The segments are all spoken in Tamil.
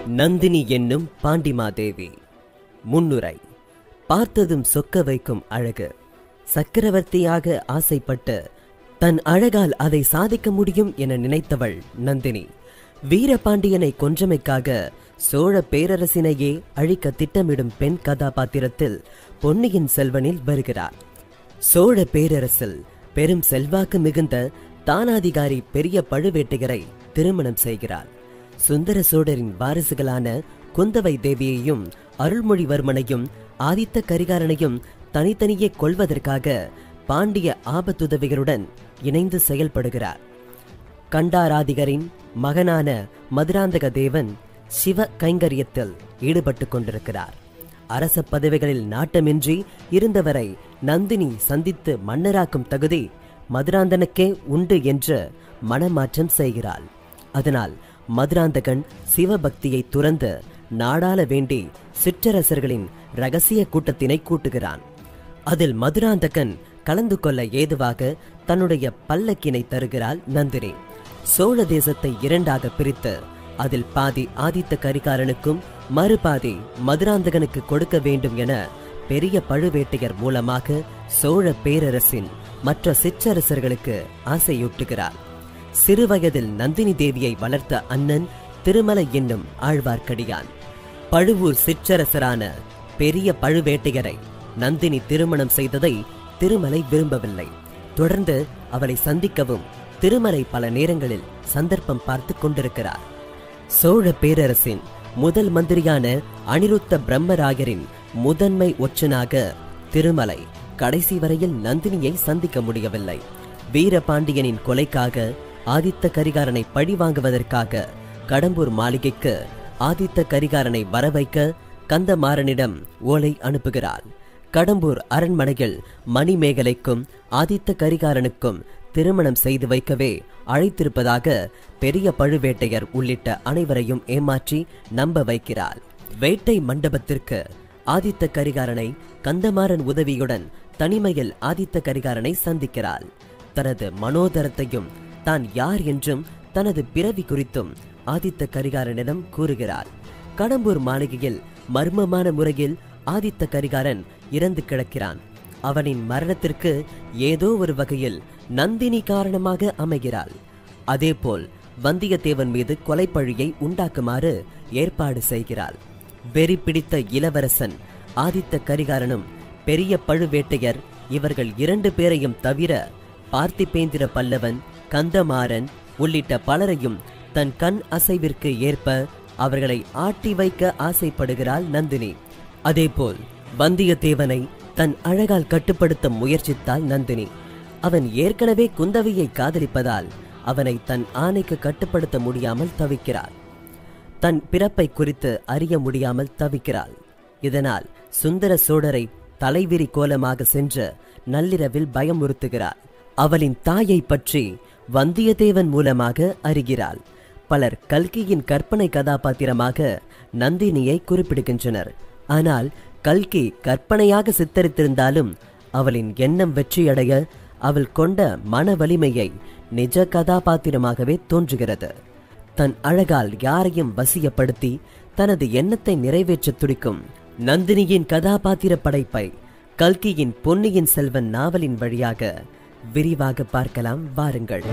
நந்தினி என்னும் பாண்டிமாதேவி முன்னுரை பார்த்ததும் சொக்க வைக்கும் அழகு சக்கரவர்த்தியாக ஆசைப்பட்டு தன் அழகால் அதை சாதிக்க முடியும் என நினைத்தவள் நந்தினி வீரபாண்டியனை கொன்றமைக்காக சோழ பேரரசினையே அழிக்க திட்டமிடும் பெண் கதாபாத்திரத்தில் பொன்னியின் செல்வனில் வருகிறார் சோழ பேரரசில் பெரும் செல்வாக்கு மிகுந்த தானாதிகாரி பெரிய பழுவேட்டையரை திருமணம் செய்கிறார் சுந்தர சோழரின் வாரிசுகளான குந்தவை தேவியையும் அருள்மொழிவர்மனையும் ஆதித்த கரிகாரனையும் தனித்தனியே கொள்வதற்காக பாண்டிய ஆபத்துதவிகளுடன் இணைந்து செயல்படுகிறார் கண்டாராதிகரின் மகனான மதுராந்தக தேவன் சிவ கைங்கரியத்தில் ஈடுபட்டு கொண்டிருக்கிறார் அரச பதவிகளில் நாட்டமின்றி இருந்தவரை நந்தினி சந்தித்து மன்னராக்கும் தகுதி மதுராந்தனுக்கே உண்டு என்று மனமாற்றம் செய்கிறாள் அதனால் மதுராந்தகன் சிவபக்தியை துறந்து நாடாள வேண்டி சிற்றரசர்களின் ரகசிய கூட்டத்தினை கூட்டுகிறான் அதில் மதுராந்தகன் கலந்து கொள்ள ஏதுவாக தன்னுடைய பல்லக்கினை தருகிறாள் நந்தினி சோழ தேசத்தை இரண்டாக பிரித்து அதில் பாதி ஆதித்த கரிகாரனுக்கும் மறுபாதி மதுராந்தகனுக்கு கொடுக்க வேண்டும் என பெரிய பழுவேட்டையர் மூலமாக சோழ பேரரசின் மற்ற சிற்றரசர்களுக்கு ஆசையூட்டுகிறார் சிறுவயதில் நந்தினி தேவியை வளர்த்த அண்ணன் திருமலை என்னும் ஆழ்வார்க்கடியான் பழுவூர் சிற்றரசரான பெரிய பழுவேட்டையரை நந்தினி திருமணம் செய்ததை திருமலை விரும்பவில்லை தொடர்ந்து அவளை சந்திக்கவும் திருமலை பல நேரங்களில் சந்தர்ப்பம் பார்த்து கொண்டிருக்கிறார் சோழ பேரரசின் முதல் மந்திரியான அனிருத்த பிரம்மராயரின் முதன்மை ஒற்றனாக திருமலை கடைசி வரையில் நந்தினியை சந்திக்க முடியவில்லை வீரபாண்டியனின் கொலைக்காக ஆதித்த கரிகாரனை பழிவாங்குவதற்காக கடம்பூர் மாளிகைக்கு ஆதித்த கரிகாரனை வரவைக்க கந்தமாறனிடம் ஓலை அனுப்புகிறார் கடம்பூர் அரண்மனையில் மணிமேகலைக்கும் ஆதித்த கரிகாரனுக்கும் திருமணம் செய்து வைக்கவே அழைத்திருப்பதாக பெரிய பழுவேட்டையர் உள்ளிட்ட அனைவரையும் ஏமாற்றி நம்ப வைக்கிறார் வேட்டை மண்டபத்திற்கு ஆதித்த கரிகாரனை கந்தமாறன் உதவியுடன் தனிமையில் ஆதித்த கரிகாரனை சந்திக்கிறாள் தனது மனோதரத்தையும் தான் யார் என்றும் தனது பிறவி குறித்தும் ஆதித்த கரிகாரனிடம் கூறுகிறாள் கடம்பூர் மாளிகையில் மர்மமான முறையில் ஆதித்த கரிகாரன் இறந்து கிடக்கிறான் அவனின் மரணத்திற்கு ஏதோ ஒரு வகையில் நந்தினி காரணமாக அமைகிறாள் அதேபோல் வந்தியத்தேவன் மீது கொலைப்பழியை உண்டாக்குமாறு ஏற்பாடு செய்கிறாள் வெறி பிடித்த இளவரசன் ஆதித்த கரிகாரனும் பெரிய பழுவேட்டையர் இவர்கள் இரண்டு பேரையும் தவிர பார்த்திபேந்திர பல்லவன் கந்தமாறன் உள்ளிட்ட பலரையும் தன் கண் அசைவிற்கு ஏற்ப அவர்களை ஆட்டி வைக்க ஆசைப்படுகிறாள் நந்தினி அதேபோல் வந்தியத்தேவனை தன் அழகால் கட்டுப்படுத்த முயற்சித்தாள் நந்தினி அவன் ஏற்கனவே குந்தவையை காதலிப்பதால் அவனை தன் ஆணைக்கு கட்டுப்படுத்த முடியாமல் தவிக்கிறாள் தன் பிறப்பை குறித்து அறிய முடியாமல் தவிக்கிறாள் இதனால் சுந்தர சோழரை தலைவிரி கோலமாக சென்று நள்ளிரவில் பயமுறுத்துகிறாள் அவளின் தாயை பற்றி வந்தியத்தேவன் மூலமாக அறிகிறாள் பலர் கல்கியின் கற்பனை கதாபாத்திரமாக நந்தினியை குறிப்பிடுகின்றனர் ஆனால் கல்கி கற்பனையாக சித்தரித்திருந்தாலும் அவளின் எண்ணம் வெற்றியடைய அவள் கொண்ட மன வலிமையை நிஜ கதாபாத்திரமாகவே தோன்றுகிறது தன் அழகால் யாரையும் வசியப்படுத்தி தனது எண்ணத்தை நிறைவேற்ற துடிக்கும் நந்தினியின் கதாபாத்திர படைப்பை கல்கியின் பொன்னியின் செல்வன் நாவலின் வழியாக விரிவாக பார்க்கலாம் வாருங்கள்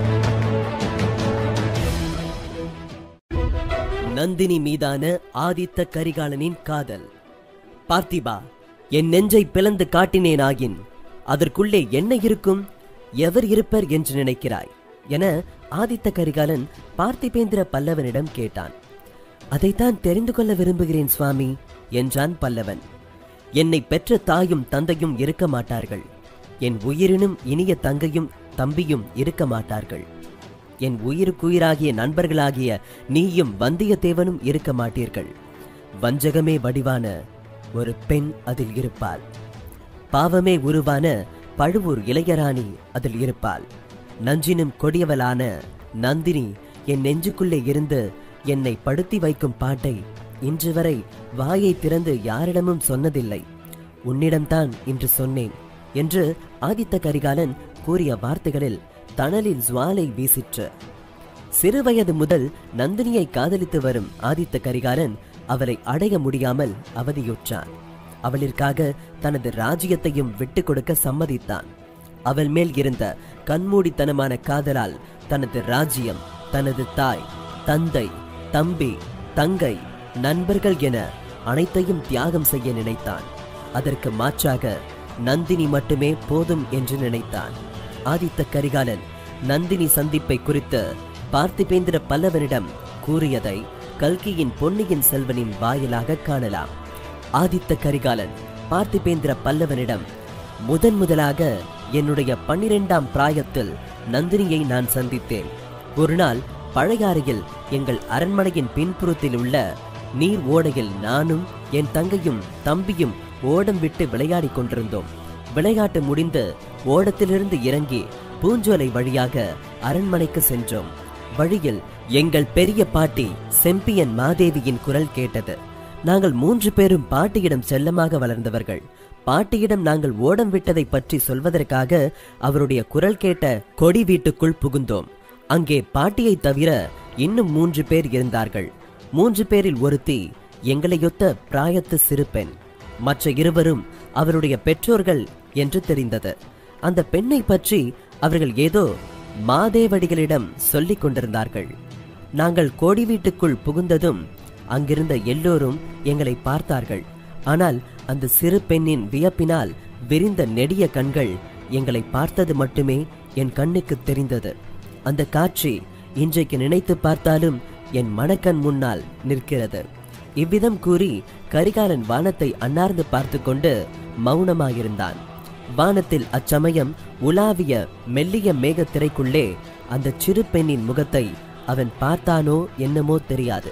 நந்தினி மீதான ஆதித்த கரிகாலனின் காதல் பார்த்திபா என் நெஞ்சை பிளந்து காட்டினேனாகின் அதற்குள்ளே என்ன இருக்கும் எவர் இருப்பர் என்று நினைக்கிறாய் என ஆதித்த கரிகாலன் பார்த்திபேந்திர பல்லவனிடம் கேட்டான் அதைத்தான் தெரிந்து கொள்ள விரும்புகிறேன் சுவாமி என்றான் பல்லவன் என்னை பெற்ற தாயும் தந்தையும் இருக்க மாட்டார்கள் என் உயிரினும் இனிய தங்கையும் தம்பியும் இருக்க மாட்டார்கள் என் உயிருக்குயிராகிய நண்பர்களாகிய நீயும் வந்தியத்தேவனும் இருக்க மாட்டீர்கள் வஞ்சகமே வடிவான ஒரு பெண் அதில் இருப்பாள் பாவமே உருவான பழுவூர் இளையராணி அதில் இருப்பாள் நஞ்சினும் கொடியவளான நந்தினி என் நெஞ்சுக்குள்ளே இருந்து என்னை படுத்தி வைக்கும் பாட்டை இன்று வரை வாயை திறந்து யாரிடமும் சொன்னதில்லை உன்னிடம்தான் இன்று சொன்னேன் என்று ஆதித்த கரிகாலன் கூறிய வார்த்தைகளில் தணலில் ஜுவாலை வீசிற்று சிறுவயது முதல் நந்தினியை காதலித்து வரும் ஆதித்த கரிகாலன் அவளை அடைய முடியாமல் அவதியுற்றான் அவளிற்காக தனது ராஜ்யத்தையும் விட்டு கொடுக்க சம்மதித்தான் அவள் மேல் இருந்த கண்மூடித்தனமான காதலால் தனது ராஜ்யம் தனது தாய் தந்தை தம்பி தங்கை நண்பர்கள் என அனைத்தையும் தியாகம் செய்ய நினைத்தான் அதற்கு மாற்றாக நந்தினி மட்டுமே போதும் என்று நினைத்தான் ஆதித்த கரிகாலன் நந்தினி சந்திப்பை குறித்து பார்த்திபேந்திர பல்லவனிடம் கூறியதை கல்கியின் பொன்னியின் செல்வனின் வாயிலாக காணலாம் ஆதித்த கரிகாலன் பார்த்திபேந்திர பல்லவனிடம் முதன் முதலாக என்னுடைய பன்னிரெண்டாம் பிராயத்தில் நந்தினியை நான் சந்தித்தேன் ஒரு நாள் பழையாறையில் எங்கள் அரண்மனையின் பின்புறத்தில் உள்ள நீர் ஓடையில் நானும் என் தங்கையும் தம்பியும் ஓடம் விட்டு விளையாடிக் கொண்டிருந்தோம் விளையாட்டு முடிந்து ஓடத்திலிருந்து இறங்கி பூஞ்சோலை வழியாக அரண்மனைக்கு சென்றோம் வழியில் எங்கள் பெரிய பாட்டி செம்பியன் மாதேவியின் குரல் கேட்டது நாங்கள் மூன்று பேரும் பாட்டியிடம் செல்லமாக வளர்ந்தவர்கள் பாட்டியிடம் நாங்கள் ஓடம் விட்டதை பற்றி சொல்வதற்காக அவருடைய குரல் கேட்ட கொடி வீட்டுக்குள் புகுந்தோம் அங்கே பாட்டியை தவிர இன்னும் மூன்று பேர் இருந்தார்கள் மூன்று பேரில் ஒருத்தி எங்களையொத்த பிராயத்து சிறு பெண் மற்ற இருவரும் அவருடைய பெற்றோர்கள் என்று தெரிந்தது அந்த பெண்ணை பற்றி அவர்கள் ஏதோ மாதேவடிகளிடம் சொல்லிக் கொண்டிருந்தார்கள் நாங்கள் கோடி வீட்டுக்குள் புகுந்ததும் அங்கிருந்த எல்லோரும் எங்களை பார்த்தார்கள் ஆனால் அந்த சிறு பெண்ணின் வியப்பினால் விரிந்த நெடிய கண்கள் எங்களை பார்த்தது மட்டுமே என் கண்ணுக்கு தெரிந்தது அந்த காட்சி இன்றைக்கு நினைத்து பார்த்தாலும் என் மனக்கண் முன்னால் நிற்கிறது இவ்விதம் கூறி கரிகாலன் வானத்தை அன்னார்ந்து பார்த்து கொண்டு மௌனமாயிருந்தான் வானத்தில் அச்சமயம் உலாவிய மெல்லிய மேகத்திரைக்குள்ளே அந்த சிறு பெண்ணின் முகத்தை அவன் பார்த்தானோ என்னமோ தெரியாது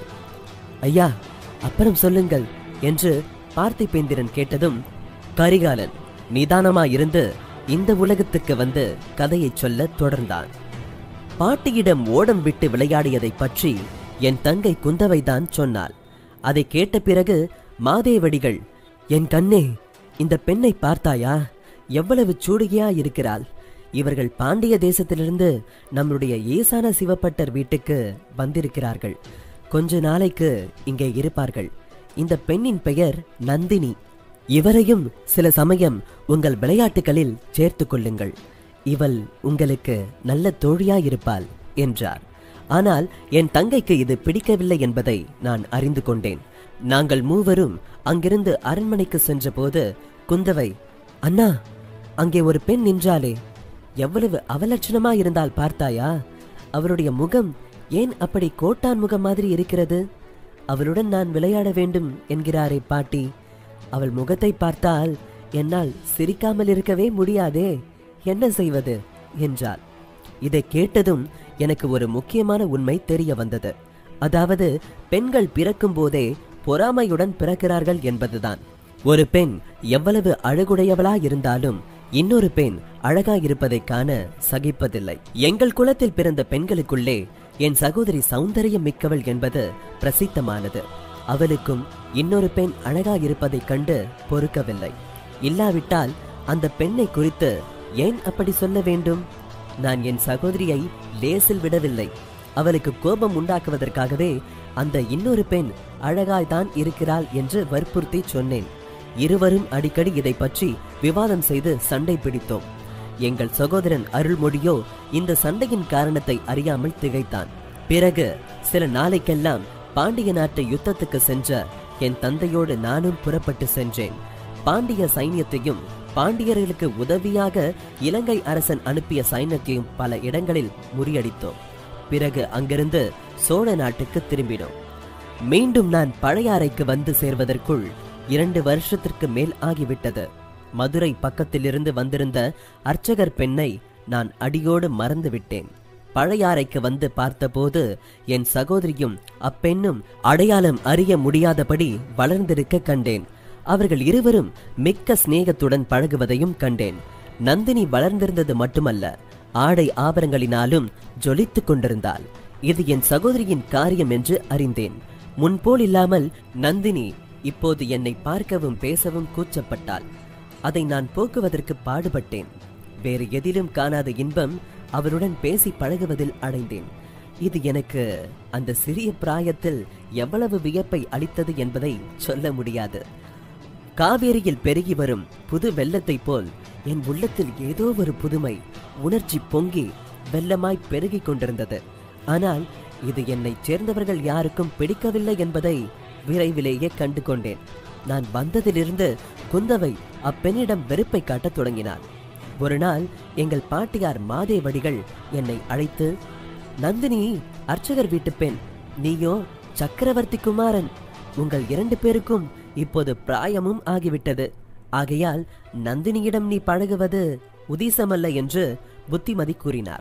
ஐயா அப்புறம் சொல்லுங்கள் என்று பார்த்திபேந்திரன் கேட்டதும் கரிகாலன் நிதானமாயிருந்து இந்த உலகத்துக்கு வந்து கதையைச் சொல்ல தொடர்ந்தான் பாட்டியிடம் ஓடம் விட்டு விளையாடியதைப் பற்றி என் தங்கை குந்தவைதான் சொன்னாள் அதை கேட்ட பிறகு மாதேவடிகள் என் கண்ணே இந்த பெண்ணை பார்த்தாயா எவ்வளவு சூடிகையா இருக்கிறாள் இவர்கள் பாண்டிய தேசத்திலிருந்து நம்முடைய ஈசான சிவப்பட்டர் வீட்டுக்கு வந்திருக்கிறார்கள் கொஞ்ச நாளைக்கு இங்கே இருப்பார்கள் இந்த பெண்ணின் பெயர் நந்தினி இவரையும் சில சமயம் உங்கள் விளையாட்டுகளில் சேர்த்துக் கொள்ளுங்கள் இவள் உங்களுக்கு நல்ல தோழியாயிருப்பாள் என்றார் ஆனால் என் தங்கைக்கு இது பிடிக்கவில்லை என்பதை நான் அறிந்து கொண்டேன் நாங்கள் மூவரும் அங்கிருந்து அரண்மனைக்கு சென்றபோது குந்தவை அண்ணா அங்கே ஒரு பெண் நின்றாளே எவ்வளவு அவலட்சணமா இருந்தால் பார்த்தாயா அவருடைய முகம் ஏன் அப்படி கோட்டான் முகம் மாதிரி இருக்கிறது அவளுடன் நான் விளையாட வேண்டும் என்கிறாரே பாட்டி அவள் முகத்தை பார்த்தால் என்னால் சிரிக்காமல் இருக்கவே முடியாதே என்ன செய்வது என்றாள் இதை கேட்டதும் எனக்கு ஒரு முக்கியமான உண்மை தெரிய வந்தது அதாவது பெண்கள் பிறக்கும் போதே பொறாமையுடன் பிறக்கிறார்கள் என்பதுதான் ஒரு பெண் எவ்வளவு அழகுடையவளா இருந்தாலும் இன்னொரு பெண் அழகாயிருப்பதைக் காண சகிப்பதில்லை எங்கள் குலத்தில் பிறந்த பெண்களுக்குள்ளே என் சகோதரி சௌந்தரியம் மிக்கவள் என்பது பிரசித்தமானது அவளுக்கும் இன்னொரு பெண் அழகாயிருப்பதைக் கண்டு பொறுக்கவில்லை இல்லாவிட்டால் அந்த பெண்ணை குறித்து ஏன் அப்படி சொல்ல வேண்டும் நான் என் சகோதரியை லேசில் விடவில்லை அவளுக்கு கோபம் உண்டாக்குவதற்காகவே அந்த இன்னொரு பெண் அழகாய்தான் இருக்கிறாள் என்று வற்புறுத்தி சொன்னேன் இருவரும் அடிக்கடி இதை பற்றி விவாதம் செய்து சண்டை பிடித்தோம் எங்கள் சகோதரன் அருள்மொழியோ இந்த சண்டையின் காரணத்தை அறியாமல் திகைத்தான் பிறகு சில நாளைக்கெல்லாம் பாண்டிய நாட்டு யுத்தத்துக்கு சென்ற என் தந்தையோடு நானும் புறப்பட்டு சென்றேன் பாண்டிய சைன்யத்தையும் பாண்டியர்களுக்கு உதவியாக இலங்கை அரசன் அனுப்பிய சைன்யத்தையும் பல இடங்களில் முறியடித்தோம் பிறகு அங்கிருந்து சோழ நாட்டுக்கு திரும்பினோம் மீண்டும் நான் பழையாறைக்கு வந்து சேர்வதற்குள் இரண்டு வருஷத்திற்கு மேல் ஆகிவிட்டது மதுரை பக்கத்திலிருந்து வந்திருந்த அர்ச்சகர் பெண்ணை நான் அடியோடு மறந்து விட்டேன் பழையாறைக்கு வந்து பார்த்தபோது என் சகோதரியும் அப்பெண்ணும் அடையாளம் அறிய முடியாதபடி வளர்ந்திருக்க கண்டேன் அவர்கள் இருவரும் மிக்க சிநேகத்துடன் பழகுவதையும் கண்டேன் நந்தினி வளர்ந்திருந்தது மட்டுமல்ல ஆடை ஆபரங்களினாலும் ஜொலித்துக் கொண்டிருந்தாள் இது என் சகோதரியின் காரியம் என்று அறிந்தேன் முன்போல் இல்லாமல் நந்தினி இப்போது என்னை பார்க்கவும் பேசவும் கூச்சப்பட்டாள் அதை நான் போக்குவதற்கு பாடுபட்டேன் வேறு எதிலும் காணாத இன்பம் அவருடன் பேசி பழகுவதில் அடைந்தேன் இது எனக்கு அந்த சிறிய பிராயத்தில் எவ்வளவு வியப்பை அளித்தது என்பதை சொல்ல முடியாது காவேரியில் பெருகி வரும் புது வெள்ளத்தைப் போல் என் உள்ளத்தில் ஏதோ ஒரு புதுமை உணர்ச்சி பொங்கி வெள்ளமாய் பெருகிக் கொண்டிருந்தது ஆனால் இது என்னைச் சேர்ந்தவர்கள் யாருக்கும் பிடிக்கவில்லை என்பதை விரைவிலேயே கண்டு கொண்டேன் நான் வந்ததிலிருந்து குந்தவை அப்பெண்ணிடம் வெறுப்பை காட்டத் தொடங்கினாள் ஒரு நாள் எங்கள் பாட்டியார் மாதேவடிகள் என்னை அழைத்து நந்தினி அர்ச்சகர் வீட்டு பெண் நீயோ சக்கரவர்த்தி குமாரன் உங்கள் இரண்டு பேருக்கும் இப்போது பிராயமும் ஆகிவிட்டது ஆகையால் நந்தினியிடம் நீ பழகுவது உதீசமல்ல என்று புத்திமதி கூறினார்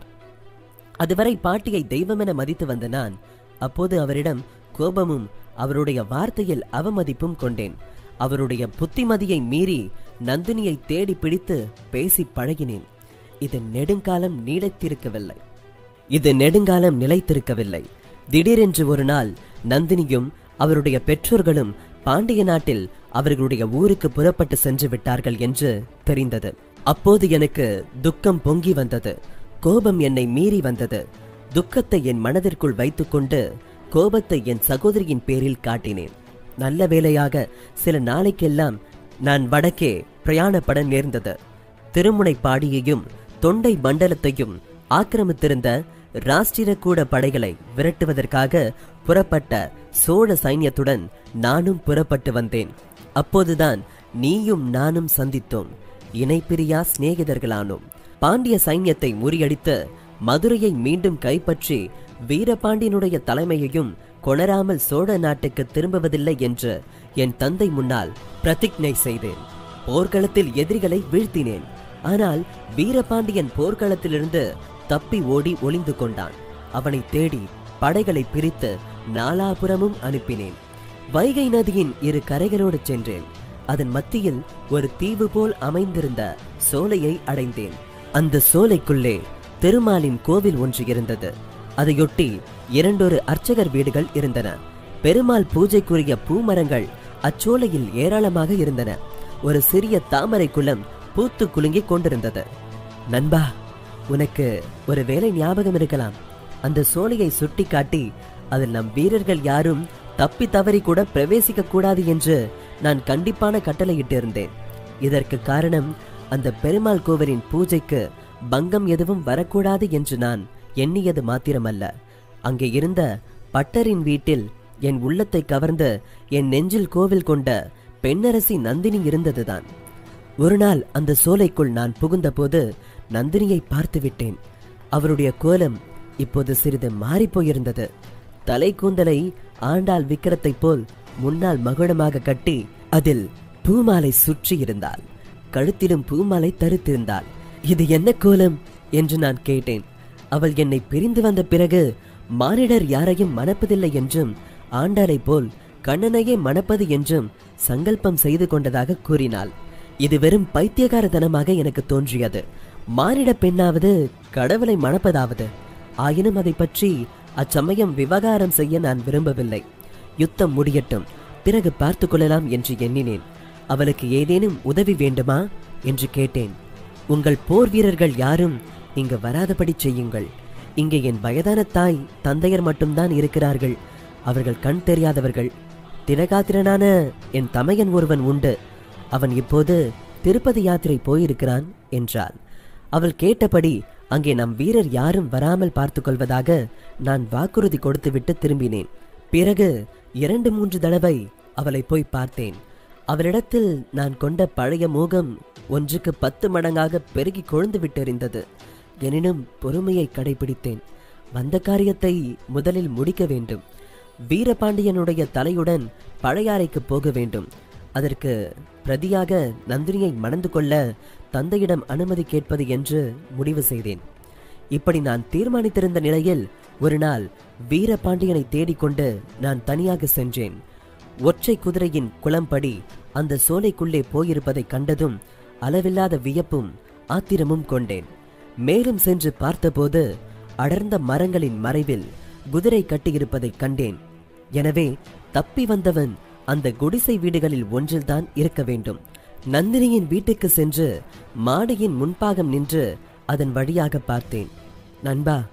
அதுவரை பாட்டியை தெய்வமென மதித்து வந்த நான் அப்போது அவரிடம் கோபமும் அவருடைய வார்த்தையில் அவமதிப்பும் கொண்டேன் அவருடைய புத்திமதியை மீறி நந்தினியை தேடி பிடித்து பேசி பழகினேன் இது நெடுங்காலம் நீடித்திருக்கவில்லை இது நெடுங்காலம் நிலைத்திருக்கவில்லை திடீரென்று ஒரு நாள் நந்தினியும் அவருடைய பெற்றோர்களும் பாண்டிய நாட்டில் அவர்களுடைய ஊருக்கு புறப்பட்டு சென்று விட்டார்கள் என்று தெரிந்தது அப்போது எனக்கு துக்கம் பொங்கி வந்தது கோபம் என்னை மீறி வந்தது துக்கத்தை என் மனதிற்குள் வைத்துக்கொண்டு கோபத்தை என் சகோதரியின் பேரில் காட்டினேன் நல்ல வேளையாக சில நாளைக்கெல்லாம் நான் வடக்கே பிரயாணப்பட நேர்ந்தது திருமுனைப்பாடியையும் தொண்டை மண்டலத்தையும் ஆக்கிரமித்திருந்த ராஷ்டிரகூட படைகளை விரட்டுவதற்காக புறப்பட்ட சோழ சைன்யத்துடன் நானும் புறப்பட்டு வந்தேன் அப்போதுதான் நீயும் நானும் சந்தித்தோம் இணைப்பிரியா சிநேகிதர்களானோம் பாண்டிய சைன்யத்தை முறியடித்து மதுரையை மீண்டும் கைப்பற்றி வீரபாண்டியனுடைய தலைமையையும் கொணராமல் சோழ நாட்டுக்கு திரும்புவதில்லை என்று என் தந்தை முன்னால் பிரதிஜ்ஞை செய்தேன் போர்க்களத்தில் எதிரிகளை வீழ்த்தினேன் ஆனால் வீரபாண்டியன் போர்க்களத்திலிருந்து தப்பி ஓடி ஒளிந்து கொண்டான் அவனை தேடி படைகளை பிரித்து நாலாபுரமும் அனுப்பினேன் வைகை நதியின் இரு கரைகளோடு சென்றேன் அதன் மத்தியில் ஒரு தீவு போல் அமைந்திருந்த சோலையை அடைந்தேன் அந்த சோலைக்குள்ளே திருமாலின் கோவில் ஒன்று இருந்தது அதையொட்டி இரண்டொரு அர்ச்சகர் வீடுகள் இருந்தன பெருமாள் பூஜைக்குரிய பூமரங்கள் அச்சோலையில் ஏராளமாக இருந்தன ஒரு சிறிய தாமரை குளம் பூத்து குலுங்கிக் கொண்டிருந்தது நண்பா உனக்கு ஒரு வேலை ஞாபகம் இருக்கலாம் அந்த சோலையை சுட்டி காட்டி அதில் நம் வீரர்கள் யாரும் தப்பி தவறி கூட பிரவேசிக்க கூடாது என்று நான் கண்டிப்பான கட்டளையிட்டிருந்தேன் இதற்கு காரணம் அந்த பெருமாள் கோவிலின் பூஜைக்கு பங்கம் எதுவும் வரக்கூடாது என்று நான் எண்ணியது மாத்திரமல்ல அங்கே இருந்த பட்டரின் வீட்டில் என் உள்ளத்தை கவர்ந்து என் நெஞ்சில் கோவில் கொண்ட பெண்ணரசி நந்தினி இருந்ததுதான் ஒரு நாள் அந்த சோலைக்குள் நான் புகுந்தபோது நந்தினியை பார்த்து விட்டேன் அவருடைய கோலம் இப்போது சிறிது மாறிப்போயிருந்தது தலை கூந்தலை ஆண்டாள் விக்கிரத்தைப் போல் முன்னால் மகுடமாக கட்டி அதில் பூமாலை சுற்றி இருந்தாள் கழுத்திலும் பூமாலை தரித்திருந்தாள் இது என்ன கோலம் என்று நான் கேட்டேன் அவள் என்னை பிரிந்து வந்த பிறகு மானிடர் யாரையும் மணப்பதில்லை என்றும் ஆண்டாளைப் போல் கண்ணனையே மணப்பது என்றும் சங்கல்பம் செய்து கொண்டதாக கூறினாள் இது வெறும் பைத்தியகாரத்தனமாக எனக்கு தோன்றியது மானிட பெண்ணாவது கடவுளை மணப்பதாவது ஆயினும் அதை பற்றி அச்சமயம் விவகாரம் செய்ய நான் விரும்பவில்லை யுத்தம் முடியட்டும் பிறகு பார்த்து கொள்ளலாம் என்று எண்ணினேன் அவளுக்கு ஏதேனும் உதவி வேண்டுமா என்று கேட்டேன் உங்கள் போர் வீரர்கள் யாரும் இங்கு வராதபடி செய்யுங்கள் இங்கே என் வயதான தாய் தந்தையர் மட்டும்தான் இருக்கிறார்கள் அவர்கள் கண் தெரியாதவர்கள் தினகாத்திரனான என் தமையன் ஒருவன் உண்டு அவன் இப்போது திருப்பதி யாத்திரை போயிருக்கிறான் என்றாள் அவள் கேட்டபடி அங்கே நம் வீரர் யாரும் வராமல் பார்த்து கொள்வதாக நான் வாக்குறுதி கொடுத்துவிட்டு திரும்பினேன் பிறகு இரண்டு மூன்று தடவை அவளை போய் பார்த்தேன் அவளிடத்தில் நான் கொண்ட பழைய மோகம் ஒன்றுக்கு பத்து மடங்காக பெருகி கொழுந்து விட்டெறிந்தது எனினும் பொறுமையை கடைபிடித்தேன் வந்த காரியத்தை முதலில் முடிக்க வேண்டும் வீரபாண்டியனுடைய தலையுடன் பழையாறைக்கு போக வேண்டும் அதற்கு பிரதியாக நந்தினியை மணந்து கொள்ள தந்தையிடம் அனுமதி கேட்பது என்று முடிவு செய்தேன் இப்படி நான் தீர்மானித்திருந்த நிலையில் ஒரு நாள் வீரபாண்டியனை தேடிக்கொண்டு நான் தனியாக சென்றேன் ஒற்றை குதிரையின் குளம்படி அந்த சோலைக்குள்ளே போயிருப்பதைக் கண்டதும் அளவில்லாத வியப்பும் ஆத்திரமும் கொண்டேன் மேலும் சென்று பார்த்தபோது அடர்ந்த மரங்களின் மறைவில் குதிரை கட்டியிருப்பதைக் கண்டேன் எனவே தப்பி வந்தவன் அந்த குடிசை வீடுகளில் ஒன்றில்தான் இருக்க வேண்டும் நந்தினியின் வீட்டுக்கு சென்று மாடியின் முன்பாகம் நின்று அதன் வழியாக பார்த்தேன் நண்பா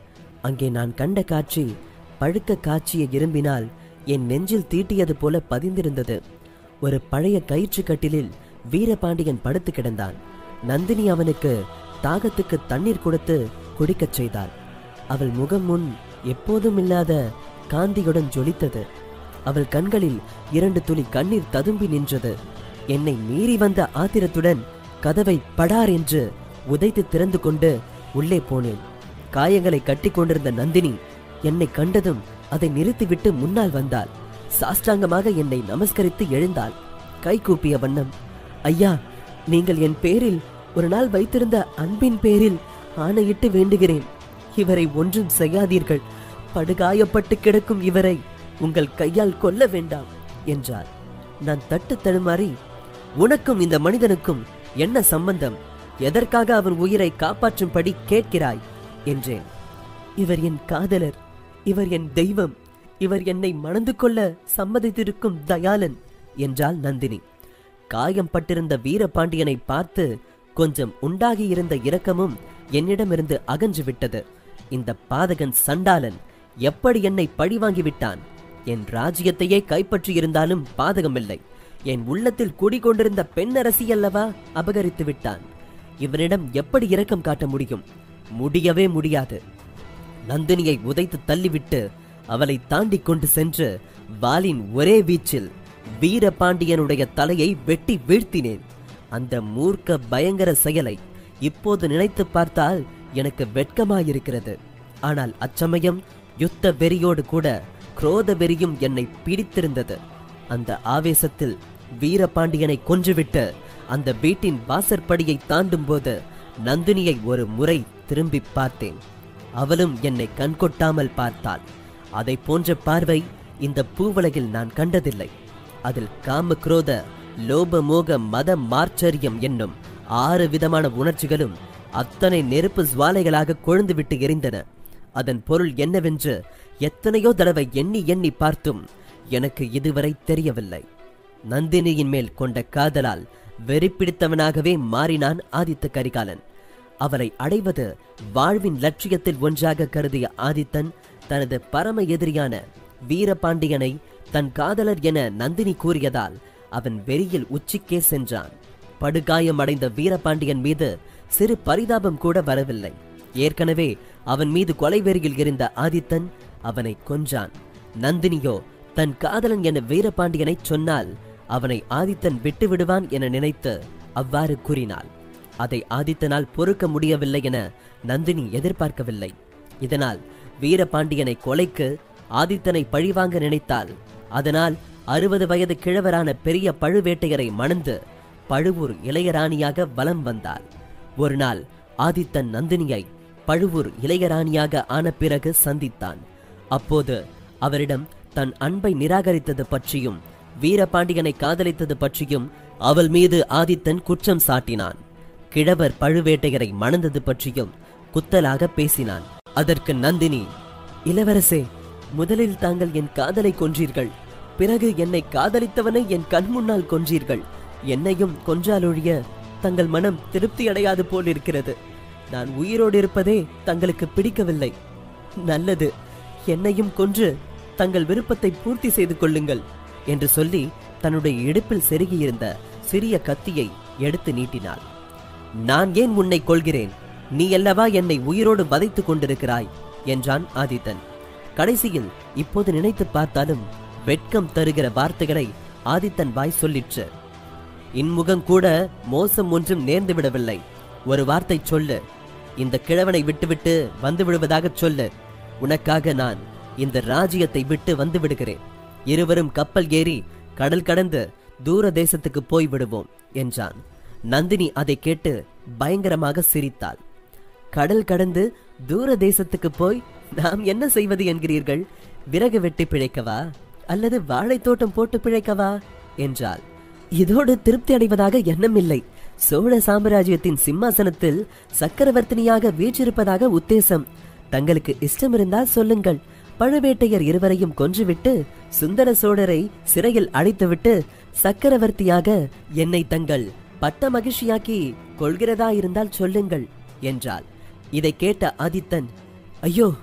அங்கே நான் கண்ட காட்சி பழுக்க காட்சிய இரும்பினால் என் நெஞ்சில் தீட்டியது போல பதிந்திருந்தது ஒரு பழைய கயிற்று கட்டிலில் வீரபாண்டியன் படுத்து கிடந்தான் நந்தினி அவனுக்கு தாகத்துக்கு தண்ணீர் கொடுத்து குடிக்கச் செய்தாள் அவள் முகம் முன் எப்போதும் இல்லாத காந்தியுடன் ஜொலித்தது அவள் கண்களில் இரண்டு துளி கண்ணீர் ததும்பி நின்றது என்னை மீறி வந்த ஆத்திரத்துடன் கதவை படார் என்று உதைத்து திறந்து கொண்டு உள்ளே போனேன் காயங்களை கட்டிக் கொண்டிருந்த நந்தினி என்னை கண்டதும் அதை நிறுத்திவிட்டு முன்னால் வந்தாள் சாஷ்டாங்கமாக என்னை நமஸ்கரித்து எழுந்தாள் கை கூப்பிய வண்ணம் ஐயா நீங்கள் என் பேரில் ஒரு நாள் வைத்திருந்த அன்பின் பேரில் ஆணையிட்டு வேண்டுகிறேன் இவரை ஒன்றும் செய்யாதீர்கள் படுகாயப்பட்டு கிடக்கும் இவரை உங்கள் கையால் கொல்ல வேண்டாம் என்றார் நான் தட்டு தடுமாறி உனக்கும் இந்த மனிதனுக்கும் என்ன சம்பந்தம் எதற்காக அவன் உயிரை காப்பாற்றும்படி கேட்கிறாய் என்றேன் இவர் என் காதலர் இவர் என் தெய்வம் இவர் என்னை மணந்து கொள்ள சம்மதித்திருக்கும் தயாளன் என்றாள் நந்தினி காயம் பட்டிருந்த வீரபாண்டியனை பார்த்து கொஞ்சம் உண்டாகியிருந்த இரக்கமும் என்னிடமிருந்து அகன்று விட்டது இந்த பாதகன் சண்டாளன் எப்படி என்னை பழிவாங்கி விட்டான் என் ராஜ்யத்தையே கைப்பற்றியிருந்தாலும் பாதகமில்லை என் உள்ளத்தில் குடிகொண்டிருந்த பெண்ணரசி அல்லவா அபகரித்து விட்டான் இவனிடம் எப்படி இரக்கம் காட்ட முடியும் முடியவே முடியாது நந்தினியை உதைத்து தள்ளிவிட்டு அவளை தாண்டி கொண்டு சென்று வாளின் ஒரே வீச்சில் வீரபாண்டியனுடைய தலையை வெட்டி வீழ்த்தினேன் அந்த மூர்க்க பயங்கர செயலை இப்போது நினைத்து பார்த்தால் எனக்கு வெட்கமாயிருக்கிறது ஆனால் அச்சமயம் யுத்த வெறியோடு கூட குரோத வெறியும் என்னை பிடித்திருந்தது அந்த ஆவேசத்தில் வீரபாண்டியனை கொன்றுவிட்டு அந்த வீட்டின் வாசற்படியை தாண்டும் போது நந்தினியை ஒரு முறை திரும்பி பார்த்தேன் அவளும் என்னை கண்கொட்டாமல் பார்த்தாள் அதை போன்ற பார்வை இந்த பூவுலகில் நான் கண்டதில்லை அதில் காம குரோத லோப மோக மத மார்ச்சரியம் என்னும் ஆறு விதமான உணர்ச்சிகளும் அத்தனை நெருப்பு ஜுவாலைகளாக கொழுந்துவிட்டு எரிந்தன அதன் பொருள் என்னவென்று எத்தனையோ தடவை எண்ணி எண்ணி பார்த்தும் எனக்கு இதுவரை தெரியவில்லை நந்தினியின் மேல் கொண்ட காதலால் வெறிப்பிடித்தவனாகவே மாறினான் ஆதித்த கரிகாலன் அவளை அடைவது வாழ்வின் லட்சியத்தில் ஒன்றாக கருதிய ஆதித்தன் தனது பரம எதிரியான வீரபாண்டியனை தன் காதலர் என நந்தினி கூறியதால் அவன் வெறியில் உச்சிக்கே சென்றான் படுகாயமடைந்த வீரபாண்டியன் மீது சிறு பரிதாபம் கூட வரவில்லை ஏற்கனவே அவன் மீது கொலை வெறியில் இருந்த ஆதித்தன் அவனை கொன்றான் நந்தினியோ தன் காதலன் என வீரபாண்டியனை சொன்னால் அவனை ஆதித்தன் விட்டு விடுவான் என நினைத்து அவ்வாறு கூறினாள் அதை ஆதித்தனால் பொறுக்க முடியவில்லை என நந்தினி எதிர்பார்க்கவில்லை இதனால் வீரபாண்டியனை கொலைக்கு ஆதித்தனை பழிவாங்க நினைத்தாள் அதனால் அறுபது வயது கிழவரான பெரிய பழுவேட்டையரை மணந்து பழுவூர் இளையராணியாக வலம் வந்தாள் ஒரு நாள் ஆதித்தன் நந்தினியை பழுவூர் இளையராணியாக ஆன பிறகு சந்தித்தான் அப்போது அவரிடம் தன் அன்பை நிராகரித்தது பற்றியும் வீரபாண்டியனை காதலித்தது பற்றியும் அவள் மீது ஆதித்தன் குற்றம் சாட்டினான் கிழவர் பழுவேட்டையரை மணந்தது பற்றியும் குத்தலாக பேசினான் அதற்கு நந்தினி இளவரசே முதலில் தாங்கள் என் காதலை கொன்றீர்கள் பிறகு என்னை காதலித்தவனை என் கண் முன்னால் கொன்றீர்கள் என்னையும் கொன்றாலொழிய தங்கள் மனம் திருப்தி அடையாது போல் இருக்கிறது நான் உயிரோடு இருப்பதே தங்களுக்கு பிடிக்கவில்லை நல்லது என்னையும் கொன்று தங்கள் விருப்பத்தை பூர்த்தி செய்து கொள்ளுங்கள் என்று சொல்லி தன்னுடைய இடுப்பில் செருகியிருந்த சிறிய கத்தியை எடுத்து நீட்டினாள் நான் ஏன் உன்னை கொள்கிறேன் நீ அல்லவா என்னை உயிரோடு வதைத்துக் கொண்டிருக்கிறாய் என்றான் ஆதித்தன் கடைசியில் இப்போது நினைத்து பார்த்தாலும் வெட்கம் தருகிற வார்த்தைகளை ஆதித்தன் வாய் சொல்லிற்று இன்முகம் கூட மோசம் ஒன்றும் நேர்ந்து விடவில்லை ஒரு வார்த்தை சொல்லு இந்த கிழவனை விட்டுவிட்டு வந்து விடுவதாகச் சொல்லு உனக்காக நான் இந்த ராஜ்யத்தை விட்டு வந்து விடுகிறேன் இருவரும் கப்பல் ஏறி கடல் கடந்து தூர தேசத்துக்கு போய் விடுவோம் என்றான் நந்தினி அதை கேட்டு பயங்கரமாக சிரித்தாள் கடல் கடந்து தூர தேசத்துக்கு போய் நாம் என்ன செய்வது என்கிறீர்கள் விறகு வெட்டி பிழைக்கவா அல்லது வாழைத் தோட்டம் போட்டு பிழைக்கவா என்றாள் இதோடு திருப்தி அடைவதாக எண்ணமில்லை சோழ சாம்ராஜ்யத்தின் சிம்மாசனத்தில் சக்கரவர்த்தினியாக வீற்றிருப்பதாக உத்தேசம் தங்களுக்கு இஷ்டம் இருந்தால் சொல்லுங்கள் பழுவேட்டையர் இருவரையும் கொன்றுவிட்டு சுந்தர சோழரை சிறையில் அடைத்துவிட்டு சக்கரவர்த்தியாக என்னை தங்கள் பட்ட மகிழ்ச்சியாக்கி கொள்கிறதா இருந்தால் சொல்லுங்கள் என்றாள் இதை கேட்ட ஆதித்தன் ஐயோ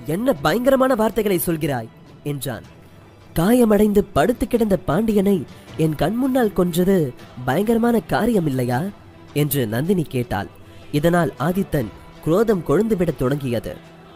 என்ன பயங்கரமான வார்த்தைகளை சொல்கிறாய் என்றான் காயமடைந்து படுத்து கிடந்த பாண்டியனை என் கண் முன்னால் கொன்றது பயங்கரமான காரியம் இல்லையா என்று நந்தினி கேட்டாள் இதனால் ஆதித்தன் குரோதம் கொழுந்துவிடத் தொடங்கியது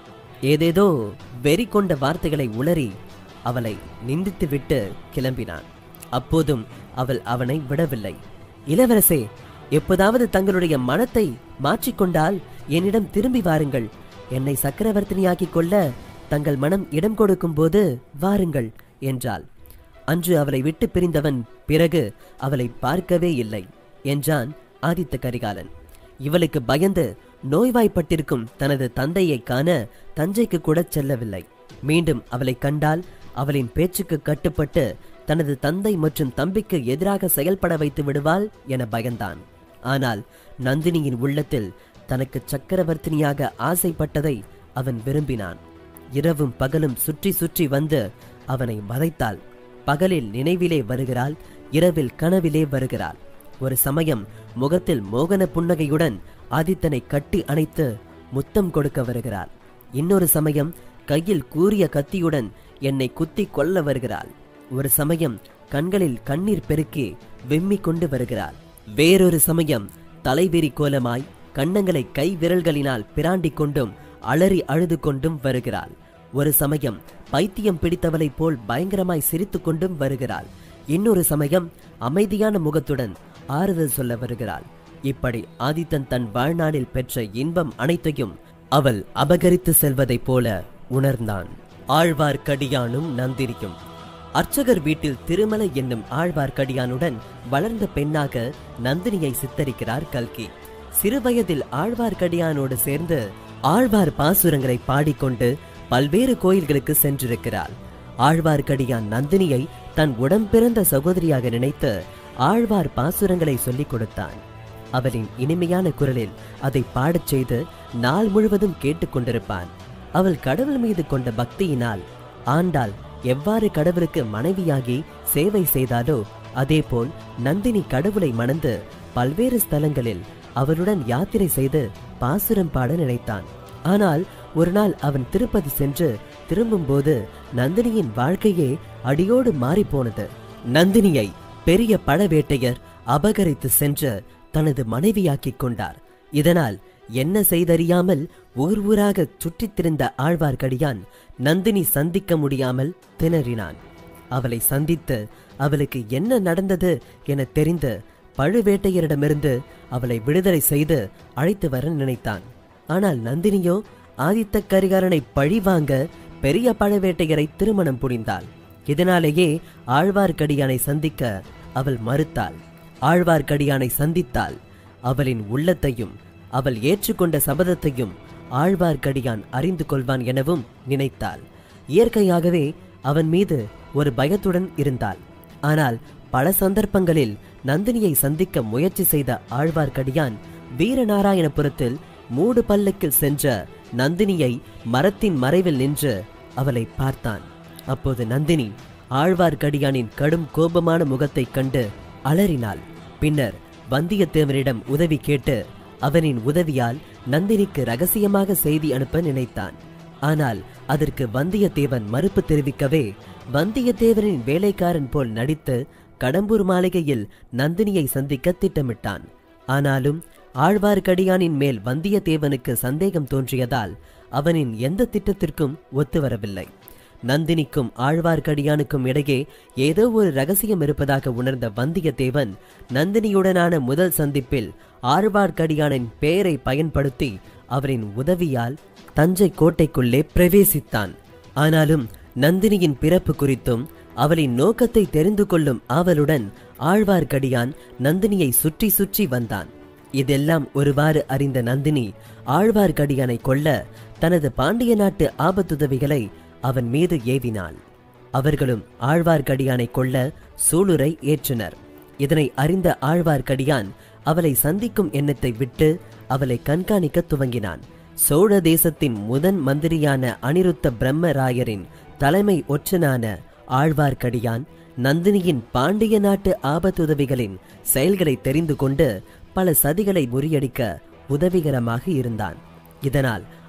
ஏதேதோ வெறி கொண்ட வார்த்தைகளை உளறி அவளை நிந்தித்துவிட்டு கிளம்பினான் அப்போதும் அவள் அவனை விடவில்லை இளவரசே எப்போதாவது தங்களுடைய மனத்தை மாற்றிக்கொண்டால் என்னிடம் திரும்பி வாருங்கள் என்னை சக்கரவர்த்தினியாக்கிக் கொள்ள தங்கள் மனம் இடம் கொடுக்கும் போது வாருங்கள் என்றாள் அன்று அவளை விட்டு பிரிந்தவன் பிறகு அவளை பார்க்கவே இல்லை என்றான் ஆதித்த கரிகாலன் இவளுக்கு பயந்து நோய்வாய்ப்பட்டிருக்கும் தனது தந்தையை காண தஞ்சைக்கு கூட செல்லவில்லை மீண்டும் அவளை கண்டால் அவளின் பேச்சுக்கு கட்டுப்பட்டு தனது தந்தை மற்றும் தம்பிக்கு எதிராக செயல்பட வைத்து விடுவாள் என பயந்தான் ஆனால் நந்தினியின் உள்ளத்தில் தனக்கு சக்கரவர்த்தினியாக ஆசைப்பட்டதை அவன் விரும்பினான் இரவும் பகலும் சுற்றி சுற்றி வந்து அவனை வதைத்தாள் பகலில் நினைவிலே வருகிறாள் இரவில் கனவிலே வருகிறாள் ஒரு சமயம் முகத்தில் மோகன புன்னகையுடன் ஆதித்தனை கட்டி அணைத்து முத்தம் கொடுக்க வருகிறாள் இன்னொரு சமயம் கையில் கூரிய கத்தியுடன் என்னை குத்தி கொல்ல வருகிறாள் ஒரு சமயம் கண்களில் கண்ணீர் பெருக்கி வெம்மி கொண்டு வருகிறாள் வேறொரு சமயம் தலைவிரி கோலமாய் கண்ணங்களை கை விரல்களினால் பிராண்டிக் கொண்டும் அலறி அழுது கொண்டும் வருகிறாள் ஒரு சமயம் பைத்தியம் பிடித்தவளைப் போல் பயங்கரமாய் சிரித்துக் கொண்டும் வருகிறாள் இன்னொரு சமயம் அமைதியான முகத்துடன் ஆறுதல் சொல்ல வருகிறாள் இப்படி ஆதித்தன் தன் வாழ்நாளில் பெற்ற இன்பம் அனைத்தையும் அவள் அபகரித்து செல்வதைப் போல உணர்ந்தான் ஆழ்வார்க்கடியானும் நந்தினியும் அர்ச்சகர் வீட்டில் திருமலை என்னும் ஆழ்வார்க்கடியானுடன் வளர்ந்த பெண்ணாக நந்தினியை சித்தரிக்கிறார் கல்கி சிறுவயதில் ஆழ்வார்க்கடியானோடு சேர்ந்து ஆழ்வார் பாசுரங்களை பாடிக்கொண்டு பல்வேறு கோயில்களுக்கு சென்றிருக்கிறாள் ஆழ்வார்க்கடியான் நந்தினியை தன் உடம்பிறந்த சகோதரியாக நினைத்து ஆழ்வார் பாசுரங்களை சொல்லிக் கொடுத்தான் அவளின் இனிமையான குரலில் அதை பாடச் செய்து நாள் முழுவதும் கேட்டுக்கொண்டிருப்பான் அவள் கடவுள் மீது கொண்ட பக்தியினால் ஆண்டாள் எவ்வாறு கடவுளுக்கு மனைவியாகி சேவை செய்தாலோ அதேபோல் நந்தினி கடவுளை மணந்து பல்வேறு ஸ்தலங்களில் அவருடன் யாத்திரை செய்து பாசுரம் பாட நினைத்தான் ஆனால் ஒரு நாள் அவன் திருப்பதி சென்று திரும்பும்போது நந்தினியின் வாழ்க்கையே அடியோடு மாறிப்போனது நந்தினியை பெரிய பழவேட்டையர் அபகரித்து சென்று தனது மனைவியாக்கிக் கொண்டார் இதனால் என்ன செய்தறியாமல் ஊர் ஊராக சுற்றித் திரிந்த ஆழ்வார்க்கடியான் நந்தினி சந்திக்க முடியாமல் திணறினான் அவளை சந்தித்து அவளுக்கு என்ன நடந்தது என தெரிந்து பழுவேட்டையரிடமிருந்து அவளை விடுதலை செய்து அழைத்து வர நினைத்தான் ஆனால் நந்தினியோ ஆதித்த கரிகாலனை பழிவாங்க பெரிய பழவேட்டையரை திருமணம் புரிந்தாள் இதனாலேயே ஆழ்வார்க்கடியானை சந்திக்க அவள் மறுத்தாள் ஆழ்வார்க்கடியானை சந்தித்தாள் அவளின் உள்ளத்தையும் அவள் ஏற்றுக்கொண்ட சபதத்தையும் ஆழ்வார்க்கடியான் அறிந்து கொள்வான் எனவும் நினைத்தாள் இயற்கையாகவே அவன் மீது ஒரு பயத்துடன் இருந்தாள் ஆனால் பல சந்தர்ப்பங்களில் நந்தினியை சந்திக்க முயற்சி செய்த ஆழ்வார்க்கடியான் வீரநாராயணபுரத்தில் மூடு பல்லக்கில் சென்ற நந்தினியை மரத்தின் மறைவில் நின்று அவளை பார்த்தான் அப்போது நந்தினி ஆழ்வார்க்கடியானின் கடும் கோபமான முகத்தைக் கண்டு அலறினாள் பின்னர் வந்தியத்தேவனிடம் உதவி கேட்டு அவனின் உதவியால் நந்தினிக்கு ரகசியமாக செய்தி அனுப்ப நினைத்தான் ஆனால் அதற்கு வந்தியத்தேவன் மறுப்பு தெரிவிக்கவே வந்தியத்தேவனின் வேலைக்காரன் போல் நடித்து கடம்பூர் மாளிகையில் நந்தினியை சந்திக்க திட்டமிட்டான் ஆனாலும் ஆழ்வார்க்கடியானின் மேல் வந்தியத்தேவனுக்கு சந்தேகம் தோன்றியதால் அவனின் எந்த திட்டத்திற்கும் ஒத்துவரவில்லை நந்தினிக்கும் ஆழ்வார்க்கடியானுக்கும் இடையே ஏதோ ஒரு ரகசியம் இருப்பதாக உணர்ந்த வந்தியத்தேவன் நந்தினியுடனான முதல் சந்திப்பில் ஆழ்வார்க்கடியானின் பெயரை பயன்படுத்தி அவரின் உதவியால் தஞ்சை கோட்டைக்குள்ளே பிரவேசித்தான் ஆனாலும் நந்தினியின் பிறப்பு குறித்தும் அவளின் நோக்கத்தை தெரிந்து கொள்ளும் ஆவலுடன் ஆழ்வார்க்கடியான் நந்தினியை சுற்றி சுற்றி வந்தான் இதெல்லாம் ஒருவாறு அறிந்த நந்தினி ஆழ்வார்க்கடியானை கொல்ல தனது பாண்டிய நாட்டு ஆபத்துதவிகளை அவன் மீது ஏவினாள் அவர்களும் ஆழ்வார்க்கடியானை கொல்ல சூளுரை ஏற்றனர் இதனை அறிந்த ஆழ்வார்க்கடியான் அவளை சந்திக்கும் எண்ணத்தை விட்டு அவளை கண்காணிக்க துவங்கினான் சோழ தேசத்தின் முதன் மந்திரியான அனிருத்த பிரம்மராயரின் தலைமை ஒற்றனான ஆழ்வார்க்கடியான் நந்தினியின் பாண்டிய நாட்டு ஆபத்துதவிகளின் செயல்களை தெரிந்து கொண்டு பல சதிகளை முறியடிக்க உதவிகரமாக இருந்தான் இதனால்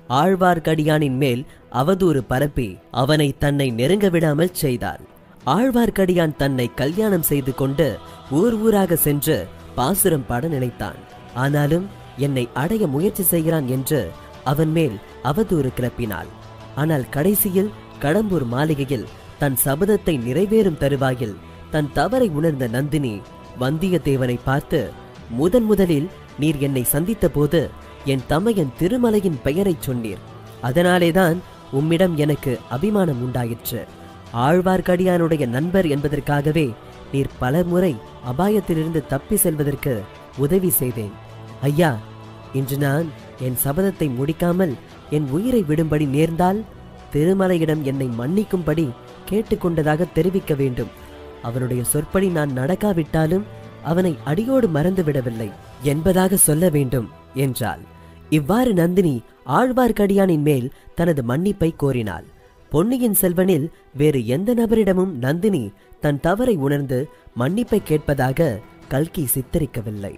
ஆழ்வார்க்கடியானின் மேல் அவதூறு பரப்பி அவனை தன்னை நெருங்க விடாமல் செய்தாள் ஆழ்வார்க்கடியான் தன்னை கல்யாணம் செய்து கொண்டு ஊர் ஊராக சென்று பாசுரம் பாட நினைத்தான் ஆனாலும் என்னை அடைய முயற்சி செய்கிறான் என்று அவன் மேல் அவதூறு கிளப்பினாள் ஆனால் கடைசியில் கடம்பூர் மாளிகையில் தன் சபதத்தை நிறைவேறும் தருவாயில் தன் தவறை உணர்ந்த நந்தினி வந்தியத்தேவனை பார்த்து முதன் முதலில் நீர் என்னை சந்தித்த போது என் தமையன் திருமலையின் பெயரைச் சொன்னீர் அதனாலேதான் உம்மிடம் எனக்கு அபிமானம் உண்டாயிற்று ஆழ்வார்க்கடியானுடைய நண்பர் என்பதற்காகவே நீர் பலமுறை அபாயத்திலிருந்து தப்பி செல்வதற்கு உதவி செய்தேன் ஐயா இன்று நான் என் சபதத்தை முடிக்காமல் என் உயிரை விடும்படி நேர்ந்தால் திருமலையிடம் என்னை மன்னிக்கும்படி கேட்டுக்கொண்டதாக தெரிவிக்க வேண்டும் அவனுடைய சொற்படி நான் நடக்காவிட்டாலும் அவனை அடியோடு மறந்து விடவில்லை என்பதாக சொல்ல வேண்டும் என்றாள் இவ்வாறு நந்தினி ஆழ்வார்க்கடியானின் மேல் தனது மன்னிப்பை கோரினாள் பொன்னியின் செல்வனில் வேறு எந்த நபரிடமும் நந்தினி தன் தவறை உணர்ந்து மன்னிப்பை கேட்பதாக கல்கி சித்தரிக்கவில்லை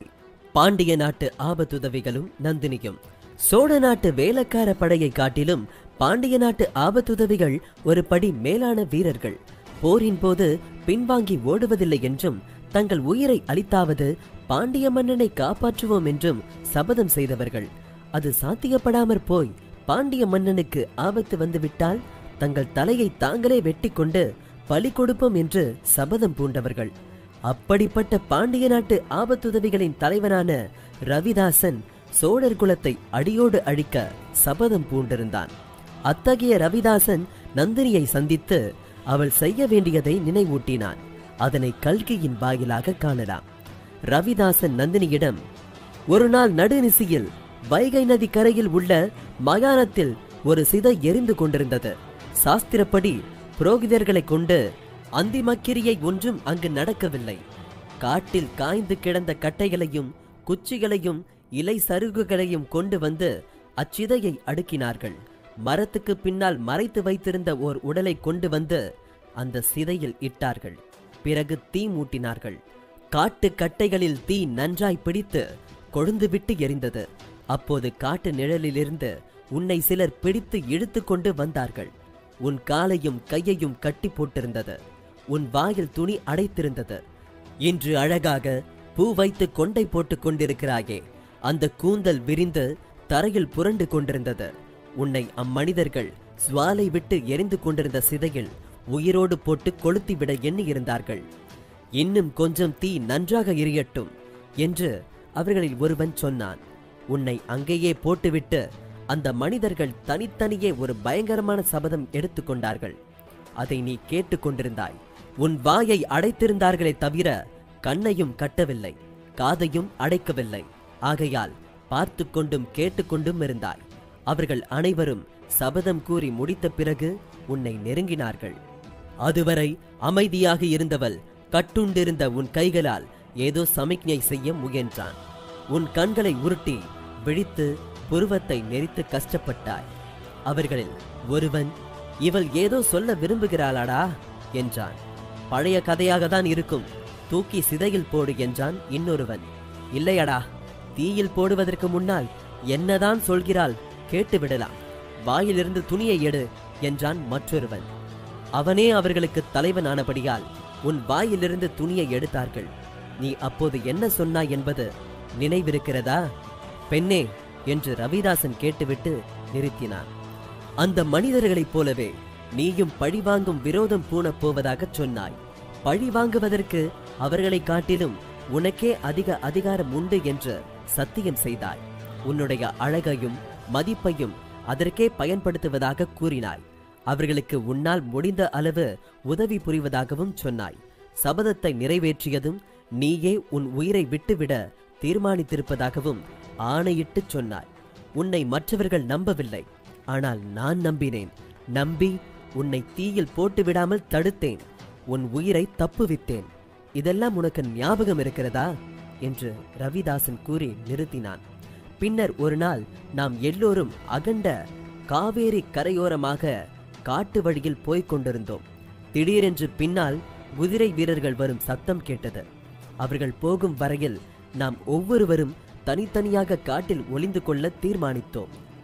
பாண்டிய நாட்டு ஆபத்துதவிகளும் நந்தினியும் சோழ நாட்டு வேலக்கார படையை காட்டிலும் பாண்டிய நாட்டு ஆபத்துதவிகள் ஒரு படி மேலான வீரர்கள் போரின் போது பின்வாங்கி ஓடுவதில்லை என்றும் தங்கள் உயிரை அளித்தாவது பாண்டிய மன்னனை காப்பாற்றுவோம் என்றும் சபதம் செய்தவர்கள் அது சாத்தியப்படாமற் போய் பாண்டிய மன்னனுக்கு ஆபத்து வந்துவிட்டால் தங்கள் தலையை தாங்களே வெட்டி கொண்டு பலி கொடுப்போம் என்று சபதம் பூண்டவர்கள் அப்படிப்பட்ட பாண்டிய நாட்டு ஆபத்துதவிகளின் தலைவனான ரவிதாசன் சோழர் குலத்தை அடியோடு அழிக்க சபதம் பூண்டிருந்தான் அத்தகைய ரவிதாசன் நந்தினியை சந்தித்து அவள் செய்ய வேண்டியதை நினைவூட்டினான் அதனை கல்கியின் வாயிலாக காணலாம் ரவிதாசன் நந்தினியிடம் ஒரு நாள் நடுநிசியில் வைகை நதி கரையில் உள்ள மயானத்தில் ஒரு சிதை எரிந்து கொண்டிருந்தது சாஸ்திரப்படி புரோகிதர்களைக் கொண்டு அந்திமக்கிரியை ஒன்றும் அங்கு நடக்கவில்லை காட்டில் காய்ந்து கிடந்த கட்டைகளையும் குச்சிகளையும் இலை சருகுகளையும் கொண்டு வந்து அச்சிதையை அடுக்கினார்கள் மரத்துக்கு பின்னால் மறைத்து வைத்திருந்த ஓர் உடலை கொண்டு வந்து அந்த சிதையில் இட்டார்கள் பிறகு தீ மூட்டினார்கள் காட்டு கட்டைகளில் தீ நன்றாய் பிடித்து கொழுந்துவிட்டு எரிந்தது அப்போது காட்டு நிழலிலிருந்து உன்னை சிலர் பிடித்து இழுத்து கொண்டு வந்தார்கள் உன் காலையும் கையையும் கட்டி போட்டிருந்தது உன் வாயில் துணி அடைத்திருந்தது இன்று அழகாக பூ வைத்து கொண்டை போட்டுக் கொண்டிருக்கிறாயே அந்த கூந்தல் விரிந்து தரையில் புரண்டு கொண்டிருந்தது உன்னை அம்மனிதர்கள் சுவாலை விட்டு எரிந்து கொண்டிருந்த சிதையில் உயிரோடு போட்டு கொளுத்திவிட எண்ணியிருந்தார்கள் இன்னும் கொஞ்சம் தீ நன்றாக எரியட்டும் என்று அவர்களில் ஒருவன் சொன்னான் உன்னை அங்கேயே போட்டுவிட்டு அந்த மனிதர்கள் தனித்தனியே ஒரு பயங்கரமான சபதம் எடுத்துக்கொண்டார்கள் அதை நீ கேட்டுக்கொண்டிருந்தாய் உன் வாயை அடைத்திருந்தார்களே தவிர கண்ணையும் கட்டவில்லை காதையும் அடைக்கவில்லை ஆகையால் பார்த்து கொண்டும் கேட்டுக்கொண்டும் இருந்தாய் அவர்கள் அனைவரும் சபதம் கூறி முடித்த பிறகு உன்னை நெருங்கினார்கள் அதுவரை அமைதியாக இருந்தவள் கட்டுண்டிருந்த உன் கைகளால் ஏதோ சமிக்ஞை செய்ய முயன்றான் உன் கண்களை உருட்டி விழித்து புருவத்தை நெரித்து கஷ்டப்பட்டாய் அவர்களில் ஒருவன் இவள் ஏதோ சொல்ல விரும்புகிறாளாடா என்றான் பழைய கதையாக தான் இருக்கும் தூக்கி சிதையில் போடு என்றான் இன்னொருவன் இல்லையடா தீயில் போடுவதற்கு முன்னால் என்னதான் சொல்கிறாள் கேட்டு விடலாம் வாயிலிருந்து துணியை எடு என்றான் மற்றொருவன் அவனே அவர்களுக்கு தலைவன் ஆனபடியால் உன் வாயிலிருந்து துணியை எடுத்தார்கள் நீ அப்போது என்ன சொன்னாய் என்பது நினைவிருக்கிறதா பெண்ணே என்று ரவிதாசன் கேட்டுவிட்டு நிறுத்தினான் அந்த மனிதர்களைப் போலவே நீயும் பழிவாங்கும் விரோதம் பூணப் போவதாகச் சொன்னாய் பழி வாங்குவதற்கு அவர்களைக் காட்டிலும் உனக்கே அதிக அதிகாரம் உண்டு என்று சத்தியம் செய்தாய் உன்னுடைய அழகையும் மதிப்பையும் அதற்கே பயன்படுத்துவதாக கூறினாய் அவர்களுக்கு உன்னால் முடிந்த அளவு உதவி புரிவதாகவும் சொன்னாய் சபதத்தை நிறைவேற்றியதும் நீயே உன் உயிரை விட்டுவிட தீர்மானித்திருப்பதாகவும் ஆணையிட்டுச் சொன்னாய் உன்னை மற்றவர்கள் நம்பவில்லை ஆனால் நான் நம்பினேன் நம்பி உன்னை தீயில் போட்டு விடாமல் தடுத்தேன் உன் உயிரை தப்புவித்தேன் இதெல்லாம் உனக்கு ஞாபகம் இருக்கிறதா என்று ரவிதாசன் கூறி நிறுத்தினான் பின்னர் ஒரு நாள் நாம் எல்லோரும் அகண்ட காவேரி கரையோரமாக காட்டு வழியில் போய்க் கொண்டிருந்தோம் திடீரென்று பின்னால் குதிரை வீரர்கள் வரும் சத்தம் கேட்டது அவர்கள் போகும் வரையில் நாம் ஒவ்வொருவரும் தனித்தனியாக காட்டில் ஒளிந்து கொள்ள தீர்மானித்தோம்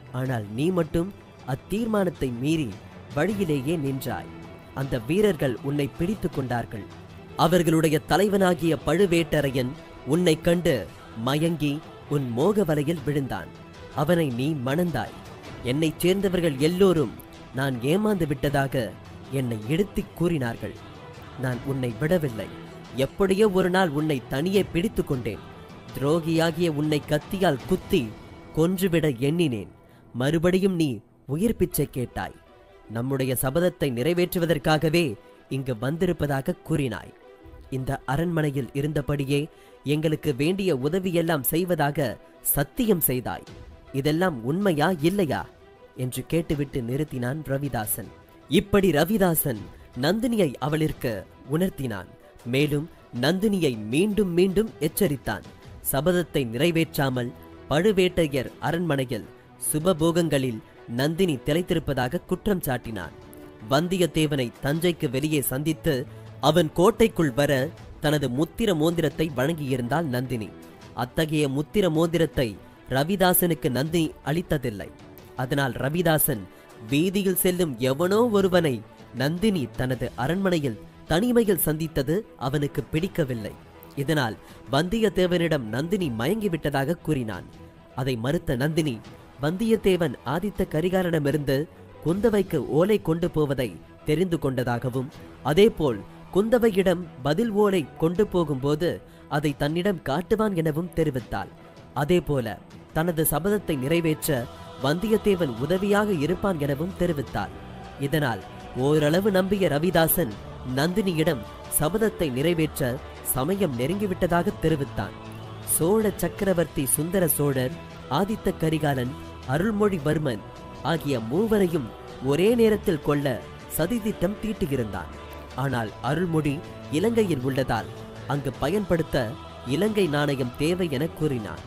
ஆனால் நீ மட்டும் அத்தீர்மானத்தை மீறி வழியிலேயே நின்றாய் அந்த வீரர்கள் உன்னை பிடித்துக் கொண்டார்கள் அவர்களுடைய தலைவனாகிய பழுவேட்டரையன் உன்னை கண்டு மயங்கி உன் மோக வலையில் விழுந்தான் அவனை நீ மணந்தாய் என்னைச் சேர்ந்தவர்கள் எல்லோரும் நான் ஏமாந்து விட்டதாக என்னை எடுத்துக் கூறினார்கள் நான் உன்னை விடவில்லை எப்படியோ ஒரு நாள் உன்னை தனியே பிடித்துக் கொண்டேன் துரோகியாகிய உன்னை கத்தியால் குத்தி கொன்றுவிட எண்ணினேன் மறுபடியும் நீ உயிர் பிச்சை கேட்டாய் நம்முடைய சபதத்தை நிறைவேற்றுவதற்காகவே இங்கு வந்திருப்பதாக கூறினாய் இந்த அரண்மனையில் இருந்தபடியே எங்களுக்கு வேண்டிய உதவியெல்லாம் செய்வதாக சத்தியம் செய்தாய் இதெல்லாம் உண்மையா இல்லையா என்று கேட்டுவிட்டு நிறுத்தினான் ரவிதாசன் இப்படி ரவிதாசன் நந்தினியை அவளிற்கு உணர்த்தினான் மேலும் நந்தினியை மீண்டும் மீண்டும் எச்சரித்தான் சபதத்தை நிறைவேற்றாமல் பழுவேட்டையர் அரண்மனையில் சுபபோகங்களில் நந்தினி திளைத்திருப்பதாக குற்றம் சாட்டினான் வந்தியத்தேவனை தஞ்சைக்கு வெளியே சந்தித்து அவன் கோட்டைக்குள் வர தனது முத்திர மோந்திரத்தை வழங்கியிருந்தாள் நந்தினி அத்தகைய முத்திர மோந்திரத்தை ரவிதாசனுக்கு நந்தினி அளித்ததில்லை அதனால் ரவிதாசன் வீதியில் செல்லும் எவனோ ஒருவனை நந்தினி தனது அரண்மனையில் தனிமையில் சந்தித்தது அவனுக்கு பிடிக்கவில்லை இதனால் வந்தியத்தேவனிடம் நந்தினி மயங்கிவிட்டதாக கூறினான் அதை மறுத்த நந்தினி வந்தியத்தேவன் ஆதித்த கரிகாலனிடமிருந்து குந்தவைக்கு ஓலை கொண்டு போவதை தெரிந்து கொண்டதாகவும் அதேபோல் குந்தவையிடம் பதில் ஓலை கொண்டு போகும்போது அதை தன்னிடம் காட்டுவான் எனவும் தெரிவித்தாள் அதேபோல தனது சபதத்தை நிறைவேற்ற வந்தியத்தேவன் உதவியாக இருப்பான் எனவும் தெரிவித்தாள் இதனால் ஓரளவு நம்பிய ரவிதாசன் நந்தினியிடம் சபதத்தை நிறைவேற்ற சமயம் நெருங்கிவிட்டதாக தெரிவித்தான் சோழ சக்கரவர்த்தி சுந்தர சோழர் ஆதித்த கரிகாலன் அருள்மொழிவர்மன் ஆகிய மூவரையும் ஒரே நேரத்தில் கொல்ல சதித்திட்டம் தீட்டியிருந்தான் ஆனால் அருள்மொழி இலங்கையில் உள்ளதால் அங்கு பயன்படுத்த இலங்கை நாணயம் தேவை என கூறினான்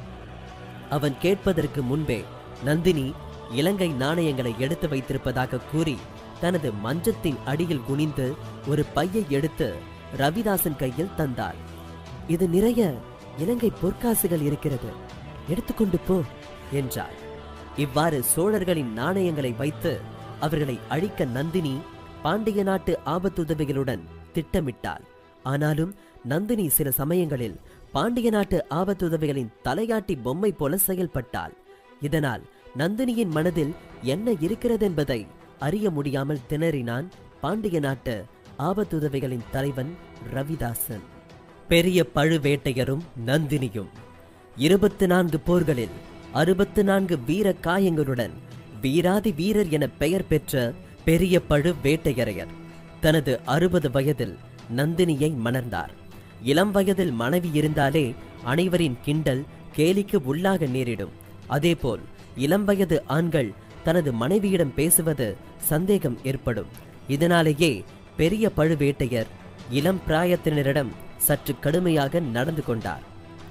அவன் கேட்பதற்கு முன்பே நந்தினி இலங்கை நாணயங்களை எடுத்து வைத்திருப்பதாக கூறி தனது மஞ்சத்தின் அடியில் குனிந்து ஒரு பையை எடுத்து ரவிதாசன் கையில் தந்தாள் இது நிறைய இலங்கை பொற்காசுகள் இருக்கிறது எடுத்துக்கொண்டு போ என்றார் இவ்வாறு சோழர்களின் நாணயங்களை வைத்து அவர்களை அழிக்க நந்தினி பாண்டிய நாட்டு ஆபத்துதவிகளுடன் திட்டமிட்டாள் ஆனாலும் நந்தினி சில சமயங்களில் பாண்டிய நாட்டு ஆபத்துதவிகளின் தலையாட்டி பொம்மை போல செயல்பட்டாள் இதனால் நந்தினியின் மனதில் என்ன இருக்கிறதென்பதை அறிய முடியாமல் திணறினான் பாண்டிய நாட்டு ஆபத்துதவிகளின் தலைவன் ரவிதாசன் பெரிய பழுவேட்டையரும் நந்தினியும் இருபத்து நான்கு போர்களில் அறுபத்து நான்கு வீர காயங்களுடன் வீராதி வீரர் என பெயர் பெற்ற பெரிய பழுவேட்டையரையர் தனது அறுபது வயதில் நந்தினியை மணர்ந்தார் இளம் வயதில் மனைவி இருந்தாலே அனைவரின் கிண்டல் கேலிக்கு உள்ளாக நேரிடும் அதேபோல் இளம் வயது ஆண்கள் தனது மனைவியிடம் பேசுவது சந்தேகம் ஏற்படும் இதனாலேயே பெரிய பழுவேட்டையர் இளம் பிராயத்தினரிடம் சற்று கடுமையாக நடந்து கொண்டார்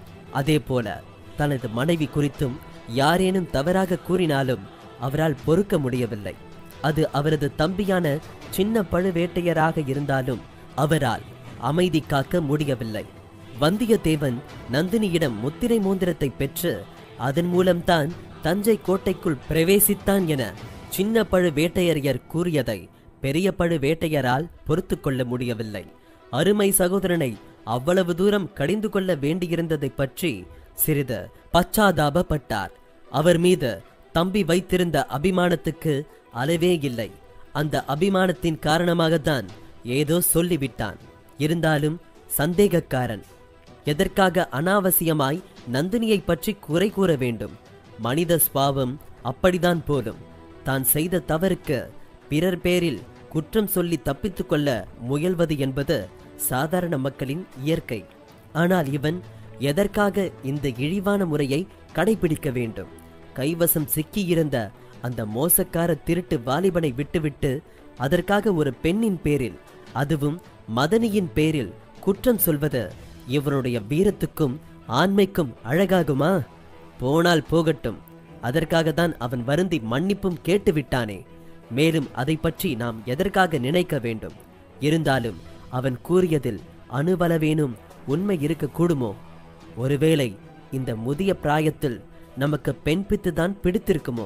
அதேபோல தனது மனைவி குறித்தும் யாரேனும் தவறாக கூறினாலும் அவரால் பொறுக்க முடியவில்லை அது அவரது தம்பியான சின்ன பழுவேட்டையராக இருந்தாலும் அவரால் அமைதி காக்க முடியவில்லை வந்தியத்தேவன் நந்தினியிடம் முத்திரை மோந்திரத்தை பெற்று அதன் மூலம்தான் தஞ்சை கோட்டைக்குள் பிரவேசித்தான் என சின்ன பழுவேட்டையரையர் கூறியதை பெரிய பழுவேட்டையரால் பொறுத்து கொள்ள முடியவில்லை அருமை சகோதரனை அவ்வளவு தூரம் கடிந்து கொள்ள வேண்டியிருந்ததை பற்றி சிறிது பச்சாதாபப்பட்டார் அவர் மீது தம்பி வைத்திருந்த அபிமானத்துக்கு அளவே இல்லை அந்த அபிமானத்தின் காரணமாகத்தான் ஏதோ சொல்லிவிட்டான் இருந்தாலும் சந்தேகக்காரன் எதற்காக அனாவசியமாய் நந்தினியை பற்றி குறை கூற வேண்டும் மனித ஸ்பாவம் அப்படிதான் போலும் தான் செய்த தவறுக்கு பிறர் பேரில் குற்றம் சொல்லி தப்பித்துக் கொள்ள முயல்வது என்பது சாதாரண மக்களின் இயற்கை ஆனால் இவன் எதற்காக இந்த இழிவான முறையை கடைபிடிக்க வேண்டும் கைவசம் சிக்கியிருந்த அந்த மோசக்கார திருட்டு வாலிபனை விட்டுவிட்டு அதற்காக ஒரு பெண்ணின் பேரில் அதுவும் மதனியின் பேரில் குற்றம் சொல்வது இவனுடைய வீரத்துக்கும் ஆண்மைக்கும் அழகாகுமா போனால் போகட்டும் அதற்காக தான் அவன் வருந்தி மன்னிப்பும் கேட்டு விட்டானே மேலும் அதை பற்றி நாம் எதற்காக நினைக்க வேண்டும் இருந்தாலும் அவன் கூறியதில் அணுவளவேனும் உண்மை இருக்கக்கூடுமோ ஒருவேளை இந்த முதிய பிராயத்தில் நமக்கு பெண் பித்து தான் பிடித்திருக்குமோ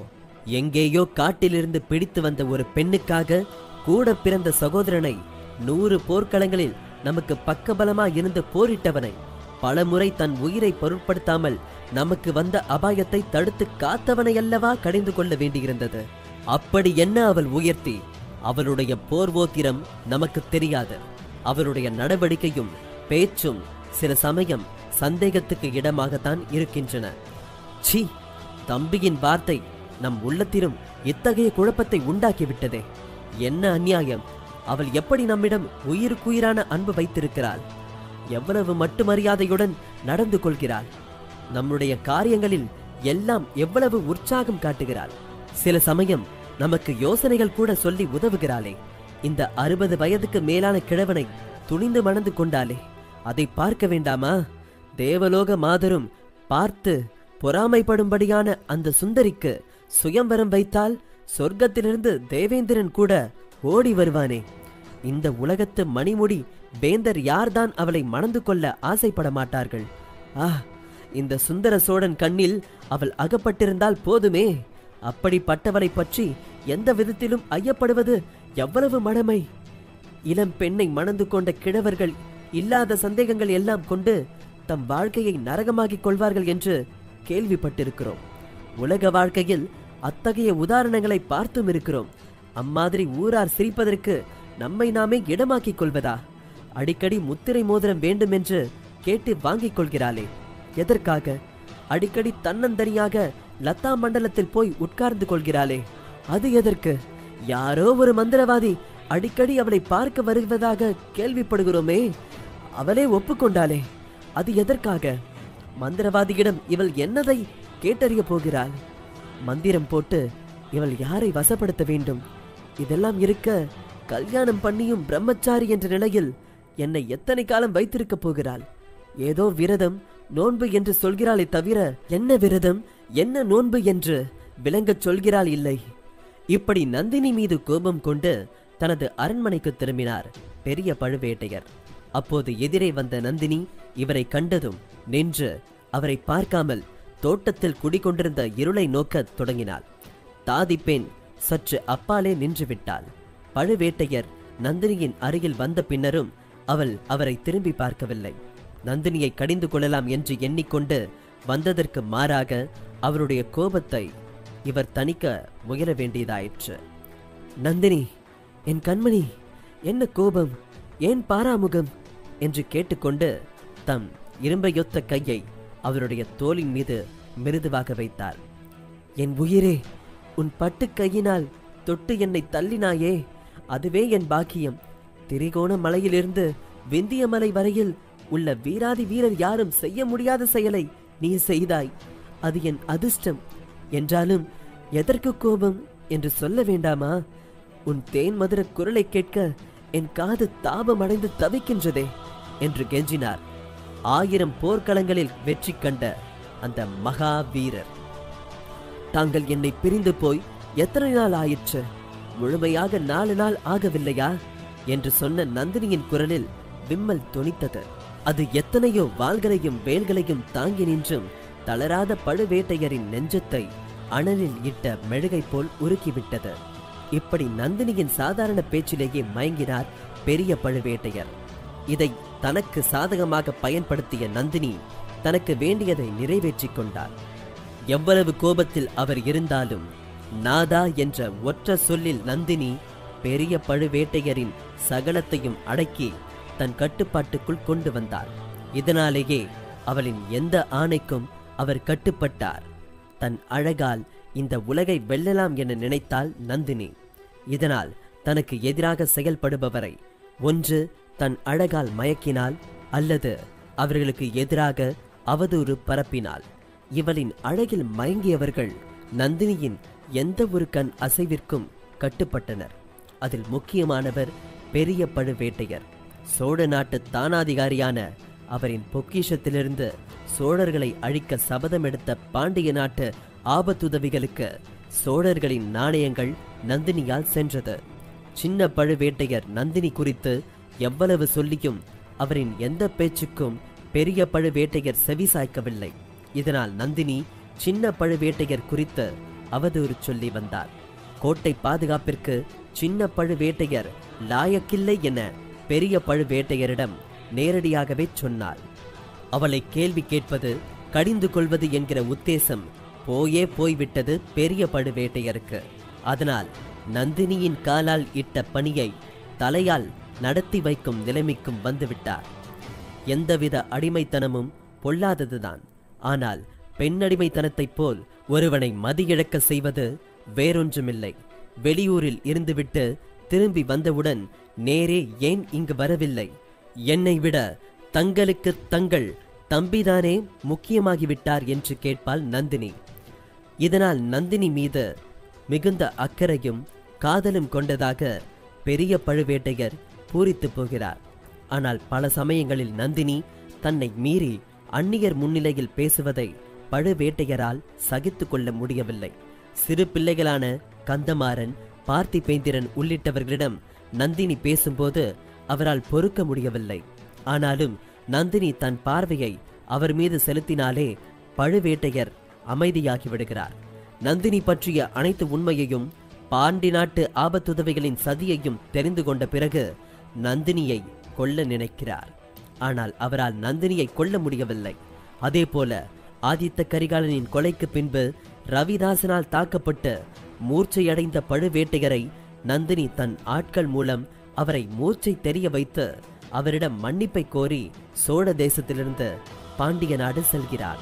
எங்கேயோ காட்டிலிருந்து பிடித்து வந்த ஒரு பெண்ணுக்காக கூட பிறந்த சகோதரனை நூறு போர்க்களங்களில் நமக்கு பக்கபலமா இருந்து போரிட்டவனை பலமுறை தன் உயிரை பொருட்படுத்தாமல் நமக்கு வந்த அபாயத்தை தடுத்து காத்தவனை அல்லவா கடிந்து கொள்ள வேண்டியிருந்தது அப்படி என்ன அவள் உயர்த்தி அவளுடைய போர்வோத்திரம் நமக்கு தெரியாது அவருடைய நடவடிக்கையும் பேச்சும் சில சமயம் சந்தேகத்துக்கு இடமாகத்தான் இருக்கின்றன சி தம்பியின் வார்த்தை நம் உள்ளத்திலும் இத்தகைய குழப்பத்தை உண்டாக்கிவிட்டதே என்ன அநியாயம் அவள் எப்படி நம்மிடம் உயிருக்குயிரான அன்பு வைத்திருக்கிறாள் எவ்வளவு மட்டு மரியாதையுடன் நடந்து கொள்கிறாள் நம்முடைய காரியங்களில் எல்லாம் எவ்வளவு உற்சாகம் காட்டுகிறாள் சில சமயம் நமக்கு யோசனைகள் கூட சொல்லி உதவுகிறாளே இந்த அறுபது வயதுக்கு மேலான கிழவனை துணிந்து மணந்து கொண்டாளே அதை பார்க்க வேண்டாமா தேவலோக மாதரும் பார்த்து பொறாமைப்படும்படியான அந்த சுந்தரிக்கு சுயம்வரம் வைத்தால் சொர்க்கத்திலிருந்து தேவேந்திரன் கூட ஓடி வருவானே இந்த உலகத்து மணிமுடி வேந்தர் யார்தான் அவளை மணந்து கொள்ள ஆசைப்பட மாட்டார்கள் ஆ இந்த சுந்தர சோழன் கண்ணில் அவள் அகப்பட்டிருந்தால் போதுமே அப்படிப்பட்டவளை பற்றி எந்த விதத்திலும் ஐயப்படுவது எவ்வளவு மடமை இளம் பெண்ணை மணந்து கொண்ட கிழவர்கள் இல்லாத சந்தேகங்கள் எல்லாம் கொண்டு தம் வாழ்க்கையை நரகமாக்கிக் கொள்வார்கள் என்று கேள்விப்பட்டிருக்கிறோம் உலக வாழ்க்கையில் அத்தகைய உதாரணங்களை பார்த்தும் இருக்கிறோம் அம்மாதிரி ஊரார் சிரிப்பதற்கு நம்மை நாமே இடமாக்கிக் கொள்வதா அடிக்கடி முத்திரை மோதிரம் வேண்டும் என்று கேட்டு வாங்கிக் கொள்கிறாளே எதற்காக அடிக்கடி தன்னந்தனியாக லதா மண்டலத்தில் போய் உட்கார்ந்து கொள்கிறாளே அது எதற்கு யாரோ ஒரு மந்திரவாதி அடிக்கடி அவளை பார்க்க வருவதாக கேள்விப்படுகிறோமே அவளே ஒப்புக்கொண்டாளே அது எதற்காக மந்திரவாதியிடம் இவள் என்னதை கேட்டறிய போகிறாள் மந்திரம் போட்டு இவள் யாரை வசப்படுத்த வேண்டும் இதெல்லாம் இருக்க கல்யாணம் பண்ணியும் பிரம்மச்சாரி என்ற நிலையில் என்னை எத்தனை காலம் வைத்திருக்கப் போகிறாள் ஏதோ விரதம் நோன்பு என்று சொல்கிறாளே தவிர என்ன விரதம் என்ன நோன்பு என்று விளங்கச் சொல்கிறாள் இல்லை இப்படி நந்தினி மீது கோபம் கொண்டு தனது அரண்மனைக்கு திரும்பினார் பெரிய பழுவேட்டையர் அப்போது எதிரே வந்த நந்தினி இவரை கண்டதும் நின்று அவரை பார்க்காமல் தோட்டத்தில் குடிகொண்டிருந்த இருளை நோக்கத் தொடங்கினாள் தாதி பெண் சற்று அப்பாலே நின்று விட்டாள் பழுவேட்டையர் நந்தினியின் அருகில் வந்த பின்னரும் அவள் அவரை திரும்பி பார்க்கவில்லை நந்தினியை கடிந்து கொள்ளலாம் என்று எண்ணிக்கொண்டு வந்ததற்கு மாறாக அவருடைய கோபத்தை இவர் தணிக்க முயல வேண்டியதாயிற்று நந்தினி என் கண்மணி என்ன கோபம் ஏன் பாராமுகம் என்று கேட்டுக்கொண்டு தம் இரும்பையொத்த கையை அவருடைய தோளின் மீது மிருதுவாக வைத்தார் என் உயிரே உன் பட்டு கையினால் தொட்டு என்னை தள்ளினாயே அதுவே என் பாக்கியம் திரிகோண மலையிலிருந்து விந்திய மலை வரையில் உள்ள வீராதி வீரர் யாரும் செய்ய முடியாத செயலை நீ செய்தாய் அது என் அதிர்ஷ்டம் என்றாலும் எதற்கு கோபம் என்று சொல்ல வேண்டாமா உன் தேன் மதுர குரலை கேட்க என் காது தாபமடைந்து தவிக்கின்றதே என்று கெஞ்சினார் ஆயிரம் போர்க்களங்களில் வெற்றி கண்ட அந்த மகா வீரர் தாங்கள் என்னை பிரிந்து போய் எத்தனை நாள் ஆயிற்று முழுமையாக நாலு நாள் ஆகவில்லையா என்று சொன்ன நந்தினியின் குரலில் விம்மல் தொனித்தது அது எத்தனையோ வாள்களையும் வேல்களையும் தாங்கி நின்றும் தளராத பழுவேட்டையரின் நெஞ்சத்தை அனலில் இட்ட மெழுகை போல் உருக்கிவிட்டது இப்படி நந்தினியின் சாதாரண பேச்சிலேயே மயங்கினார் பெரிய பழுவேட்டையர் இதை தனக்கு சாதகமாக பயன்படுத்திய நந்தினி தனக்கு வேண்டியதை நிறைவேற்றிக் கொண்டார் எவ்வளவு கோபத்தில் அவர் இருந்தாலும் நாதா என்ற ஒற்ற சொல்லில் நந்தினி பெரிய பழுவேட்டையரின் சகலத்தையும் அடக்கி தன் கட்டுப்பாட்டுக்குள் கொண்டு வந்தாள் இதனாலேயே அவளின் எந்த ஆணைக்கும் அவர் கட்டுப்பட்டார் தன் அழகால் இந்த உலகை வெல்லலாம் என நினைத்தாள் நந்தினி இதனால் தனக்கு எதிராக செயல்படுபவரை ஒன்று தன் அழகால் மயக்கினாள் அல்லது அவர்களுக்கு எதிராக அவதூறு பரப்பினாள் இவளின் அழகில் மயங்கியவர்கள் நந்தினியின் எந்த ஒரு கண் அசைவிற்கும் கட்டுப்பட்டனர் அதில் முக்கியமானவர் பெரிய பழுவேட்டையர் சோழ நாட்டு தானாதிகாரியான அவரின் பொக்கிஷத்திலிருந்து சோழர்களை அழிக்க சபதமெடுத்த பாண்டிய நாட்டு ஆபத்துதவிகளுக்கு சோழர்களின் நாணயங்கள் நந்தினியால் சென்றது சின்ன பழுவேட்டையர் நந்தினி குறித்து எவ்வளவு சொல்லியும் அவரின் எந்த பேச்சுக்கும் பெரிய பழுவேட்டையர் செவி சாய்க்கவில்லை இதனால் நந்தினி சின்ன பழுவேட்டையர் குறித்து அவதூறு சொல்லி வந்தார் கோட்டை பாதுகாப்பிற்கு சின்ன பழுவேட்டையர் லாயக்கில்லை என பெரிய பழுவேட்டையரிடம் நேரடியாகவே சொன்னாள் அவளை கேள்வி கேட்பது கடிந்து கொள்வது என்கிற உத்தேசம் போயே போய்விட்டது பெரிய பழுவேட்டையருக்கு அதனால் நந்தினியின் காலால் இட்ட பணியை தலையால் நடத்தி வைக்கும் நிலைமைக்கும் வந்துவிட்டார் எந்தவித அடிமைத்தனமும் பொல்லாததுதான் ஆனால் பெண்ணடிமைத்தனத்தைப் போல் ஒருவனை மதியிழக்க செய்வது வேறொன்றுமில்லை வெளியூரில் இருந்துவிட்டு திரும்பி வந்தவுடன் நேரே ஏன் இங்கு வரவில்லை என்னை விட தங்களுக்கு தங்கள் தம்பிதானே முக்கியமாகிவிட்டார் என்று கேட்பாள் நந்தினி இதனால் நந்தினி மீது மிகுந்த அக்கறையும் காதலும் கொண்டதாக பெரிய பழுவேட்டையர் பூரித்து போகிறார் ஆனால் பல சமயங்களில் நந்தினி தன்னை மீறி அந்நியர் முன்னிலையில் பேசுவதை பழுவேட்டையரால் சகித்து கொள்ள முடியவில்லை சிறு பிள்ளைகளான கந்தமாறன் பார்த்திபேந்திரன் உள்ளிட்டவர்களிடம் நந்தினி பேசும்போது அவரால் பொறுக்க முடியவில்லை ஆனாலும் நந்தினி தன் பார்வையை அவர் மீது செலுத்தினாலே பழுவேட்டையர் அமைதியாகி விடுகிறார் நந்தினி பற்றிய அனைத்து உண்மையையும் பாண்டி நாட்டு ஆபத்துதவிகளின் சதியையும் தெரிந்து கொண்ட பிறகு நந்தினியை கொல்ல நினைக்கிறார் ஆனால் அவரால் நந்தினியை கொல்ல முடியவில்லை அதேபோல ஆதித்த கரிகாலனின் கொலைக்கு பின்பு ரவிதாசனால் தாக்கப்பட்டு மூர்ச்சையடைந்த பழுவேட்டையரை நந்தினி தன் ஆட்கள் மூலம் அவரை மூர்ச்சை தெரிய வைத்து அவரிடம் மன்னிப்பை கோரி சோழ தேசத்திலிருந்து பாண்டிய நாடு செல்கிறார்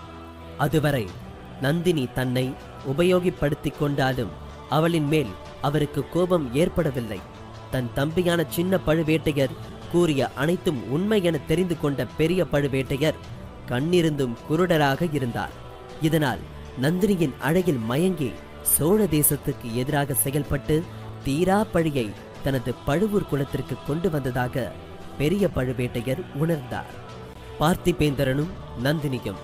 அதுவரை நந்தினி தன்னை உபயோகிப்படுத்திக் கொண்டாலும் அவளின் மேல் அவருக்கு கோபம் ஏற்படவில்லை தன் தம்பியான சின்ன பழுவேட்டையர் கூறிய அனைத்தும் உண்மை என தெரிந்து கொண்ட பெரிய பழுவேட்டையர் கண்ணிருந்தும் குருடராக இருந்தார் இதனால் நந்தினியின் அழகில் மயங்கி சோழ தேசத்துக்கு எதிராக செயல்பட்டு தீரா பழியை தனது பழுவூர் குலத்திற்கு கொண்டு வந்ததாக பெரிய பழுவேட்டையர் உணர்ந்தார் பார்த்திபேந்திரனும் நந்தினியும்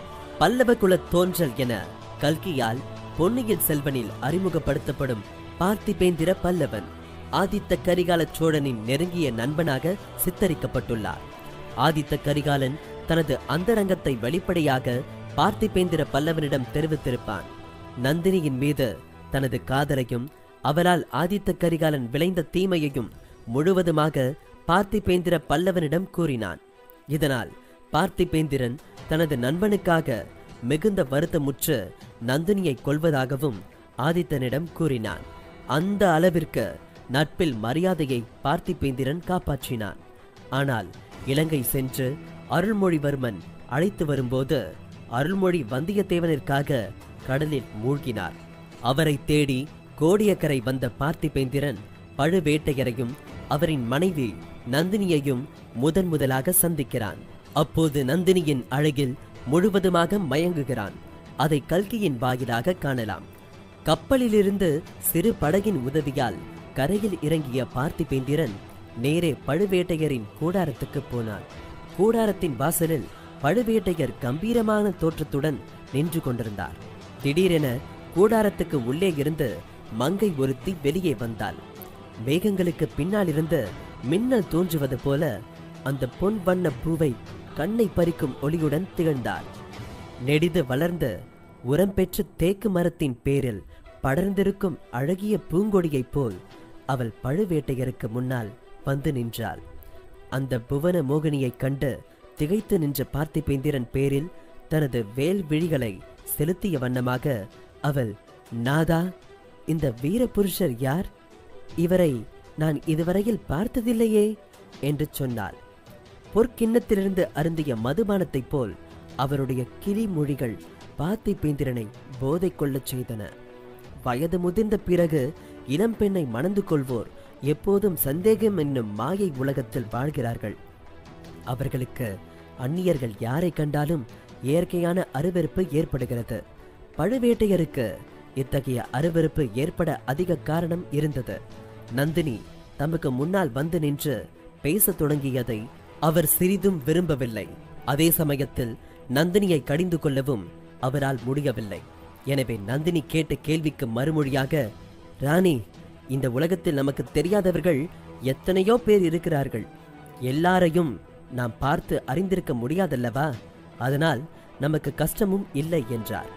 பல்லவ குலத் தோன்றல் என கல்கியால் பொன்னியின் செல்வனில் அறிமுகப்படுத்தப்படும் பார்த்திபேந்திர பல்லவன் ஆதித்த கரிகால சோழனின் நெருங்கிய நண்பனாக சித்தரிக்கப்பட்டுள்ளார் ஆதித்த கரிகாலன் தனது அந்தரங்கத்தை வெளிப்படையாக பார்த்திபேந்திர பல்லவனிடம் தெரிவித்திருப்பான் நந்தினியின் மீது தனது காதலையும் அவரால் ஆதித்த கரிகாலன் விளைந்த தீமையையும் முழுவதுமாக பார்த்திபேந்திர பல்லவனிடம் கூறினான் இதனால் பார்த்திபேந்திரன் தனது நண்பனுக்காக மிகுந்த வருத்தமுற்று நந்தினியை கொல்வதாகவும் ஆதித்தனிடம் கூறினான் அந்த அளவிற்கு நட்பில் மரியாதையை பார்த்திபேந்திரன் காப்பாற்றினான் ஆனால் இலங்கை சென்று அருள்மொழிவர்மன் அழைத்து வரும்போது அருள்மொழி வந்தியத்தேவனிற்காக கடலில் மூழ்கினார் அவரை தேடி கோடியக்கரை வந்த பார்த்திபேந்திரன் பழுவேட்டையரையும் அவரின் மனைவி நந்தினியையும் முதன் முதலாக சந்திக்கிறான் அப்போது நந்தினியின் அழகில் முழுவதுமாக மயங்குகிறான் அதை கல்கியின் வாயிலாக காணலாம் கப்பலிலிருந்து சிறு படகின் உதவியால் கரையில் இறங்கிய பார்த்திபேந்திரன் நேரே பழுவேட்டையரின் கூடாரத்துக்கு போனான் கூடாரத்தின் வாசலில் பழுவேட்டையர் கம்பீரமான தோற்றத்துடன் நின்று கொண்டிருந்தார் திடீரென கூடாரத்துக்கு உள்ளே இருந்து மங்கை ஒருத்தி வெளியே வந்தாள் மேகங்களுக்கு பின்னாலிருந்து மின்னல் தோன்றுவது போல அந்த பொன் வண்ண பூவை கண்ணை பறிக்கும் ஒளியுடன் திகழ்ந்தாள் நெடிது வளர்ந்த உரம் பெற்ற தேக்கு மரத்தின் பேரில் படர்ந்திருக்கும் அழகிய பூங்கொடியைப் போல் அவள் பழுவேட்டையருக்கு முன்னால் வந்து நின்றாள் அந்த புவன மோகினியைக் கண்டு திகைத்து நின்ற பார்த்திபேந்திரன் பேரில் தனது வேல் விழிகளை செலுத்திய வண்ணமாக அவள் நாதா இந்த வீரபுருஷர் யார் இவரை நான் இதுவரையில் பார்த்ததில்லையே என்று சொன்னாள் பொற்கிண்ணத்திலிருந்து அருந்திய மதுபானத்தைப் போல் அவருடைய கிளி மொழிகள் பார்த்திபேந்திரனை போதை கொள்ளச் செய்தன வயது முதிர்ந்த பிறகு இளம் பெண்ணை மணந்து கொள்வோர் எப்போதும் சந்தேகம் என்னும் மாயை உலகத்தில் வாழ்கிறார்கள் அவர்களுக்கு அந்நியர்கள் யாரை கண்டாலும் இயற்கையான அருவருப்பு ஏற்படுகிறது பழுவேட்டையருக்கு இத்தகைய அருவருப்பு ஏற்பட அதிக காரணம் இருந்தது நந்தினி தமக்கு முன்னால் வந்து நின்று பேசத் தொடங்கியதை அவர் சிறிதும் விரும்பவில்லை அதே சமயத்தில் நந்தினியை கடிந்து கொள்ளவும் அவரால் முடியவில்லை எனவே நந்தினி கேட்ட கேள்விக்கு மறுமொழியாக ராணி இந்த உலகத்தில் நமக்கு தெரியாதவர்கள் எத்தனையோ பேர் இருக்கிறார்கள் எல்லாரையும் நாம் பார்த்து அறிந்திருக்க முடியாதல்லவா அதனால் நமக்கு கஷ்டமும் இல்லை என்றார்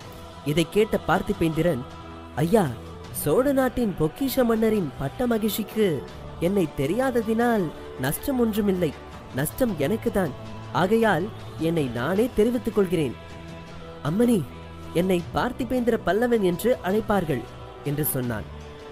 இதை கேட்ட பார்த்திபேந்திரன் ஐயா சோழ நாட்டின் பொக்கிஷ மன்னரின் பட்ட மகிழ்ச்சிக்கு என்னை தெரியாததினால் நஷ்டம் ஒன்றுமில்லை நஷ்டம் எனக்குதான் ஆகையால் என்னை நானே தெரிவித்துக் கொள்கிறேன் அம்மணி என்னை பார்த்திபேந்திர பல்லவன் என்று அழைப்பார்கள் என்று சொன்னான்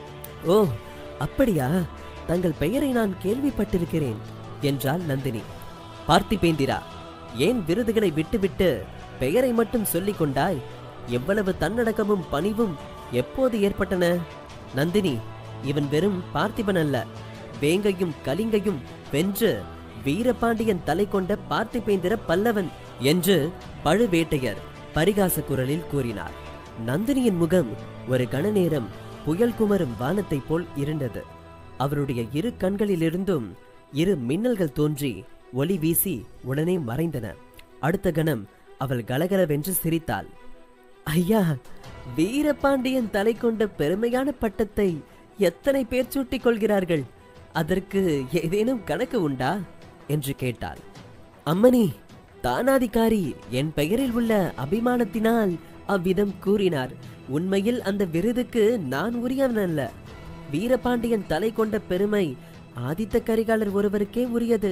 ஓ அப்படியா தங்கள் பெயரை நான் கேள்விப்பட்டிருக்கிறேன் என்றாள் நந்தினி பார்த்திபேந்திரா ஏன் விருதுகளை விட்டுவிட்டு பெயரை மட்டும் சொல்லிக் கொண்டாய் எவ்வளவு தன்னடக்கமும் பணிவும் எப்போது ஏற்பட்டன நந்தினி இவன் வெறும் பார்த்திபன் அல்ல வேங்கையும் கலிங்கையும் வென்று வீரபாண்டியன் தலை கொண்ட பார்த்திபேந்திர பல்லவன் என்று பழுவேட்டையர் பரிகாச குரலில் கூறினார் நந்தினியின் முகம் ஒரு கணநேரம் புயல் குமரும் வானத்தைப் போல் இருண்டது அவருடைய இரு கண்களிலிருந்தும் இரு மின்னல்கள் தோன்றி ஒளி வீசி உடனே மறைந்தன அடுத்த கணம் அவள் கலகலவென்று சிரித்தாள் ஐயா வீரபாண்டியன் தலை கொண்ட பெருமையான பட்டத்தை எத்தனை பேர் சூட்டிக் கொள்கிறார்கள் அதற்கு ஏதேனும் கணக்கு உண்டா என்று கேட்டாள் அம்மணி தானாதிகாரி என் பெயரில் உள்ள அபிமானத்தினால் அவ்விதம் கூறினார் உண்மையில் அந்த விருதுக்கு நான் உரியவன் அல்ல வீரபாண்டியன் தலை கொண்ட பெருமை ஆதித்த கரிகாலர் ஒருவருக்கே உரியது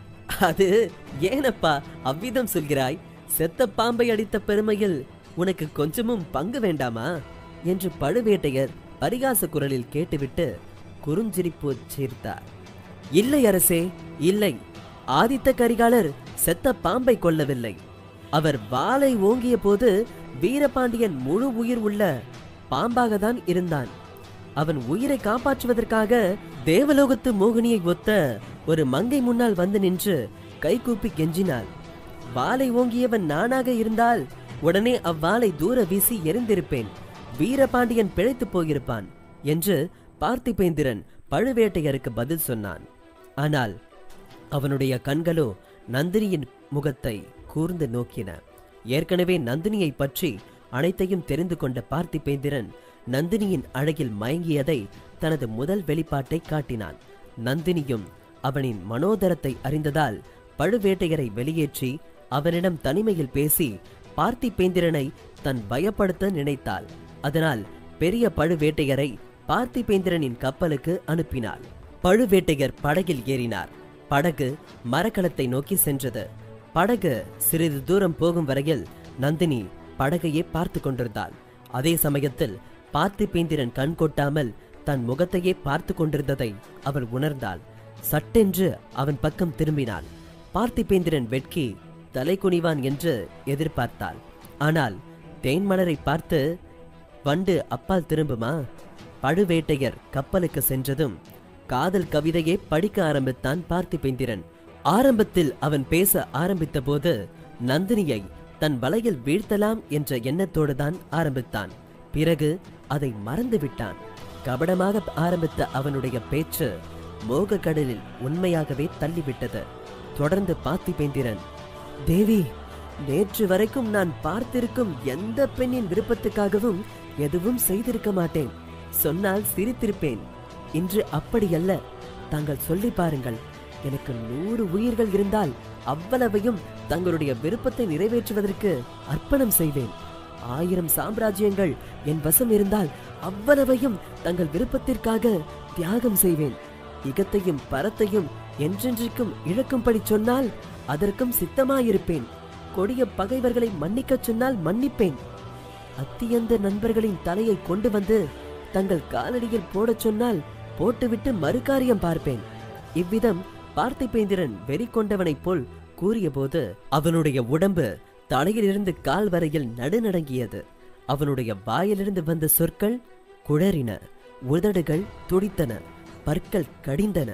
அது ஏனப்பா அவ்விதம் சொல்கிறாய் செத்த பாம்பை அடித்த பெருமையில் உனக்கு கொஞ்சமும் பங்கு வேண்டாமா என்று பழுவேட்டையர் பரிகாச குரலில் கேட்டுவிட்டு குறுஞ்சிரிப்பு சேர்த்தார் இல்லை அரசே இல்லை ஆதித்த கரிகாலர் செத்த பாம்பை கொல்லவில்லை அவர் வாளை ஓங்கிய போது வீரபாண்டியன் முழு உயிர் உள்ள பாம்பாக தான் இருந்தான் அவன் உயிரை காப்பாற்றுவதற்காக தேவலோகத்து மோகினியை ஒத்த ஒரு மங்கை முன்னால் வந்து நின்று கைகூப்பி கெஞ்சினாள் வாளை ஓங்கியவன் நானாக இருந்தால் உடனே அவ்வாளை தூர வீசி எரிந்திருப்பேன் வீரபாண்டியன் பிழைத்துப் போயிருப்பான் என்று பார்த்திபேந்திரன் பழுவேட்டையருக்கு பதில் சொன்னான் ஆனால் அவனுடைய கண்களோ நந்தினியின் முகத்தை கூர்ந்து நோக்கின ஏற்கனவே நந்தினியை பற்றி அனைத்தையும் தெரிந்து கொண்ட பார்த்திபேந்திரன் நந்தினியின் அழகில் மயங்கியதை தனது முதல் வெளிப்பாட்டை காட்டினான் நந்தினியும் அவனின் மனோதரத்தை அறிந்ததால் பழுவேட்டையரை வெளியேற்றி அவனிடம் தனிமையில் பேசி பார்த்திபேந்திரனை தன் பயப்படுத்த நினைத்தாள் அதனால் பெரிய பழுவேட்டையரை பார்த்திபேந்திரனின் கப்பலுக்கு அனுப்பினாள் பழுவேட்டையர் படகில் ஏறினார் படகு மரக்கலத்தை நோக்கி சென்றது படகு சிறிது தூரம் போகும் வரையில் நந்தினி படகையே பார்த்து கொண்டிருந்தாள் அதே சமயத்தில் பார்த்திபேந்திரன் கண் கொட்டாமல் தன் முகத்தையே பார்த்து கொண்டிருந்ததை அவள் உணர்ந்தாள் சட்டென்று அவன் பக்கம் திரும்பினாள் பார்த்திபேந்திரன் வெட்கி தலை குனிவான் என்று எதிர்பார்த்தாள் ஆனால் தேன்மலரை பார்த்து வண்டு அப்பால் திரும்புமா பழுவேட்டையர் கப்பலுக்கு சென்றதும் காதல் கவிதையே படிக்க ஆரம்பித்தான் பார்த்திபேந்திரன் ஆரம்பத்தில் அவன் பேச ஆரம்பித்த போது நந்தினியை தன் வலையில் வீழ்த்தலாம் என்ற எண்ணத்தோடு தான் ஆரம்பித்தான் பிறகு அதை மறந்து விட்டான் கபடமாக ஆரம்பித்த அவனுடைய பேச்சு மோக கடலில் உண்மையாகவே தள்ளிவிட்டது தொடர்ந்து பார்த்திபேந்திரன் தேவி நேற்று வரைக்கும் நான் பார்த்திருக்கும் எந்த பெண்ணின் விருப்பத்துக்காகவும் எதுவும் செய்திருக்க மாட்டேன் சொன்னால் சிரித்திருப்பேன் இன்று அப்படியல்ல தாங்கள் சொல்லி பாருங்கள் எனக்கு நூறு உயிர்கள் இருந்தால் அவ்வளவையும் தங்களுடைய விருப்பத்தை நிறைவேற்றுவதற்கு அர்ப்பணம் செய்வேன் ஆயிரம் சாம்ராஜ்யங்கள் என் வசம் இருந்தால் அவ்வளவையும் தங்கள் விருப்பத்திற்காக தியாகம் செய்வேன் இகத்தையும் பரத்தையும் என்றென்றைக்கும் இழக்கும்படி சொன்னால் அதற்கும் சித்தமாயிருப்பேன் கொடிய பகைவர்களை மன்னிக்கச் சொன்னால் மன்னிப்பேன் அத்தியந்த நண்பர்களின் தலையை கொண்டு வந்து தங்கள் காலடியில் போடச் சொன்னால் போட்டுவிட்டு மறுகாரியம் பார்ப்பேன் இவ்விதம் பார்த்திபேந்திரன் வெறி கொண்டவனைப் போல் கூறியபோது அவனுடைய உடம்பு தலையிலிருந்து கால் வரையில் நடுநடங்கியது அவனுடைய வாயிலிருந்து வந்த சொற்கள் குழறின உதடுகள் துடித்தன பற்கள் கடிந்தன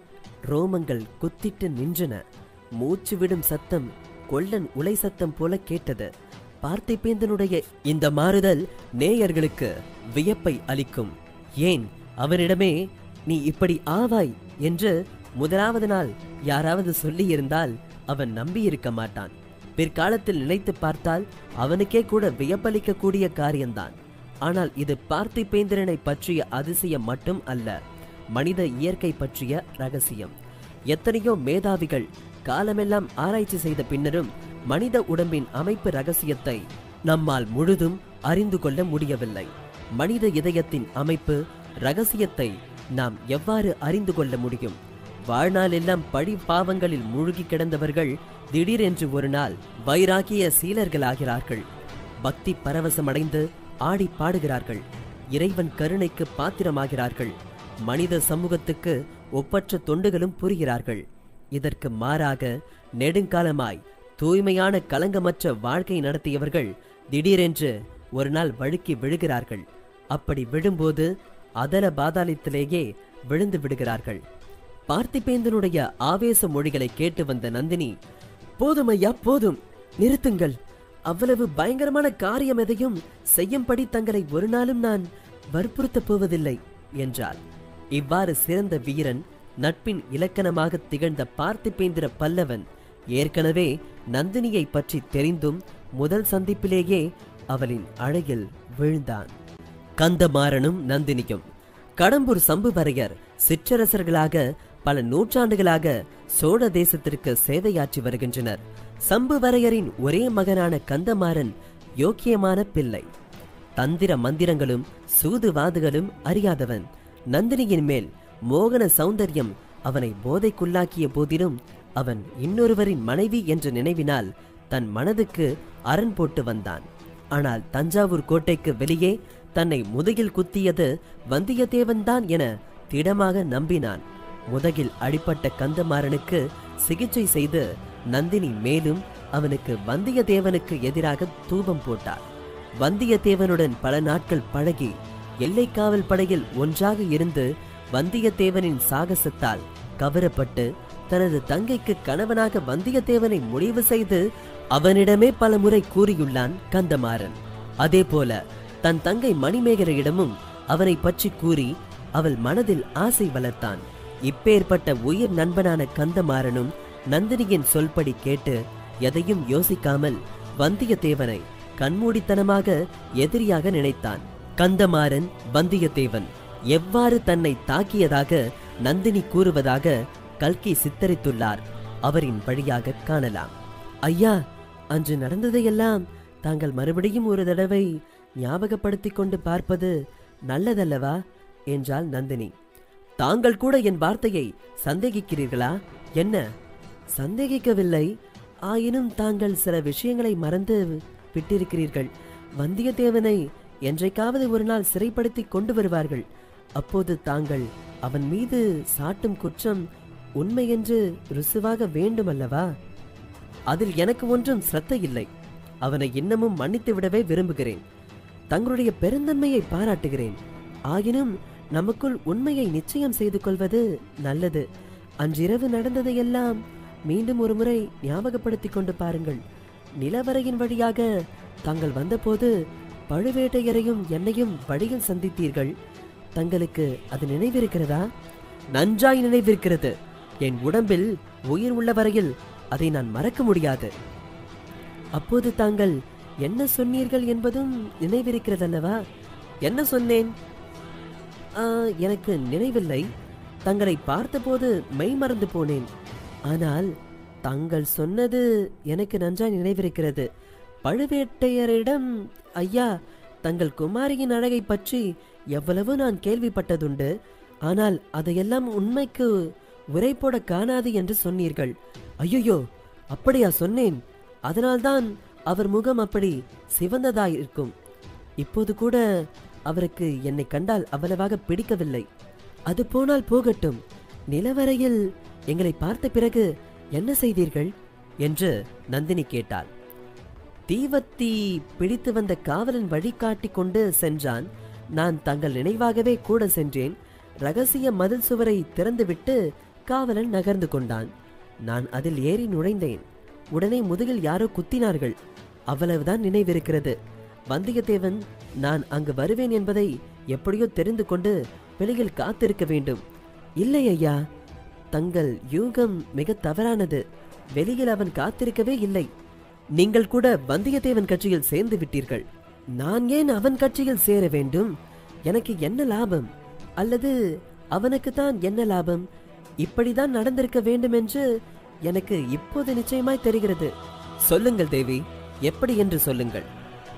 ரோமங்கள் குத்திட்டு நின்றன மூச்சு விடும் சத்தம் கொல்லன் உலை சத்தம் போல கேட்டது பார்த்திபேந்தனுடைய இந்த மாறுதல் நேயர்களுக்கு வியப்பை அளிக்கும் ஏன் அவனிடமே நீ இப்படி ஆவாய் என்று முதலாவது நாள் யாராவது சொல்லியிருந்தால் அவன் நம்பியிருக்க மாட்டான் பிற்காலத்தில் நினைத்து பார்த்தால் அவனுக்கே கூட வியப்பளிக்கக்கூடிய காரியம்தான் ஆனால் இது பார்த்திபேந்திரனை பற்றிய அதிசயம் மட்டும் அல்ல மனித இயற்கை பற்றிய ரகசியம் எத்தனையோ மேதாவிகள் காலமெல்லாம் ஆராய்ச்சி செய்த பின்னரும் மனித உடம்பின் அமைப்பு ரகசியத்தை நம்மால் முழுதும் அறிந்து கொள்ள முடியவில்லை மனித இதயத்தின் அமைப்பு ரகசியத்தை நாம் எவ்வாறு அறிந்து கொள்ள முடியும் வாழ்நாளெல்லாம் பழி பாவங்களில் மூழ்கி கிடந்தவர்கள் திடீரென்று ஒரு நாள் வைராகிய சீலர்களாகிறார்கள் பக்தி பரவசமடைந்து ஆடி பாடுகிறார்கள் இறைவன் கருணைக்கு பாத்திரமாகிறார்கள் மனித சமூகத்துக்கு ஒப்பற்ற தொண்டுகளும் புரிகிறார்கள் இதற்கு மாறாக நெடுங்காலமாய் தூய்மையான களங்கமற்ற வாழ்க்கை நடத்தியவர்கள் திடீரென்று ஒரு நாள் வழுக்கி விழுகிறார்கள் அப்படி விழும்போது அதல பாதாளத்திலேயே விழுந்து விடுகிறார்கள் பார்த்திபேந்தனுடைய ஆவேச மொழிகளை கேட்டு வந்த நந்தினி போதும் ஐயா போதும் நிறுத்துங்கள் அவ்வளவு பயங்கரமான காரியம் எதையும் செய்யும்படி தங்களை ஒரு நாளும் நான் வற்புறுத்தப் போவதில்லை என்றாள் இவ்வாறு சிறந்த வீரன் நட்பின் இலக்கணமாக திகழ்ந்த பார்த்திபேந்திர பல்லவன் ஏற்கனவே நந்தினியை பற்றி தெரிந்தும் முதல் சந்திப்பிலேயே அவளின் அழகில் விழுந்தான் கந்தமாறனும் நந்தினியும் கடம்பூர் சம்புவரையர் சிற்றரசர்களாக பல நூற்றாண்டுகளாக சோழ தேசத்திற்கு சேவையாற்றி வருகின்றனர் சம்புவரையரின் ஒரே மகனான கந்தமாறன் யோக்கியமான பிள்ளை தந்திர மந்திரங்களும் சூதுவாதுகளும் அறியாதவன் நந்தினியின் மேல் மோகன சௌந்தர்யம் அவனை போதைக்குள்ளாக்கிய போதிலும் அவன் இன்னொருவரின் மனைவி என்ற நினைவினால் தன் மனதுக்கு அரண் போட்டு வந்தான் ஆனால் தஞ்சாவூர் கோட்டைக்கு வெளியே தன்னை முதுகில் குத்தியது வந்தியத்தேவன்தான் என திடமாக நம்பினான் முதுகில் அடிப்பட்ட கந்தமாறனுக்கு சிகிச்சை செய்து நந்தினி மேலும் அவனுக்கு வந்தியத்தேவனுக்கு எதிராக தூபம் போட்டார் வந்தியத்தேவனுடன் பல நாட்கள் பழகி எல்லைக்காவல் படையில் ஒன்றாக இருந்து வந்தியத்தேவனின் சாகசத்தால் கவரப்பட்டு தனது தங்கைக்கு கணவனாக வந்தியத்தேவனை முடிவு செய்து அவனிடமே பல முறை கூறியுள்ளான் கந்தமாறன் அதேபோல தன் தங்கை மணிமேகலையிடமும் அவனை பற்றி கூறி அவள் மனதில் ஆசை வளர்த்தான் இப்பேற்பட்ட உயிர் நண்பனான கந்தமாறனும் நந்தினியின் சொல்படி கேட்டு எதையும் யோசிக்காமல் வந்தியத்தேவனை கண்மூடித்தனமாக எதிரியாக நினைத்தான் கந்தமாறன் வந்தியத்தேவன் எவ்வாறு தன்னை தாக்கியதாக நந்தினி கூறுவதாக கல்கி சித்தரித்துள்ளார் அவரின் வழியாக காணலாம் ஐயா அன்று நடந்ததையெல்லாம் தாங்கள் மறுபடியும் ஒரு தடவை ஞாபகப்படுத்திக் கொண்டு பார்ப்பது நல்லதல்லவா என்றாள் நந்தினி தாங்கள் கூட என் வார்த்தையை சந்தேகிக்கிறீர்களா என்ன சந்தேகிக்கவில்லை ஆயினும் தாங்கள் சில விஷயங்களை மறந்து விட்டிருக்கிறீர்கள் வந்தியத்தேவனை என்றைக்காவது ஒரு நாள் சிறைப்படுத்தி கொண்டு வருவார்கள் அப்போது தாங்கள் அவன் மீது சாட்டும் குற்றம் உண்மை என்று ருசுவாக வேண்டுமல்லவா அதில் எனக்கு ஒன்றும் சிரத்தை இல்லை அவனை இன்னமும் மன்னித்து விடவே விரும்புகிறேன் தங்களுடைய பெருந்தன்மையை பாராட்டுகிறேன் ஆயினும் நமக்குள் உண்மையை நிச்சயம் செய்து கொள்வது நல்லது அன்றிரவு நடந்ததையெல்லாம் மீண்டும் ஒருமுறை ஞாபகப்படுத்திக் கொண்டு பாருங்கள் நிலவரையின் வழியாக தாங்கள் வந்தபோது பழுவேட்டையரையும் என்னையும் வழியில் சந்தித்தீர்கள் தங்களுக்கு அது நினைவிருக்கிறதா நன்றாய் நினைவிருக்கிறது என் உடம்பில் உயிர் உள்ள வரையில் அதை நான் மறக்க முடியாது அப்போது தாங்கள் என்ன சொன்னீர்கள் என்பதும் நினைவிருக்கிறதல்லவா என்ன சொன்னேன் ஆ, எனக்கு நினைவில்லை தங்களை பார்த்தபோது மெய் மறந்து போனேன் ஆனால் தாங்கள் சொன்னது எனக்கு நன்றாய் நினைவிருக்கிறது பழுவேட்டையரிடம் ஐயா தங்கள் குமாரியின் அழகை பற்றி எவ்வளவு நான் கேள்விப்பட்டதுண்டு ஆனால் அதையெல்லாம் உண்மைக்கு உரை போட காணாது என்று சொன்னீர்கள் ஐயோ அப்படியா சொன்னேன் அதனால்தான் அவர் முகம் அப்படி சிவந்ததாயிருக்கும் இப்போது கூட அவருக்கு என்னை கண்டால் அவ்வளவாக பிடிக்கவில்லை அது போனால் போகட்டும் நிலவரையில் எங்களை பார்த்த பிறகு என்ன செய்தீர்கள் என்று நந்தினி கேட்டாள் தீவத்தி பிடித்து வந்த காவலன் வழிகாட்டி கொண்டு சென்றான் நான் தங்கள் நினைவாகவே கூட சென்றேன் ரகசிய மதில் சுவரை திறந்துவிட்டு காவலன் நகர்ந்து கொண்டான் நான் அதில் ஏறி நுழைந்தேன் உடனே முதுகில் யாரோ குத்தினார்கள் அவ்வளவுதான் நினைவிருக்கிறது வந்தியத்தேவன் நான் அங்கு வருவேன் என்பதை எப்படியோ தெரிந்து கொண்டு வெளியில் காத்திருக்க வேண்டும் இல்லை ஐயா தங்கள் யூகம் மிக தவறானது வெளியில் அவன் காத்திருக்கவே இல்லை நீங்கள் கூட வந்தியத்தேவன் கட்சியில் சேர்ந்து விட்டீர்கள் நான் ஏன் அவன் கட்சியில் சேர வேண்டும் எனக்கு என்ன லாபம் அல்லது அவனுக்கு தான் என்ன லாபம் இப்படிதான் நடந்திருக்க வேண்டும் என்று எனக்கு இப்போது நிச்சயமாய் தெரிகிறது சொல்லுங்கள் தேவி எப்படி என்று சொல்லுங்கள்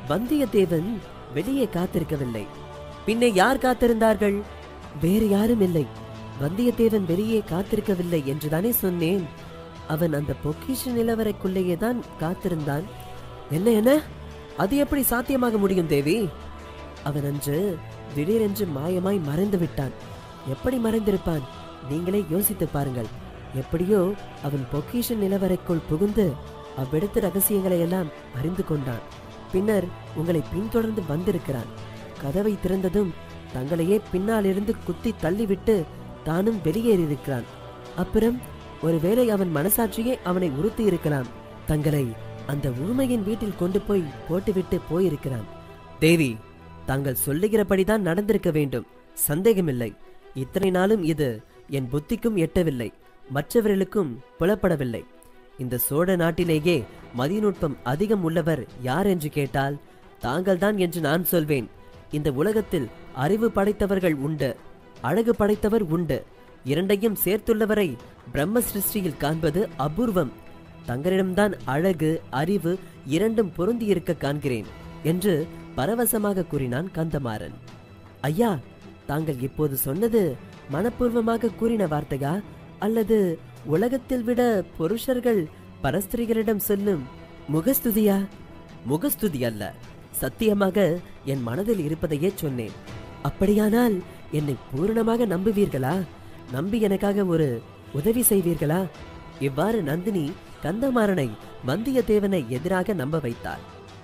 வந்தியத்தேவன் வெளியே காத்திருக்கவில்லை பின்னே யார் காத்திருந்தார்கள் வேறு யாரும் இல்லை வந்தியத்தேவன் வெளியே காத்திருக்கவில்லை என்றுதானே சொன்னேன் அவன் அந்த பொக்கிஷ நிலவரைக்குள்ளேயே தான் காத்திருந்தான் என்ன என்ன அது எப்படி சாத்தியமாக முடியும் தேவி அவன் அன்று திடீரென்று மாயமாய் மறைந்து விட்டான் எப்படி மறைந்திருப்பான் நீங்களே யோசித்து பாருங்கள் எப்படியோ அவன் பொக்கிஷ நிலவரைக்குள் புகுந்து அவ்விடத்து ரகசியங்களை எல்லாம் அறிந்து கொண்டான் பின்னர் உங்களை பின்தொடர்ந்து வந்திருக்கிறான் கதவை திறந்ததும் தங்களையே பின்னாலிருந்து குத்தி தள்ளிவிட்டு தானும் வெளியேறியிருக்கிறான் அப்புறம் ஒருவேளை அவன் மனசாட்சியே அவனை உறுத்தி இருக்கலாம் தங்களை அந்த ஊமையின் வீட்டில் கொண்டு போய் போட்டுவிட்டு போயிருக்கிறான் தேவி தாங்கள் சொல்லுகிறபடிதான் நடந்திருக்க வேண்டும் சந்தேகமில்லை இத்தனை நாளும் இது என் புத்திக்கும் எட்டவில்லை மற்றவர்களுக்கும் புலப்படவில்லை இந்த சோழ நாட்டிலேயே மதிநுட்பம் அதிகம் உள்ளவர் யார் என்று கேட்டால் தாங்கள்தான் என்று நான் சொல்வேன் இந்த உலகத்தில் அறிவு படைத்தவர்கள் உண்டு அழகு படைத்தவர் உண்டு இரண்டையும் சேர்த்துள்ளவரை பிரம்ம சிருஷ்டியில் காண்பது அபூர்வம் தங்களிடம்தான் அழகு அறிவு இரண்டும் பொருந்தியிருக்க காண்கிறேன் என்று பரவசமாக கூறினான் கந்தமாறன் ஐயா தாங்கள் இப்போது சொன்னது மனப்பூர்வமாக கூறின வார்த்தையா அல்லது உலகத்தில் விட புருஷர்கள் பரஸ்திரிகளிடம் சொல்லும் முகஸ்துதியா முகஸ்துதி அல்ல சத்தியமாக என் மனதில் இருப்பதையே சொன்னேன் அப்படியானால் என்னை பூரணமாக நம்புவீர்களா நம்பி எனக்காக ஒரு உதவி செய்வீர்களா இவ்வாறு நந்தினி கந்தமாறனை வந்தியத்தேவனை எதிராக நம்ப வைத்தாள்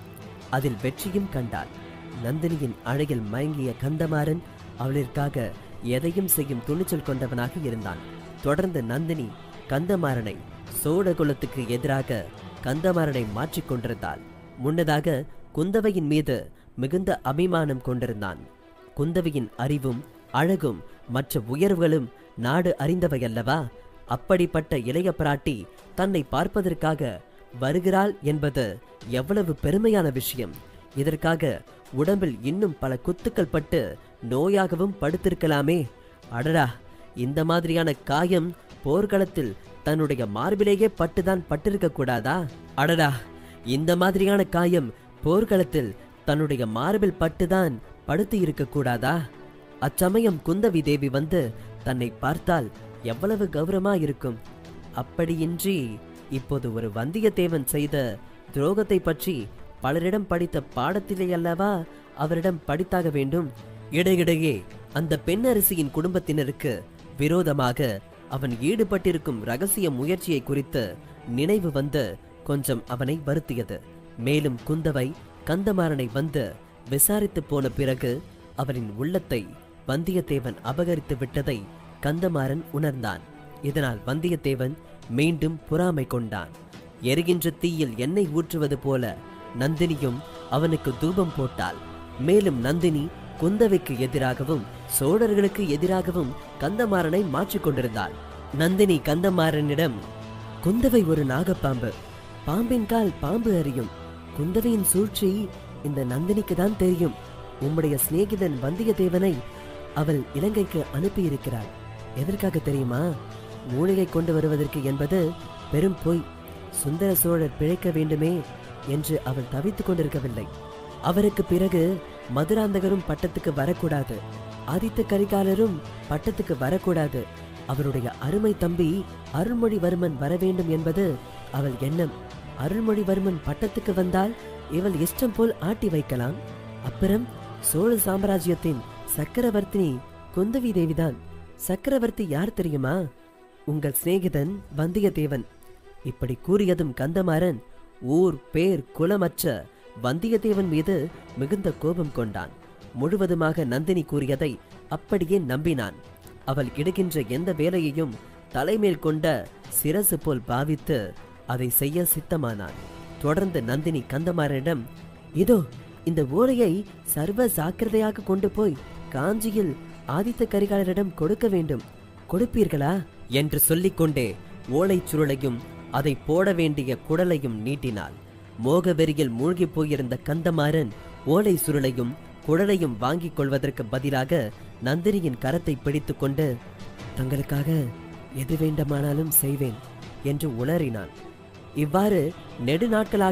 அதில் வெற்றியும் கண்டாள் நந்தினியின் அழகில் மயங்கிய கந்தமாறன் அவளிற்காக எதையும் செய்யும் துணிச்சல் கொண்டவனாக இருந்தான் தொடர்ந்து நந்தினி கந்தமாறனை சோழ குலத்துக்கு எதிராக கந்தமாறனை மாற்றிக் கொண்டிருந்தாள் முன்னதாக குந்தவையின் மீது மிகுந்த அபிமானம் கொண்டிருந்தான் குந்தவையின் அறிவும் அழகும் மற்ற உயர்வுகளும் நாடு அறிந்தவையல்லவா அப்படிப்பட்ட இளைய பிராட்டி தன்னை பார்ப்பதற்காக வருகிறாள் என்பது எவ்வளவு பெருமையான விஷயம் இதற்காக உடம்பில் இன்னும் பல குத்துக்கள் பட்டு நோயாகவும் படுத்திருக்கலாமே அடடா இந்த மாதிரியான காயம் போர்க்களத்தில் தன்னுடைய மார்பிலேயே பட்டுதான் பட்டிருக்க கூடாதா அடடா இந்த மாதிரியான காயம் போர்க்களத்தில் தன்னுடைய மார்பில் பட்டுதான் படுத்து இருக்க கூடாதா அச்சமயம் குந்தவி தேவி வந்து தன்னை பார்த்தால் எவ்வளவு கௌரவமா இருக்கும் அப்படியின்றி இப்போது ஒரு வந்தியத்தேவன் செய்த துரோகத்தை பற்றி பலரிடம் படித்த பாடத்திலே அல்லவா அவரிடம் படித்தாக வேண்டும் இடையிடையே அந்த பெண்ணரசியின் குடும்பத்தினருக்கு விரோதமாக அவன் ஈடுபட்டிருக்கும் ரகசிய முயற்சியை குறித்து நினைவு வந்து கொஞ்சம் அவனை வருத்தியது மேலும் குந்தவை கந்தமாறனை வந்து விசாரித்து போன பிறகு அவனின் உள்ளத்தை வந்தியத்தேவன் அபகரித்து விட்டதை கந்தமாறன் உணர்ந்தான் இதனால் வந்தியத்தேவன் மீண்டும் பொறாமை கொண்டான் எரிகின்ற தீயில் எண்ணெய் ஊற்றுவது போல நந்தினியும் அவனுக்கு தூபம் போட்டாள் மேலும் நந்தினி குந்தவைக்கு எதிராகவும் சோழர்களுக்கு எதிராகவும் கந்தமாறனை மாற்றிக் கொண்டிருந்தாள் நந்தினி கந்தமாறனிடம் குந்தவை ஒரு நாகப்பாம்பு பாம்பின் கால் பாம்பு அறியும் குந்தவையின் சூழ்ச்சி இந்த நந்தினிக்கு தான் தெரியும் உம்முடைய சிநேகிதன் வந்தியத்தேவனை அவள் இலங்கைக்கு அனுப்பியிருக்கிறாள் எதற்காக தெரியுமா மூலிகை கொண்டு வருவதற்கு என்பது பெரும் பொய் சுந்தர சோழர் பிழைக்க வேண்டுமே என்று அவள் தவித்துக் கொண்டிருக்கவில்லை அவருக்கு பிறகு மதுராந்தகரும் பட்டத்துக்கு வரக்கூடாது ஆதித்த கரிகாலரும் பட்டத்துக்கு வரக்கூடாது அவருடைய அருமை தம்பி அருள்மொழிவர்மன் வர வேண்டும் என்பது அவள் எண்ணம் அருள்மொழிவர்மன் பட்டத்துக்கு வந்தால் இவள் இஷ்டம் போல் ஆட்டி வைக்கலாம் அப்புறம் சோழ சாம்ராஜ்யத்தின் சக்கரவர்த்தினி குந்தவி தேவிதான் சக்கரவர்த்தி யார் தெரியுமா உங்கள் சிநேகிதன் வந்தியத்தேவன் இப்படி கூறியதும் கந்தமாறன் ஊர் பேர் குலமற்ற வந்தியத்தேவன் மீது மிகுந்த கோபம் கொண்டான் முழுவதுமாக நந்தினி கூறியதை அப்படியே நம்பினான் அவள் இடுகின்ற எந்த வேலையையும் தலைமேல் கொண்ட சிரசு போல் பாவித்து அதை செய்ய சித்தமானான் தொடர்ந்து நந்தினி கந்தமாறனிடம் இதோ இந்த ஓலையை சர்வ சாக்கிரதையாக கொண்டு போய் காஞ்சியில் ஆதித்த கரிகாலரிடம் கொடுக்க வேண்டும் கொடுப்பீர்களா என்று சொல்லிக்கொண்டே ஓலைச் சுருளையும் அதை போட வேண்டிய குடலையும் நீட்டினாள் மோக வெறியில் மூழ்கிப் போயிருந்த கந்தமாறன் ஓலை சுருளையும் குடலையும் வாங்கிக் கொள்வதற்கு பதிலாக நந்தினியின் கரத்தை பிடித்துக்கொண்டு தங்களுக்காக எது வேண்டுமானாலும் செய்வேன் என்று உளறினான் இவ்வாறு நெடுநாட்களாக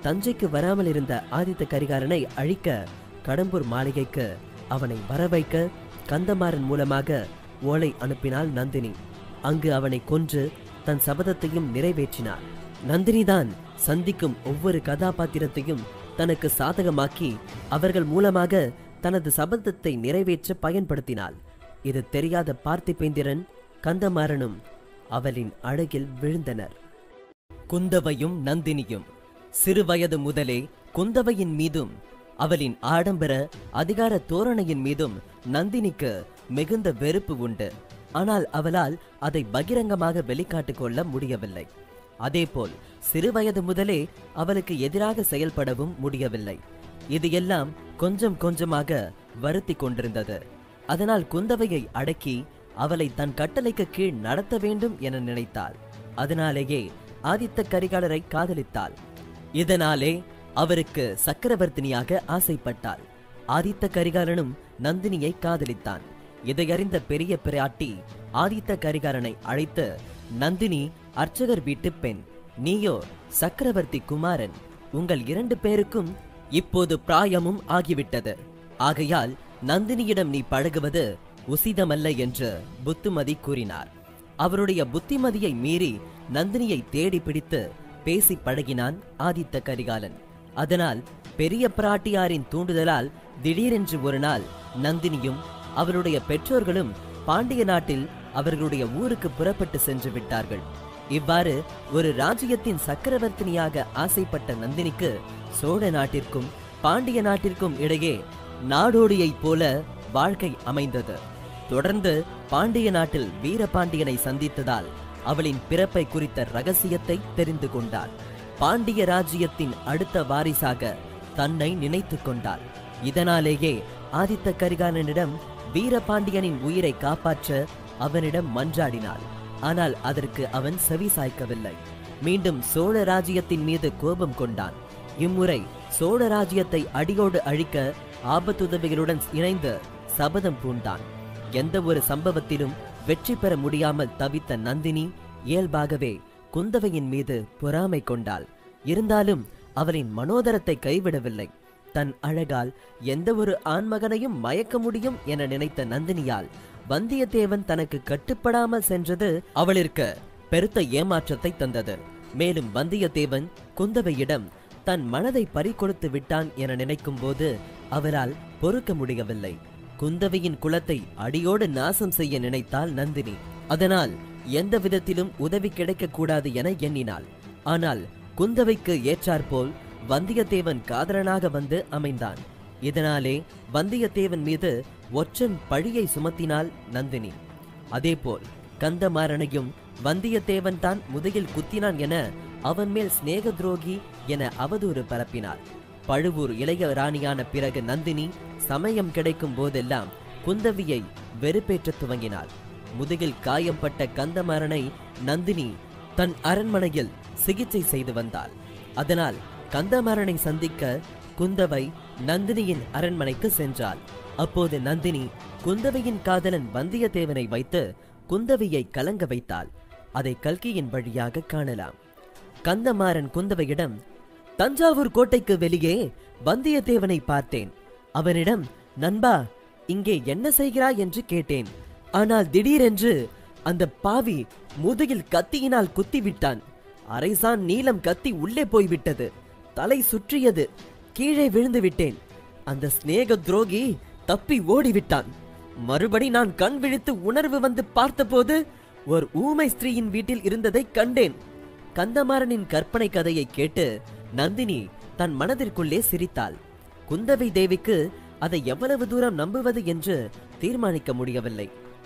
தஞ்சைக்கு வராமல் இருந்த ஆதித்த கரிகாலனை அழிக்க கடம்பூர் மாளிகைக்கு அவனை வரவைக்க கந்தமாறன் மூலமாக ஓலை அனுப்பினாள் நந்தினி அங்கு அவனை கொன்று தன் சபதத்தையும் நிறைவேற்றினாள் நந்தினிதான் சந்திக்கும் ஒவ்வொரு கதாபாத்திரத்தையும் தனக்கு சாதகமாக்கி அவர்கள் மூலமாக தனது சபதத்தை நிறைவேற்ற பயன்படுத்தினாள் இது தெரியாத பார்த்திபேந்திரன் கந்தமாறனும் அவளின் அழகில் விழுந்தனர் குந்தவையும் நந்தினியும் சிறுவயது முதலே குந்தவையின் மீதும் அவளின் ஆடம்பர அதிகார தோரணையின் மீதும் நந்தினிக்கு மிகுந்த வெறுப்பு உண்டு ஆனால் அவளால் அதை பகிரங்கமாக வெளிக்காட்டிக் கொள்ள முடியவில்லை அதேபோல் சிறுவயது முதலே அவளுக்கு எதிராக செயல்படவும் முடியவில்லை இது எல்லாம் கொஞ்சம் கொஞ்சமாக வருத்தி கொண்டிருந்தது அதனால் குந்தவையை அடக்கி அவளை தன் கட்டளைக்கு கீழ் நடத்த வேண்டும் என நினைத்தாள் அதனாலேயே ஆதித்த கரிகாலரை காதலித்தாள் இதனாலே அவருக்கு சக்கரவர்த்தினியாக ஆசைப்பட்டாள் ஆதித்த கரிகாலனும் நந்தினியை காதலித்தான் இதையறிந்த பெரிய பிராட்டி ஆதித்த கரிகாலனை அழைத்து நந்தினி அர்ச்சகர் வீட்டு பெண் நீயோ சக்கரவர்த்தி குமாரன் உங்கள் இரண்டு பேருக்கும் இப்போது பிராயமும் ஆகிவிட்டது ஆகையால் நந்தினியிடம் நீ பழகுவது உசிதமல்ல என்று புத்துமதி கூறினார் அவருடைய புத்திமதியை மீறி நந்தினியை தேடி பிடித்து பேசி பழகினான் ஆதித்த கரிகாலன் அதனால் பெரிய பிராட்டியாரின் தூண்டுதலால் திடீரென்று ஒரு நாள் நந்தினியும் அவருடைய பெற்றோர்களும் பாண்டிய நாட்டில் அவர்களுடைய ஊருக்கு புறப்பட்டு சென்று விட்டார்கள் இவ்வாறு ஒரு ராஜ்யத்தின் சக்கரவர்த்தினியாக ஆசைப்பட்ட நந்தினிக்கு சோழ நாட்டிற்கும் பாண்டிய நாட்டிற்கும் இடையே நாடோடியைப் போல வாழ்க்கை அமைந்தது தொடர்ந்து பாண்டிய நாட்டில் வீரபாண்டியனை சந்தித்ததால் அவளின் பிறப்பை குறித்த ரகசியத்தை தெரிந்து கொண்டாள் பாண்டிய ராஜ்யத்தின் அடுத்த வாரிசாக தன்னை நினைத்துக் கொண்டாள் இதனாலேயே ஆதித்த கரிகாலனிடம் வீரபாண்டியனின் உயிரை காப்பாற்ற அவனிடம் மன்றாடினாள் ஆனால் அதற்கு அவன் செவி சாய்க்கவில்லை மீண்டும் சோழ ராஜ்யத்தின் மீது கோபம் கொண்டான் இம்முறை சோழ ராஜ்யத்தை அடியோடு அழிக்க ஆபத்துதவிகளுடன் இணைந்து சபதம் பூண்டான் எந்த ஒரு சம்பவத்திலும் வெற்றி பெற முடியாமல் தவித்த நந்தினி இயல்பாகவே குந்தவையின் மீது பொறாமை கொண்டாள் இருந்தாலும் அவளின் மனோதரத்தை கைவிடவில்லை தன் அழகால் எந்த ஒரு ஆண்மகனையும் மயக்க முடியும் என நினைத்த நந்தினியால் வந்தியத்தேவன் தனக்கு கட்டுப்படாமல் சென்றது அவளிற்கு பெருத்த ஏமாற்றத்தை தந்தது மேலும் வந்தியத்தேவன் குந்தவையிடம் தன் மனதை பறிகொடுத்து விட்டான் என நினைக்கும் போது அவரால் பொறுக்க முடியவில்லை குந்தவையின் குலத்தை அடியோடு நாசம் செய்ய நினைத்தாள் நந்தினி அதனால் எந்த விதத்திலும் உதவி கிடைக்கக்கூடாது என எண்ணினாள் ஆனால் குந்தவைக்கு ஏற்றாற்போல் வந்தியத்தேவன் காதலனாக வந்து அமைந்தான் இதனாலே வந்தியத்தேவன் மீது ஒற்றன் பழியை சுமத்தினாள் நந்தினி அதேபோல் கந்தமாறனையும் வந்தியத்தேவன் தான் முதுகில் குத்தினான் என அவன் மேல் சிநேக துரோகி என அவதூறு பரப்பினாள் பழுவூர் இளைய ராணியான பிறகு நந்தினி சமயம் கிடைக்கும் போதெல்லாம் குந்தவியை வெறுப்பேற்றத் துவங்கினாள் முதுகில் காயம்பட்ட கந்தமாறனை நந்தினி தன் அரண்மனையில் சிகிச்சை செய்து வந்தாள் அதனால் கந்தமாறனை சந்திக்க குந்தவை நந்தினியின் அரண்மனைக்கு சென்றாள் அப்போது நந்தினி குந்தவையின் காதலன் வந்தியத்தேவனை வைத்து குந்தவையை கலங்க வைத்தாள் அதை கல்கியின் வழியாக காணலாம் கந்தமாறன் குந்தவையிடம் தஞ்சாவூர் கோட்டைக்கு வெளியே வந்தியத்தேவனை பார்த்தேன் அவனிடம் நண்பா இங்கே என்ன செய்கிறாய் என்று கேட்டேன் ஆனால் திடீரென்று அந்த பாவி முதுகில் கத்தியினால் குத்திவிட்டான் அரைசான் நீளம் கத்தி உள்ளே போய்விட்டது தலை சுற்றியது கீழே விழுந்து விட்டேன் அந்த சிநேக துரோகி தப்பி ஓடிவிட்டான் மறுபடி நான் கண் விழித்து உணர்வு வந்து பார்த்தபோது ஒரு ஊமை ஸ்திரீயின் வீட்டில் இருந்ததை கண்டேன் கந்தமாறனின் கற்பனை கதையை கேட்டு நந்தினி தன் மனதிற்குள்ளே சிரித்தாள் குந்தவை தேவிக்கு அதை எவ்வளவு தூரம் நம்புவது என்று தீர்மானிக்க முடியவில்லை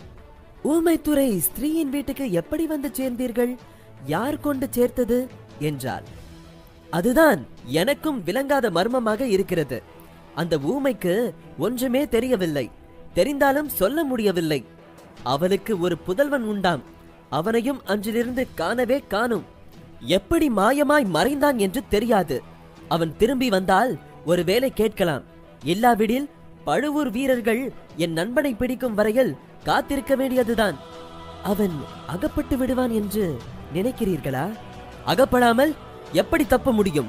ஊமைத்துறை ஸ்திரீயின் வீட்டுக்கு எப்படி வந்து சேர்ந்தீர்கள் யார் கொண்டு சேர்த்தது என்றாள் அதுதான் எனக்கும் விளங்காத மர்மமாக இருக்கிறது அந்த ஊமைக்கு ஒன்றுமே தெரியவில்லை தெரிந்தாலும் சொல்ல முடியவில்லை அவளுக்கு ஒரு புதல்வன் உண்டாம் அவனையும் அன்றிலிருந்து காணவே காணும் எப்படி மாயமாய் மறைந்தான் என்று தெரியாது அவன் திரும்பி வந்தால் ஒருவேளை கேட்கலாம் இல்லாவிடில் பழுவூர் வீரர்கள் என் நண்பனை பிடிக்கும் வரையில் காத்திருக்க வேண்டியதுதான் அவன் அகப்பட்டு விடுவான் என்று நினைக்கிறீர்களா அகப்படாமல் எப்படி தப்ப முடியும்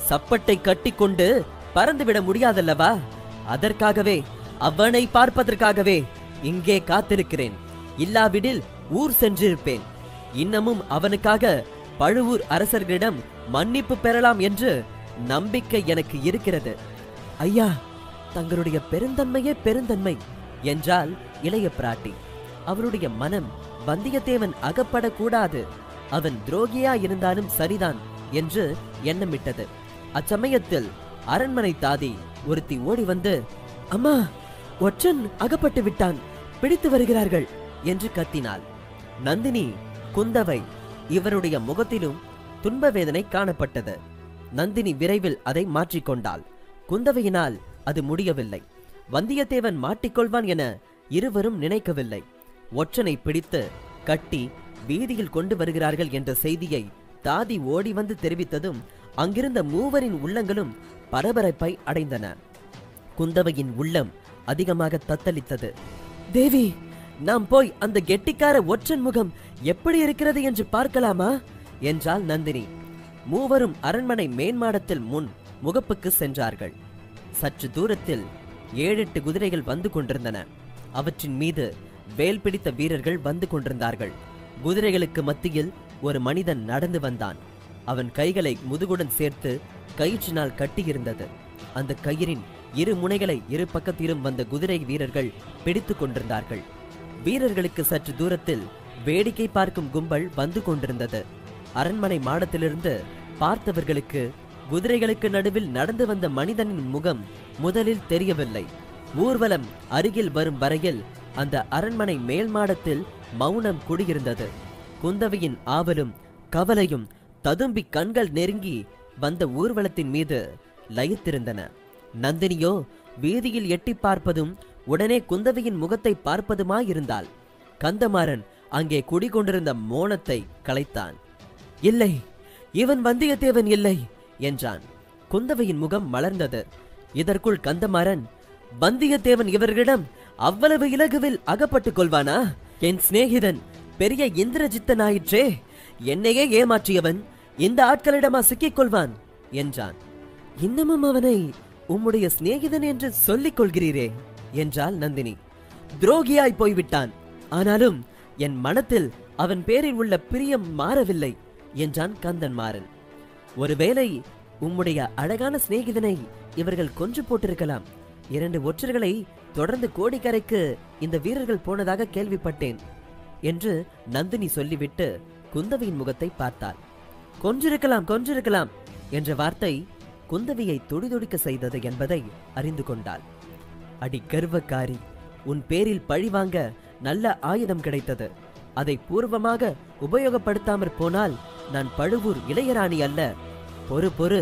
சப்பட்டை கட்டிக்கொண்டு பறந்துவிட முடியாதல்லவா அதற்காகவே அவனை பார்ப்பதற்காகவே இங்கே காத்திருக்கிறேன் இல்லாவிடில் ஊர் சென்றிருப்பேன் இன்னமும் அவனுக்காக பழுவூர் அரசர்களிடம் மன்னிப்பு பெறலாம் என்று நம்பிக்கை எனக்கு இருக்கிறது ஐயா தங்களுடைய பெருந்தன்மையே பெருந்தன்மை என்றால் இளைய பிராட்டி அவருடைய மனம் வந்தியத்தேவன் அகப்படக்கூடாது அவன் துரோகியா இருந்தாலும் சரிதான் என்று எண்ணமிட்டது அச்சமயத்தில் அரண்மனை தாதி ஒருத்தி ஓடி வந்து அம்மா ஒற்றன் அகப்பட்டு விட்டான் பிடித்து வருகிறார்கள் என்று கத்தினாள் நந்தினி குந்தவை இவருடைய முகத்திலும் துன்ப வேதனை காணப்பட்டது நந்தினி விரைவில் அதை மாற்றிக்கொண்டாள் குந்தவையினால் அது முடியவில்லை வந்தியத்தேவன் மாட்டிக்கொள்வான் என இருவரும் நினைக்கவில்லை ஒற்றனை பிடித்து கட்டி வீதியில் கொண்டு வருகிறார்கள் என்ற செய்தியை தாதி ஓடி வந்து தெரிவித்ததும் அங்கிருந்த மூவரின் உள்ளங்களும் பரபரப்பை அடைந்தன குந்தவையின் உள்ளம் அதிகமாக தத்தளித்தது தேவி நாம் போய் அந்த கெட்டிக்கார ஒற்றன் முகம் எப்படி இருக்கிறது என்று பார்க்கலாமா என்றாள் நந்தினி மூவரும் அரண்மனை மேன்மாடத்தில் முன் முகப்புக்கு சென்றார்கள் சற்று தூரத்தில் ஏழெட்டு குதிரைகள் வந்து கொண்டிருந்தன அவற்றின் மீது வேல் பிடித்த வீரர்கள் வந்து கொண்டிருந்தார்கள் குதிரைகளுக்கு மத்தியில் ஒரு மனிதன் நடந்து வந்தான் அவன் கைகளை முதுகுடன் சேர்த்து கயிற்றினால் கட்டியிருந்தது அந்த கயிறின் இரு முனைகளை இரு பக்கத்திலும் வந்த குதிரை வீரர்கள் பிடித்துக் கொண்டிருந்தார்கள் வீரர்களுக்கு சற்று தூரத்தில் வேடிக்கை பார்க்கும் கும்பல் வந்து கொண்டிருந்தது அரண்மனை மாடத்திலிருந்து பார்த்தவர்களுக்கு குதிரைகளுக்கு நடுவில் நடந்து வந்த மனிதனின் முகம் முதலில் தெரியவில்லை ஊர்வலம் அருகில் வரும் வரையில் அந்த அரண்மனை மேல் மாடத்தில் மௌனம் குடியிருந்தது குந்தவையின் ஆவலும் கவலையும் ததும்பி கண்கள் நெருங்கி வந்த ஊர்வலத்தின் மீது லயித்திருந்தன நந்தினியோ வீதியில் எட்டி பார்ப்பதும் உடனே குந்தவையின் முகத்தை பார்ப்பதுமாயிருந்தாள் கந்தமாறன் அங்கே குடிகொண்டிருந்த மோனத்தை கலைத்தான் இல்லை இவன் வந்தியத்தேவன் இல்லை என்றான் குந்தவையின் முகம் மலர்ந்தது இதற்குள் கந்தமாறன் வந்தியத்தேவன் இவர்களிடம் அவ்வளவு இலகுவில் அகப்பட்டுக் கொள்வானா என் சிநேகிதன் பெரிய இந்திரஜித்தனாயிற்றே என்னையே ஏமாற்றியவன் இந்த ஆட்களிடமா சிக்கிக் கொள்வான் என்றான் இன்னமும் அவனை உம்முடைய சிநேகிதன் என்று சொல்லிக் கொள்கிறீரே என்றாள் நந்தினி துரோகியாய் போய்விட்டான் ஆனாலும் என் மனத்தில் அவன் பேரில் உள்ள பிரியம் மாறவில்லை என்றான் கந்தன்மாறன் ஒருவேளை உம்முடைய அழகான சிநேகிதனை இவர்கள் கொன்று போட்டிருக்கலாம் இரண்டு ஒற்றர்களை தொடர்ந்து கோடிக்கரைக்கு இந்த வீரர்கள் போனதாக கேள்விப்பட்டேன் என்று நந்தினி சொல்லிவிட்டு குந்தவையின் முகத்தை பார்த்தாள் கொன்றிருக்கலாம் கொன்றிருக்கலாம் என்ற வார்த்தை குந்தவியை துடிதுடிக்க செய்தது என்பதை அறிந்து கொண்டாள் அடி கர்வக்காரி உன் பேரில் பழிவாங்க நல்ல ஆயுதம் கிடைத்தது அதை பூர்வமாக உபயோகப்படுத்தாமற் போனால் நான் பழுவூர் இளையராணி அல்ல பொறு பொறு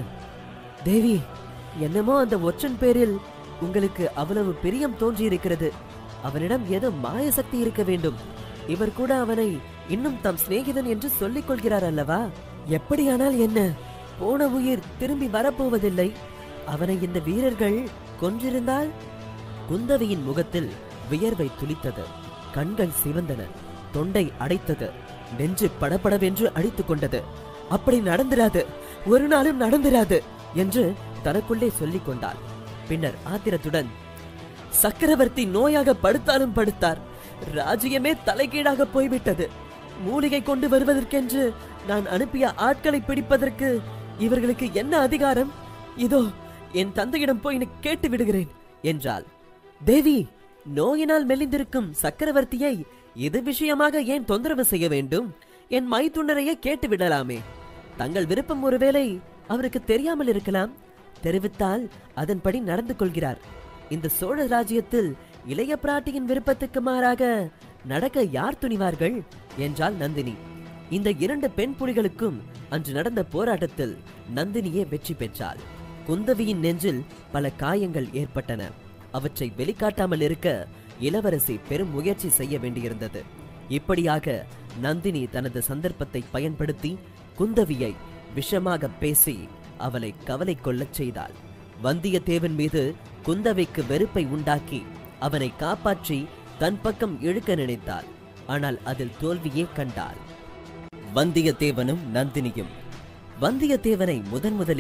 தேவி என்னமோ அந்த ஒற்றன் பேரில் உங்களுக்கு அவ்வளவு பிரியம் தோன்றியிருக்கிறது அவனிடம் ஏதோ மாய சக்தி இருக்க வேண்டும் இவர் கூட அவனை இன்னும் தம் சிநேகிதன் என்று சொல்லிக் கொள்கிறார் அல்லவா எப்படியானால் என்ன போன உயிர் திரும்பி வரப்போவதில்லை அவனை இந்த வீரர்கள் கொன்றிருந்தால் குந்தவையின் முகத்தில் வியர்வை துளித்தது கண்கள் சிவந்தன தொண்டை அடைத்தது நெஞ்சு படபடவென்று அடித்துக் கொண்டது அப்படி நடந்திராது ஒரு நாளும் நடந்திராது என்று தனக்குள்ளே சொல்லிக் கொண்டாள் பின்னர் ஆத்திரத்துடன் சக்கரவர்த்தி நோயாக படுத்தாலும் படுத்தார் ராஜ்யமே தலைகீழாக போய்விட்டது மூலிகை கொண்டு வருவதற்கென்று நான் அனுப்பிய ஆட்களை பிடிப்பதற்கு இவர்களுக்கு என்ன அதிகாரம் இதோ என் தந்தையிடம் போய் நான் கேட்டு விடுகிறேன் என்றாள் தேவி நோயினால் மெலிந்திருக்கும் சக்கரவர்த்தியை இது விஷயமாக ஏன் தொந்தரவு செய்ய வேண்டும் என் மைத்துண்டரையே கேட்டு விடலாமே தங்கள் விருப்பம் ஒருவேளை அவருக்கு தெரியாமல் இருக்கலாம் தெரிவித்தால் அதன்படி நடந்து கொள்கிறார் இந்த சோழ ராஜ்யத்தில் இளைய பிராட்டியின் விருப்பத்துக்கு மாறாக நடக்க யார் துணிவார்கள் என்றாள் நந்தினி இந்த இரண்டு பெண் புலிகளுக்கும் அன்று நடந்த போராட்டத்தில் நந்தினியே வெற்றி பெற்றாள் குந்தவியின் நெஞ்சில் பல காயங்கள் ஏற்பட்டன அவற்றை வெளிக்காட்டாமல் இருக்க இளவரசி பெரும் முயற்சி செய்ய வேண்டியிருந்தது இப்படியாக நந்தினி தனது சந்தர்ப்பத்தை பயன்படுத்தி குந்தவியை விஷமாக பேசி அவளை கவலை கொள்ளச் செய்தாள் வந்தியத்தேவன் மீது குந்தவைக்கு வெறுப்பை உண்டாக்கி அவனை காப்பாற்றி தன் பக்கம் இழுக்க நினைத்தாள் ஆனால் அதில் தோல்வியே கண்டாள் வந்தியத்தேவனும் நந்தினியும் வந்தியத்தேவனை முதன் முதலில்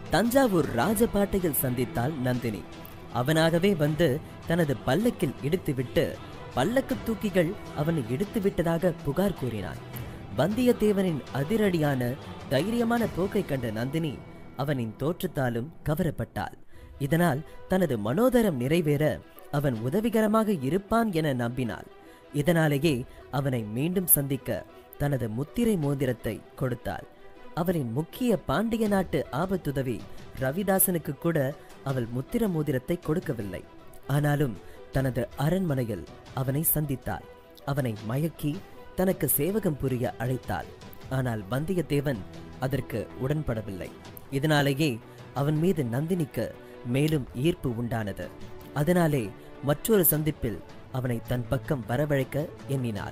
தஞ்சாவூர் ராஜபாட்டையில் சந்தித்தாள் நந்தினி அவனாகவே வந்து தனது பல்லக்கில் இடித்துவிட்டு பல்லக்கு தூக்கிகள் அவனை இடித்து விட்டதாக புகார் கூறினான் வந்தியத்தேவனின் அதிரடியான தைரியமான போக்கை கண்ட நந்தினி அவனின் தோற்றத்தாலும் கவரப்பட்டாள் இதனால் தனது மனோதரம் நிறைவேற அவன் உதவிகரமாக இருப்பான் என நம்பினாள் இதனாலேயே அவனை மீண்டும் சந்திக்க தனது முத்திரை மோதிரத்தை கொடுத்தாள் அவளின் முக்கிய பாண்டிய நாட்டு ஆபத்துதவி ரவிதாசனுக்கு கூட அவள் முத்திர மோதிரத்தை கொடுக்கவில்லை ஆனாலும் தனது அரண்மனையில் அவனை சந்தித்தாள் அவனை மயக்கி தனக்கு சேவகம் புரிய அழைத்தாள் ஆனால் வந்தியத்தேவன் அதற்கு உடன்படவில்லை இதனாலேயே அவன் மீது நந்தினிக்கு மேலும் ஈர்ப்பு உண்டானது அதனாலே மற்றொரு சந்திப்பில் அவனை தன் பக்கம் வரவழைக்க எண்ணினாள்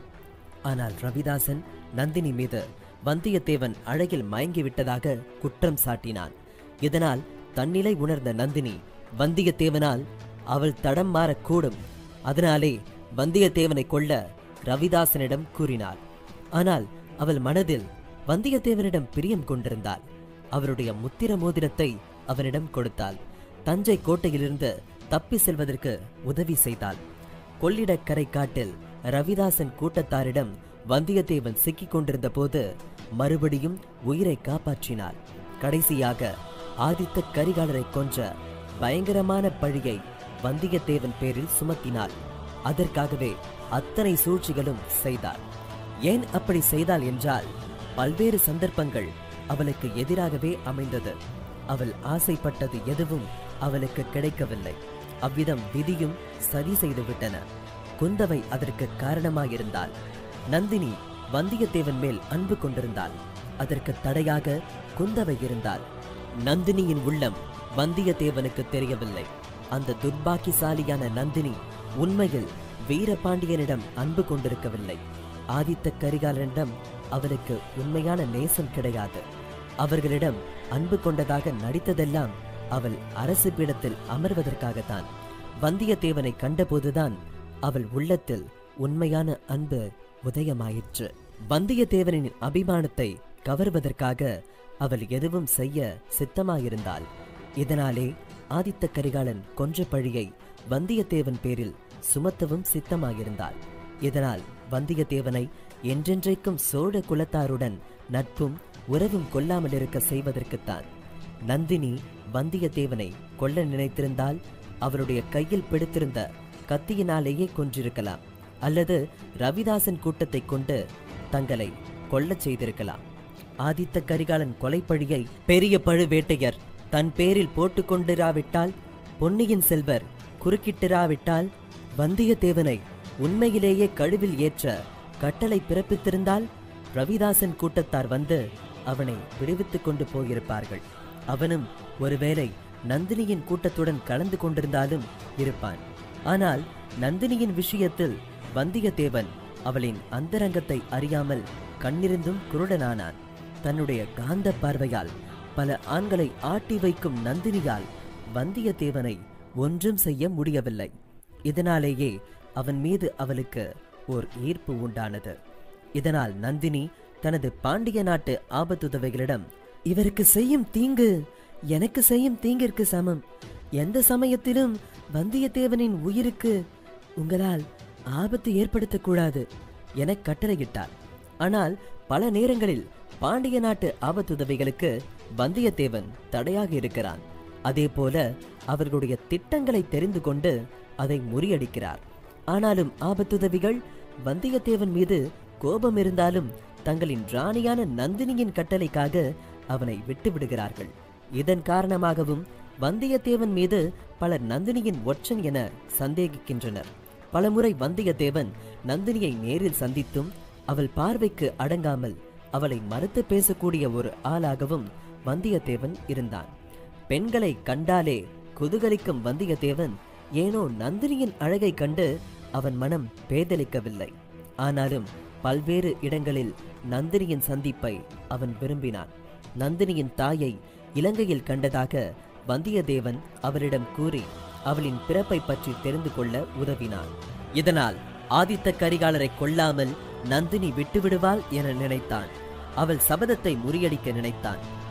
ஆனால் ரவிதாசன் நந்தினி மீது வந்தியத்தேவன் அழகில் மயங்கிவிட்டதாக குற்றம் சாட்டினான் இதனால் தன்னிலை உணர்ந்த நந்தினி வந்தியத்தேவனால் அவள் தடம் மாறக்கூடும் அதனாலே வந்தியத்தேவனை கொல்ல ரவிதாசனிடம் கூறினாள் ஆனால் அவள் மனதில் வந்தியத்தேவனிடம் பிரியம் கொண்டிருந்தாள் அவருடைய முத்திர மோதிரத்தை அவனிடம் கொடுத்தாள் தஞ்சை கோட்டையிலிருந்து தப்பி செல்வதற்கு உதவி செய்தாள் கொள்ளிடக்கரை காட்டில் ரவிதாசன் கூட்டத்தாரிடம் வந்தியத்தேவன் சிக்கிக் கொண்டிருந்த போது மறுபடியும் உயிரை காப்பாற்றினாள் கடைசியாக ஆதித்த கரிகாலரை கொன்ற பயங்கரமான பழியை வந்தியத்தேவன் பேரில் சுமத்தினாள் அதற்காகவே அத்தனை சூழ்ச்சிகளும் செய்தாள் ஏன் அப்படி செய்தாள் என்றால் பல்வேறு சந்தர்ப்பங்கள் அவளுக்கு எதிராகவே அமைந்தது அவள் ஆசைப்பட்டது எதுவும் அவளுக்கு கிடைக்கவில்லை அவ்விதம் விதியும் சதி செய்து விட்டன குந்தவை அதற்கு காரணமாயிருந்தாள் நந்தினி வந்தியத்தேவன் மேல் அன்பு கொண்டிருந்தாள் அதற்கு தடையாக குந்தவை இருந்தாள் நந்தினியின் உள்ளம் வந்தியத்தேவனுக்கு தெரியவில்லை அந்த துர்பாக்கிசாலியான நந்தினி உண்மையில் வீரபாண்டியனிடம் அன்பு கொண்டிருக்கவில்லை ஆதித்த கரிகாலனிடம் அவளுக்கு உண்மையான நேசம் கிடையாது அவர்களிடம் அன்பு கொண்டதாக நடித்ததெல்லாம் அவள் அரசு பீடத்தில் அமர்வதற்காகத்தான் வந்தியத்தேவனை கண்டபோதுதான் அவள் உள்ளத்தில் உண்மையான அன்பு உதயமாயிற்று வந்தியத்தேவனின் அபிமானத்தை கவர்வதற்காக அவள் எதுவும் செய்ய சித்தமாயிருந்தாள் இதனாலே ஆதித்த கரிகாலன் கொன்ற பழியை வந்தியத்தேவன் பேரில் சுமத்தவும் சித்தமாயிருந்தாள் இதனால் வந்தியத்தேவனை என்றென்றைக்கும் சோழ குலத்தாருடன் நட்பும் உறவும் கொள்ளாமல் இருக்க செய்வதற்குத்தான் நந்தினி வந்தியத்தேவனை கொல்ல நினைத்திருந்தால் அவருடைய கையில் பிடித்திருந்த கத்தியினாலேயே கொன்றிருக்கலாம் அல்லது ரவிதாசன் கூட்டத்தை கொண்டு தங்களை கொல்லச் செய்திருக்கலாம் ஆதித்த கரிகாலன் கொலைப்பழியை பெரிய பழுவேட்டையர் தன் பேரில் போட்டுக் கொண்டிராவிட்டால் பொன்னியின் செல்வர் குறுக்கிட்டிராவிட்டால் வந்தியத்தேவனை உண்மையிலேயே கழுவில் ஏற்ற கட்டளை பிறப்பித்திருந்தால் ரவிதாசன் கூட்டத்தார் வந்து அவனை விடுவித்துக் கொண்டு போயிருப்பார்கள் அவனும் ஒருவேளை நந்தினியின் கூட்டத்துடன் கலந்து கொண்டிருந்தாலும் இருப்பான் ஆனால் நந்தினியின் விஷயத்தில் வந்தியத்தேவன் அவளின் அந்தரங்கத்தை அறியாமல் கண்ணிருந்தும் குருடனானான் தன்னுடைய காந்த பார்வையால் பல ஆண்களை ஆட்டி வைக்கும் நந்தினியால் வந்தியத்தேவனை ஒன்றும் செய்ய முடியவில்லை இதனாலேயே அவன் மீது அவளுக்கு ஓர் ஈர்ப்பு உண்டானது இதனால் நந்தினி தனது பாண்டிய நாட்டு ஆபத்துதவிகளிடம் இவருக்கு செய்யும் தீங்கு எனக்கு செய்யும் தீங்கிற்கு சமம் எந்த சமயத்திலும் வந்தியத்தேவனின் உயிருக்கு உங்களால் ஆபத்து ஏற்படுத்தக்கூடாது என கட்டளையிட்டார் ஆனால் பல நேரங்களில் பாண்டிய நாட்டு ஆபத்துதவிகளுக்கு வந்தியத்தேவன் தடையாக இருக்கிறான் அதேபோல அவர்களுடைய திட்டங்களை தெரிந்து கொண்டு அதை முறியடிக்கிறார் ஆனாலும் ஆபத்துதவிகள் வந்தியத்தேவன் மீது கோபம் இருந்தாலும் தங்களின் ராணியான நந்தினியின் கட்டளைக்காக அவனை விட்டு விடுகிறார்கள் இதன் காரணமாகவும் வந்தியத்தேவன் மீது பலர் நந்தினியின் ஒற்றன் என சந்தேகிக்கின்றனர் பலமுறை வந்தியத்தேவன் நந்தினியை நேரில் சந்தித்தும் அவள் பார்வைக்கு அடங்காமல் அவளை மறுத்து பேசக்கூடிய ஒரு ஆளாகவும் வந்தியத்தேவன் இருந்தான் பெண்களை கண்டாலே குதூகலிக்கும் வந்தியத்தேவன் ஏனோ நந்தினியின் அழகை கண்டு அவன் மனம் பேதலிக்கவில்லை ஆனாலும் பல்வேறு இடங்களில் நந்தினியின் சந்திப்பை அவன் விரும்பினான் நந்தினியின் தாயை இலங்கையில் கண்டதாக வந்தியத்தேவன் அவரிடம் கூறி அவளின் பிறப்பை பற்றி தெரிந்து கொள்ள உதவினான் இதனால் ஆதித்த கரிகாலரை கொல்லாமல் நந்தினி விட்டுவிடுவாள் என நினைத்தான் அவள் சபதத்தை முறியடிக்க நினைத்தான்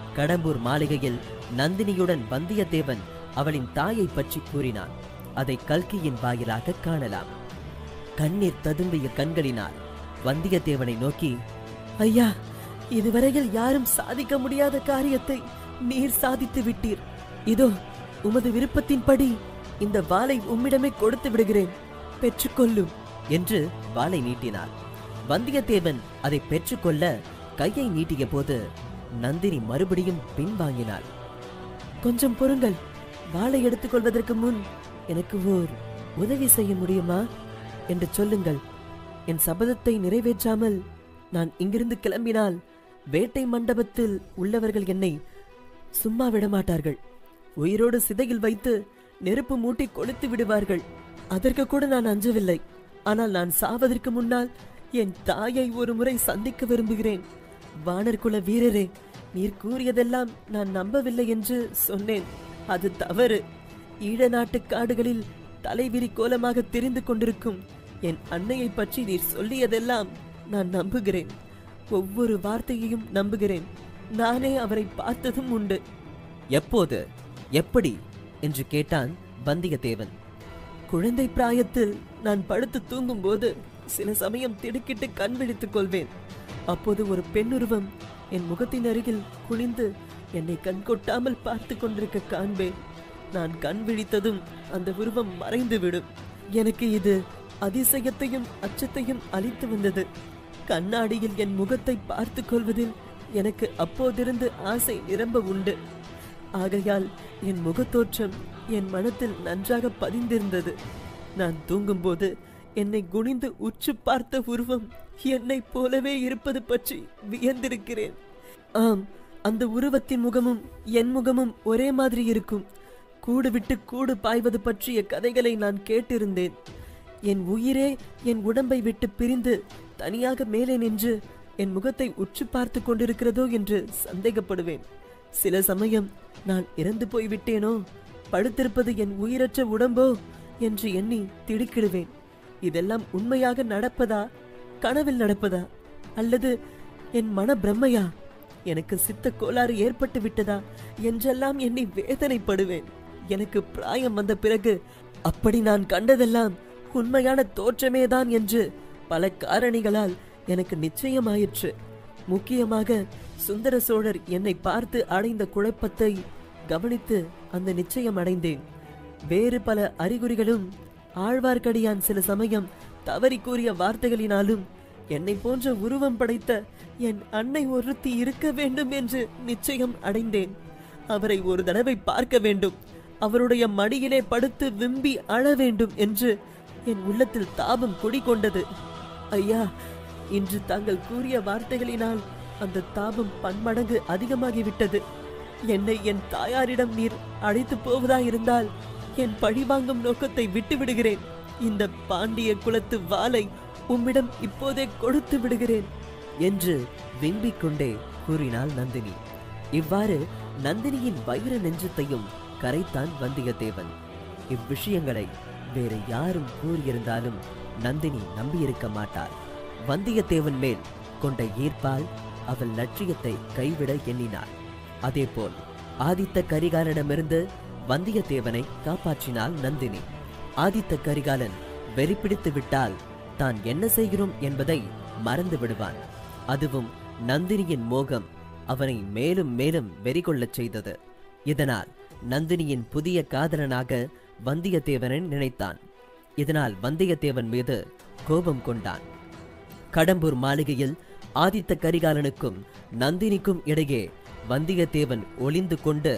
கடம்பூர் மாளிகையில் நந்தினியுடன் வந்தியத்தேவன் அவளின் தாயை பற்றி கூறினான் அதை கல்கியின் வாயிலாக காணலாம் கண்ணீர் ததும்பிய கண்களினால் வந்தியத்தேவனை நோக்கி ஐயா இதுவரையில் யாரும் சாதிக்க முடியாத காரியத்தை நீர் சாதித்து விட்டீர் இதோ உமது விருப்பத்தின்படி இந்த வாளை உம்மிடமே கொடுத்து விடுகிறேன் பெற்றுக்கொள்ளும் என்று வாளை நீட்டினார் வந்தியத்தேவன் அதை பெற்றுக்கொள்ள கையை நீட்டிய போது நந்தினி மறுபடியும் பின்வாங்கினாள் கொஞ்சம் பொறுங்கள் வாளை எடுத்துக்கொள்வதற்கு முன் எனக்கு ஓர் உதவி செய்ய முடியுமா என்று சொல்லுங்கள் என் சபதத்தை நிறைவேற்றாமல் நான் இங்கிருந்து கிளம்பினால் வேட்டை மண்டபத்தில் உள்ளவர்கள் என்னை சும்மா விட மாட்டார்கள் உயிரோடு சிதையில் வைத்து நெருப்பு மூட்டி கொளுத்து விடுவார்கள் அதற்கு கூட நான் அஞ்சவில்லை ஆனால் நான் சாவதற்கு முன்னால் என் தாயை ஒரு முறை சந்திக்க விரும்புகிறேன் வானர்குல வீரரே நீர் கூறியதெல்லாம் நான் நம்பவில்லை என்று சொன்னேன் அது தவறு ஈழ நாட்டு காடுகளில் தலைவிரி கோலமாக தெரிந்து கொண்டிருக்கும் என் அன்னையை பற்றி நீர் சொல்லியதெல்லாம் நான் நம்புகிறேன் ஒவ்வொரு வார்த்தையையும் நம்புகிறேன் நானே அவரை பார்த்ததும் உண்டு எப்போது எப்படி என்று கேட்டான் வந்தியத்தேவன் குழந்தை பிராயத்தில் நான் படுத்து தூங்கும்போது சில சமயம் திடுக்கிட்டு கண் விழித்துக் கொள்வேன் அப்போது ஒரு பெண்ணுருவம் என் முகத்தின் அருகில் குனிந்து என்னை கண் கொட்டாமல் பார்த்து கொண்டிருக்க காண்பேன் நான் கண் விழித்ததும் அந்த உருவம் மறைந்து விடும் எனக்கு இது அதிசயத்தையும் அச்சத்தையும் அளித்து வந்தது கண்ணாடியில் என் முகத்தை பார்த்து கொள்வதில் எனக்கு அப்போதிருந்து ஆசை நிரம்ப உண்டு ஆகையால் என் முகத்தோற்றம் என் மனத்தில் நன்றாக பதிந்திருந்தது நான் தூங்கும்போது என்னை குனிந்து உற்று பார்த்த உருவம் என்னைப் போலவே இருப்பது பற்றி வியந்திருக்கிறேன் ஆம் அந்த உருவத்தின் முகமும் என் முகமும் ஒரே மாதிரி இருக்கும் கூடு விட்டு கூடு பாய்வது பற்றிய கதைகளை நான் கேட்டிருந்தேன் என் உயிரே என் உடம்பை விட்டு பிரிந்து தனியாக மேலே நின்று என் முகத்தை உற்று பார்த்து கொண்டிருக்கிறதோ என்று சந்தேகப்படுவேன் சில சமயம் நான் இறந்து போய்விட்டேனோ படுத்திருப்பது என் உயிரற்ற உடம்போ என்று எண்ணி திடுக்கிடுவேன் இதெல்லாம் உண்மையாக நடப்பதா கனவில் நடப்பதா அல்லது என் மன பிரம்மையா எனக்கு சித்த கோளாறு ஏற்பட்டு விட்டதா என்றெல்லாம் எண்ணி வேதனைப்படுவேன் எனக்கு பிராயம் வந்த பிறகு அப்படி நான் கண்டதெல்லாம் உண்மையான தோற்றமேதான் என்று பல காரணிகளால் எனக்கு நிச்சயமாயிற்று முக்கியமாக சுந்தர சோழர் என்னை பார்த்து அடைந்த குழப்பத்தை கவனித்து அந்த நிச்சயம் அடைந்தேன் வேறு பல அறிகுறிகளும் ஆழ்வார்க்கடியான் சில சமயம் தவறி கூறிய வார்த்தைகளினாலும் என்னை போன்ற உருவம் படைத்த என் அன்னை ஒருத்தி இருக்க வேண்டும் என்று நிச்சயம் அடைந்தேன் அவரை ஒரு தடவை பார்க்க வேண்டும் அவருடைய மடியிலே படுத்து விம்பி அழ வேண்டும் என்று என் உள்ளத்தில் தாபம் குடிகொண்டது ஐயா இன்று தாங்கள் கூறிய வார்த்தைகளினால் அந்த தாபம் பன்மடங்கு அதிகமாகிவிட்டது என்னை என் தாயாரிடம் நீர் அழைத்து போவதாயிருந்தால் என் பழிவாங்கும் நோக்கத்தை விட்டு விடுகிறேன் இந்த பாண்டிய குலத்து வாளை உம்மிடம் இப்போதே கொடுத்து விடுகிறேன் என்று விம்பிக் கொண்டே கூறினாள் நந்தினி இவ்வாறு நந்தினியின் வைர நெஞ்சத்தையும் கரைத்தான் வந்தியத்தேவன் இவ்விஷயங்களை வேறு யாரும் கூறியிருந்தாலும் நந்தினி நம்பியிருக்க மாட்டாள் வந்தியத்தேவன் மேல் கொண்ட ஈர்ப்பால் அவள் லட்சியத்தை கைவிட எண்ணினாள் அதேபோல் ஆதித்த கரிகாலனிடமிருந்து வந்தியத்தேவனை காப்பாற்றினாள் நந்தினி ஆதித்த கரிகாலன் வெறிப்பிடித்து விட்டால் தான் என்ன செய்கிறோம் என்பதை மறந்து விடுவான் அதுவும் நந்தினியின் மோகம் அவனை மேலும் மேலும் வெறிகொள்ளச் செய்தது இதனால் நந்தினியின் புதிய காதலனாக வந்தியத்தேவனை நினைத்தான் இதனால் வந்தியத்தேவன் மீது கோபம் கொண்டான் கடம்பூர் மாளிகையில் ஆதித்த கரிகாலனுக்கும் நந்தினிக்கும் இடையே வந்தியத்தேவன் ஒளிந்து கொண்டு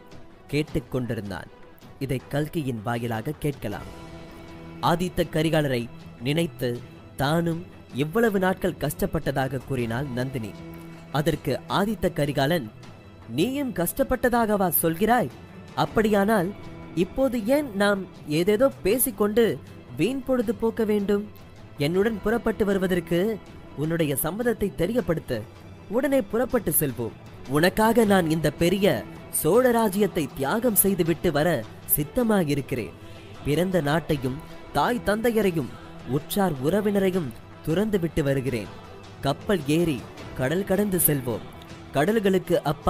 கேட்டுக்கொண்டிருந்தான் இதை கல்கியின் வாயிலாக கேட்கலாம் ஆதித்த கரிகாலரை நினைத்து தானும் இவ்வளவு நாட்கள் கஷ்டப்பட்டதாக கூறினாள் நந்தினி அதற்கு ஆதித்த கரிகாலன் நீயும் கஷ்டப்பட்டதாகவா சொல்கிறாய் அப்படியானால் இப்போது ஏன் நாம் ஏதேதோ பேசிக்கொண்டு வீண் பொழுது போக்க வேண்டும் என்னுடன் புறப்பட்டு வருவதற்கு உன்னுடைய சம்மதத்தை தெரியப்படுத்து உடனே புறப்பட்டு செல்வோம் உனக்காக நான் இந்த பெரிய சோழ ராஜ்யத்தை தியாகம் செய்துவிட்டு வர சித்தமாயிருக்கிறேன் பிறந்த நாட்டையும் தாய் தந்தையரையும் உற்றார் உறவினரையும் துறந்து விட்டு வருகிறேன் கப்பல் ஏறி கடல் கடந்து செல்வோம் கடல்களுக்கு அப்பால்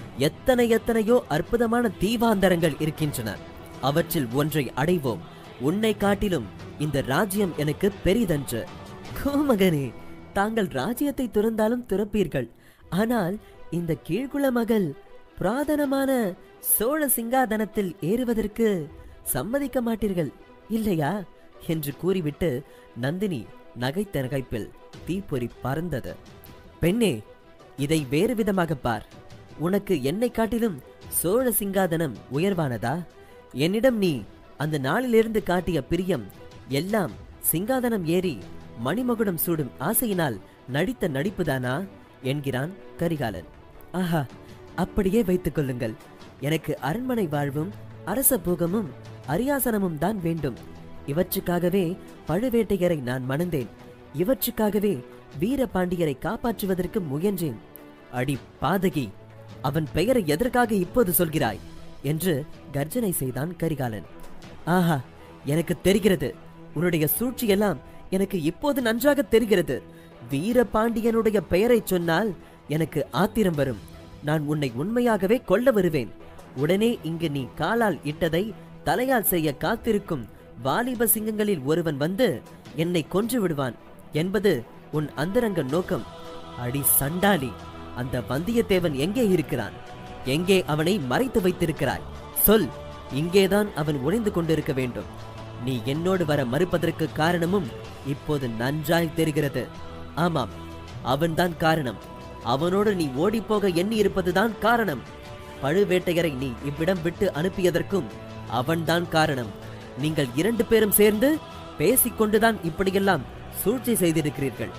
எத்தனை எத்தனையோ அற்புதமான தீவாந்தரங்கள் இருக்கின்றன அவற்றில் ஒன்றை அடைவோம் உன்னை காட்டிலும் இந்த ராஜ்யம் எனக்கு பெரிதன்று கோமகனே தாங்கள் ராஜ்யத்தை துறந்தாலும் துறப்பீர்கள் ஆனால் இந்த கீழ்குல மகள் புராதனமான சோழ சிங்காதனத்தில் ஏறுவதற்கு சம்மதிக்க மாட்டீர்கள் இல்லையா என்று கூறிவிட்டு நந்தினி நகைத்த நகைப்பில் தீப்பொறி பறந்தது பெண்ணே இதை வேறு விதமாக பார் உனக்கு என்னை காட்டிலும் சோழ சிங்காதனம் உயர்வானதா என்னிடம் நீ அந்த நாளிலிருந்து காட்டிய பிரியம் எல்லாம் சிங்காதனம் ஏறி மணிமகுடம் சூடும் ஆசையினால் நடித்த நடிப்புதானா என்கிறான் கரிகாலன் ஆஹா அப்படியே வைத்துக் கொள்ளுங்கள் எனக்கு அரண்மனை வாழ்வும் அரச போகமும் அரியாசனமும் தான் வேண்டும் இவற்றுக்காகவே பழுவேட்டையரை நான் மணந்தேன் இவற்றுக்காகவே வீரபாண்டியரை காப்பாற்றுவதற்கு முயன்றேன் அடி பாதகி அவன் பெயரை எதற்காக இப்போது சொல்கிறாய் என்று கர்ஜனை செய்தான் கரிகாலன் ஆஹா எனக்கு தெரிகிறது உன்னுடைய சூழ்ச்சியெல்லாம் எனக்கு இப்போது நன்றாக தெரிகிறது வீரபாண்டியனுடைய பெயரைச் சொன்னால் எனக்கு ஆத்திரம் வரும் நான் உன்னை உண்மையாகவே கொல்ல வருவேன் உடனே இங்கு நீ காலால் இட்டதை தலையால் செய்ய காத்திருக்கும் வாலிப சிங்கங்களில் ஒருவன் வந்து என்னை கொன்று விடுவான் என்பது உன் அந்தரங்க நோக்கம் அடி சண்டாளி அந்த வந்தியத்தேவன் எங்கே இருக்கிறான் எங்கே அவனை மறைத்து வைத்திருக்கிறாய் சொல் இங்கேதான் அவன் ஒளிந்து கொண்டிருக்க வேண்டும் நீ என்னோடு வர மறுப்பதற்கு காரணமும் இப்போது நன்றாய் தெரிகிறது ஆமாம் அவன்தான் காரணம் அவனோடு நீ ஓடிப்போக எண்ணி இருப்பதுதான் காரணம் பழுவேட்டையரை நீ இவ்விடம் விட்டு அனுப்பியதற்கும் அவன்தான் காரணம் நீங்கள் இரண்டு பேரும் சேர்ந்து பேசிக்கொண்டுதான் இப்படியெல்லாம் சூழ்ச்சி செய்திருக்கிறீர்கள்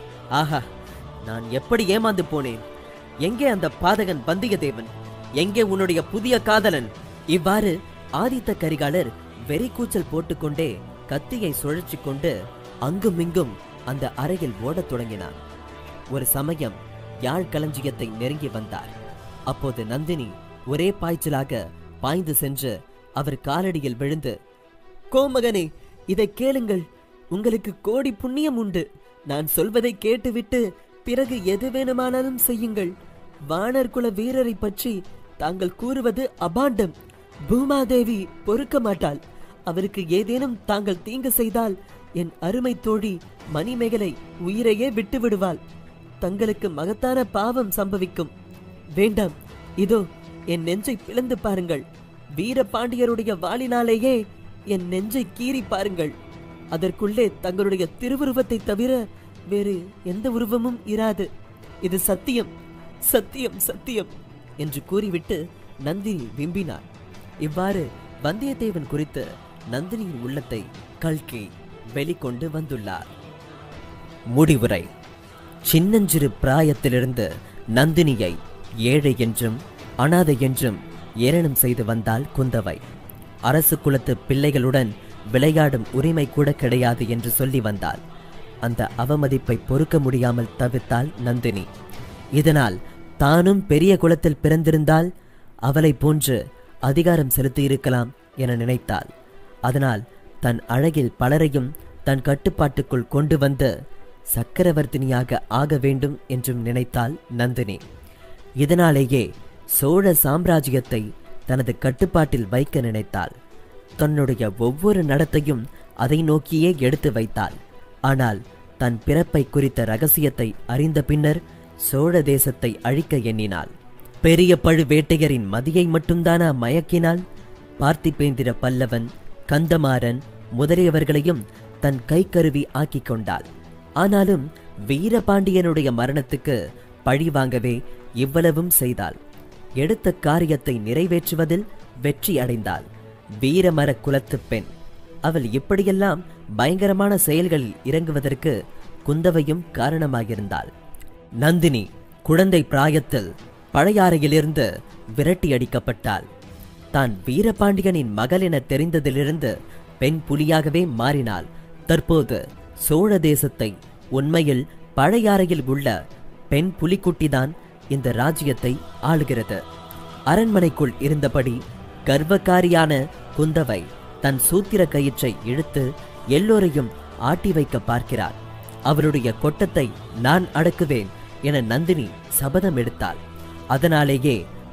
ஆஹா நான் எப்படி ஏமாந்து போனேன் எங்கே அந்த பாதகன் வந்தியத்தேவன் எங்கே உன்னுடைய புதிய காதலன் இவ்வாறு ஆதித்த கரிகாலர் வெறிக்கூச்சல் போட்டுக்கொண்டே கத்தியை சுழற்றிக் கொண்டு அங்குமிங்கும் அந்த அறையில் ஓடத் தொடங்கினான் ஒரு சமயம் யாழ் களஞ்சியத்தை நெருங்கி வந்தார் அப்போது நந்தினி ஒரே பாய்ச்சலாக பாய்ந்து சென்று அவர் காலடியில் விழுந்து கோமகனே இதை கேளுங்கள் உங்களுக்கு கோடி புண்ணியம் உண்டு நான் சொல்வதை கேட்டுவிட்டு பிறகு எது வேணுமானாலும் செய்யுங்கள் வானர் குல வீரரை பற்றி தாங்கள் கூறுவது அபாண்டம் பூமாதேவி பொறுக்க மாட்டாள் அவருக்கு ஏதேனும் தாங்கள் தீங்கு செய்தால் என் அருமை தோழி மணிமேகலை உயிரையே விட்டு விடுவாள் தங்களுக்கு மகத்தான பாவம் சம்பவிக்கும் வேண்டாம் இதோ என் நெஞ்சை பிளந்து பாருங்கள் வீரபாண்டியருடைய வாளினாலேயே என் நெஞ்சை கீறி பாருங்கள் அதற்குள்ளே தங்களுடைய திருவுருவத்தை தவிர வேறு எந்த உருவமும் இராது இது சத்தியம் சத்தியம் சத்தியம் என்று கூறிவிட்டு நந்தினி விம்பினார் இவ்வாறு வந்தியத்தேவன் குறித்து நந்தினியின் உள்ளத்தை கல்கி வெளிக்கொண்டு வந்துள்ளார் முடிவுரை சின்னஞ்சிறு பிராயத்திலிருந்து நந்தினியை ஏழை என்றும் அனாதை என்றும் ஏளனம் செய்து வந்தாள் குந்தவை அரசு குலத்து பிள்ளைகளுடன் விளையாடும் உரிமை கூட கிடையாது என்று சொல்லி வந்தாள் அந்த அவமதிப்பை பொறுக்க முடியாமல் தவிர்த்தாள் நந்தினி இதனால் தானும் பெரிய குலத்தில் பிறந்திருந்தால் அவளை போன்று அதிகாரம் செலுத்தியிருக்கலாம் என நினைத்தாள் அதனால் தன் அழகில் பலரையும் தன் கட்டுப்பாட்டுக்குள் கொண்டு வந்து சக்கரவர்த்தினியாக ஆக வேண்டும் என்றும் நினைத்தாள் நந்தினி இதனாலேயே சோழ சாம்ராஜ்யத்தை தனது கட்டுப்பாட்டில் வைக்க நினைத்தாள் தன்னுடைய ஒவ்வொரு நடத்தையும் அதை நோக்கியே எடுத்து வைத்தாள் ஆனால் தன் பிறப்பை குறித்த ரகசியத்தை அறிந்த பின்னர் சோழ தேசத்தை அழிக்க எண்ணினாள் பெரிய பழுவேட்டையரின் மதியை மட்டும்தானா மயக்கினாள் பார்த்திபேந்திர பல்லவன் கந்தமாறன் முதலியவர்களையும் தன் கைக்கருவி ஆக்கிக் கொண்டாள் ஆனாலும் வீரபாண்டியனுடைய மரணத்துக்கு பழி வாங்கவே இவ்வளவும் செய்தாள் எடுத்த காரியத்தை நிறைவேற்றுவதில் வெற்றி அடைந்தாள் வீரமர குலத்துப் பெண் அவள் இப்படியெல்லாம் பயங்கரமான செயல்களில் இறங்குவதற்கு குந்தவையும் காரணமாகியிருந்தாள் நந்தினி குழந்தை பிராயத்தில் பழையாறையிலிருந்து விரட்டி அடிக்கப்பட்டாள் தான் வீரபாண்டியனின் மகள் என தெரிந்ததிலிருந்து பெண் புலியாகவே மாறினாள் தற்போது சோழ தேசத்தை உண்மையில் பழையாறையில் உள்ள பெண் புலிக்குட்டிதான் இந்த ராஜ்யத்தை ஆளுகிறது அரண்மனைக்குள் இருந்தபடி கர்வக்காரியான குந்தவை தன் சூத்திர கயிற்றை இழுத்து எல்லோரையும் ஆட்டி வைக்க பார்க்கிறார் அவருடைய கொட்டத்தை நான் அடக்குவேன் என நந்தினி சபதம் எடுத்தாள் அதனாலேயே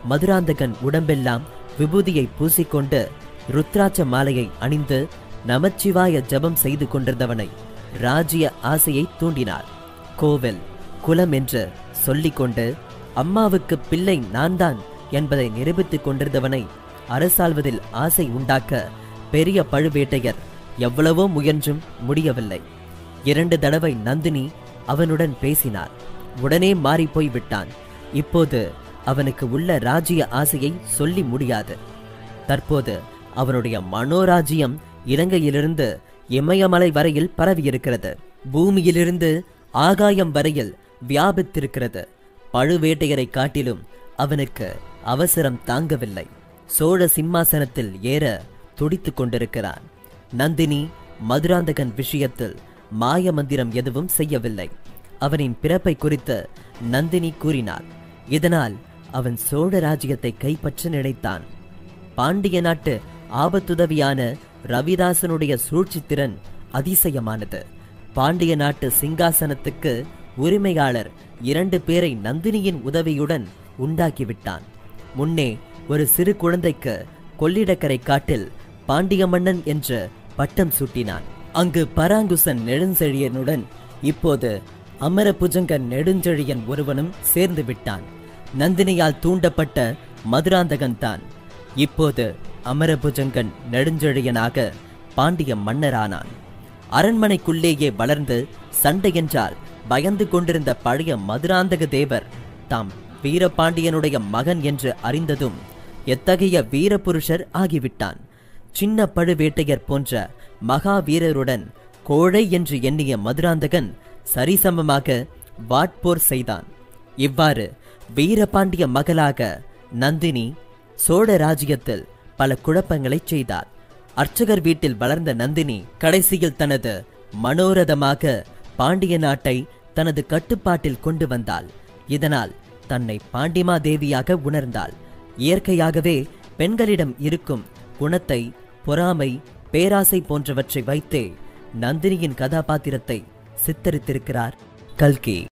மதுராந்தகன் உடம்பெல்லாம் விபூதியை பூசிக்கொண்டு ருத்ராட்ச மாலையை அணிந்து நமச்சிவாய ஜெபம் செய்து கொண்டிருந்தவனை ராஜ்ய ஆசையை தூண்டினார் கோவில் குலம் என்று சொல்லிக்கொண்டு அம்மாவுக்கு பிள்ளை நான் தான் என்பதை நிரூபித்துக் கொண்டிருந்தவனை அரசாள்வதில் ஆசை உண்டாக்க பெரிய பழுவேட்டையர் எவ்வளவோ முயன்றும் முடியவில்லை இரண்டு தடவை நந்தினி அவனுடன் பேசினார் உடனே மாறிப்போய் விட்டான் இப்போது அவனுக்கு உள்ள ராஜ்ய ஆசையை சொல்லி முடியாது தற்போது அவனுடைய மனோராஜ்யம் இலங்கையிலிருந்து இமயமலை வரையில் பரவியிருக்கிறது பூமியிலிருந்து ஆகாயம் வரையில் வியாபித்திருக்கிறது பழுவேட்டையரை காட்டிலும் அவனுக்கு அவசரம் தாங்கவில்லை சோழ சிம்மாசனத்தில் ஏற துடித்துக் கொண்டிருக்கிறான் நந்தினி மதுராந்தகன் விஷயத்தில் மாய மந்திரம் எதுவும் செய்யவில்லை அவனின் பிறப்பை குறித்து நந்தினி கூறினார் இதனால் அவன் சோழ ராஜ்யத்தை கைப்பற்ற நினைத்தான் பாண்டிய நாட்டு ஆபத்துதவியான ரவிதாசனுடைய சூழ்ச்சித்திறன் அதிசயமானது பாண்டிய நாட்டு சிங்காசனத்துக்கு உரிமையாளர் இரண்டு பேரை நந்தினியின் உதவியுடன் உண்டாக்கிவிட்டான் முன்னே ஒரு சிறு குழந்தைக்கு கொள்ளிடக்கரை காட்டில் பாண்டிய மன்னன் என்று பட்டம் சூட்டினான் அங்கு பராங்குசன் நெடுஞ்செழியனுடன் இப்போது அமரபுஜங்கன் நெடுஞ்செழியன் ஒருவனும் சேர்ந்து விட்டான் நந்தினியால் தூண்டப்பட்ட மதுராந்தகன் தான் இப்போது அமரபுஜங்கன் நெடுஞ்செழியனாக பாண்டிய மன்னரானான் அரண்மனைக்குள்ளேயே வளர்ந்து சண்டை என்றால் பயந்து கொண்டிருந்த பழைய மதுராந்தக தேவர் தாம் வீரபாண்டியனுடைய மகன் என்று அறிந்ததும் எத்தகைய வீரபுருஷர் ஆகிவிட்டான் சின்ன பழுவேட்டையர் போன்ற மகாவீரருடன் கோழை என்று எண்ணிய மதுராந்தகன் சரிசமமாக வாட்போர் செய்தான் இவ்வாறு வீரபாண்டிய மகளாக நந்தினி சோழ ராஜ்யத்தில் பல குழப்பங்களைச் செய்தார் அர்ச்சகர் வீட்டில் வளர்ந்த நந்தினி கடைசியில் தனது மனோரதமாக பாண்டிய நாட்டை தனது கட்டுப்பாட்டில் கொண்டு வந்தாள் இதனால் தன்னை பாண்டிமா தேவியாக உணர்ந்தாள் இயற்கையாகவே பெண்களிடம் இருக்கும் குணத்தை பொறாமை பேராசை போன்றவற்றை வைத்தே நந்தினியின் கதாபாத்திரத்தை சித்தரித்திருக்கிறார் கல்கி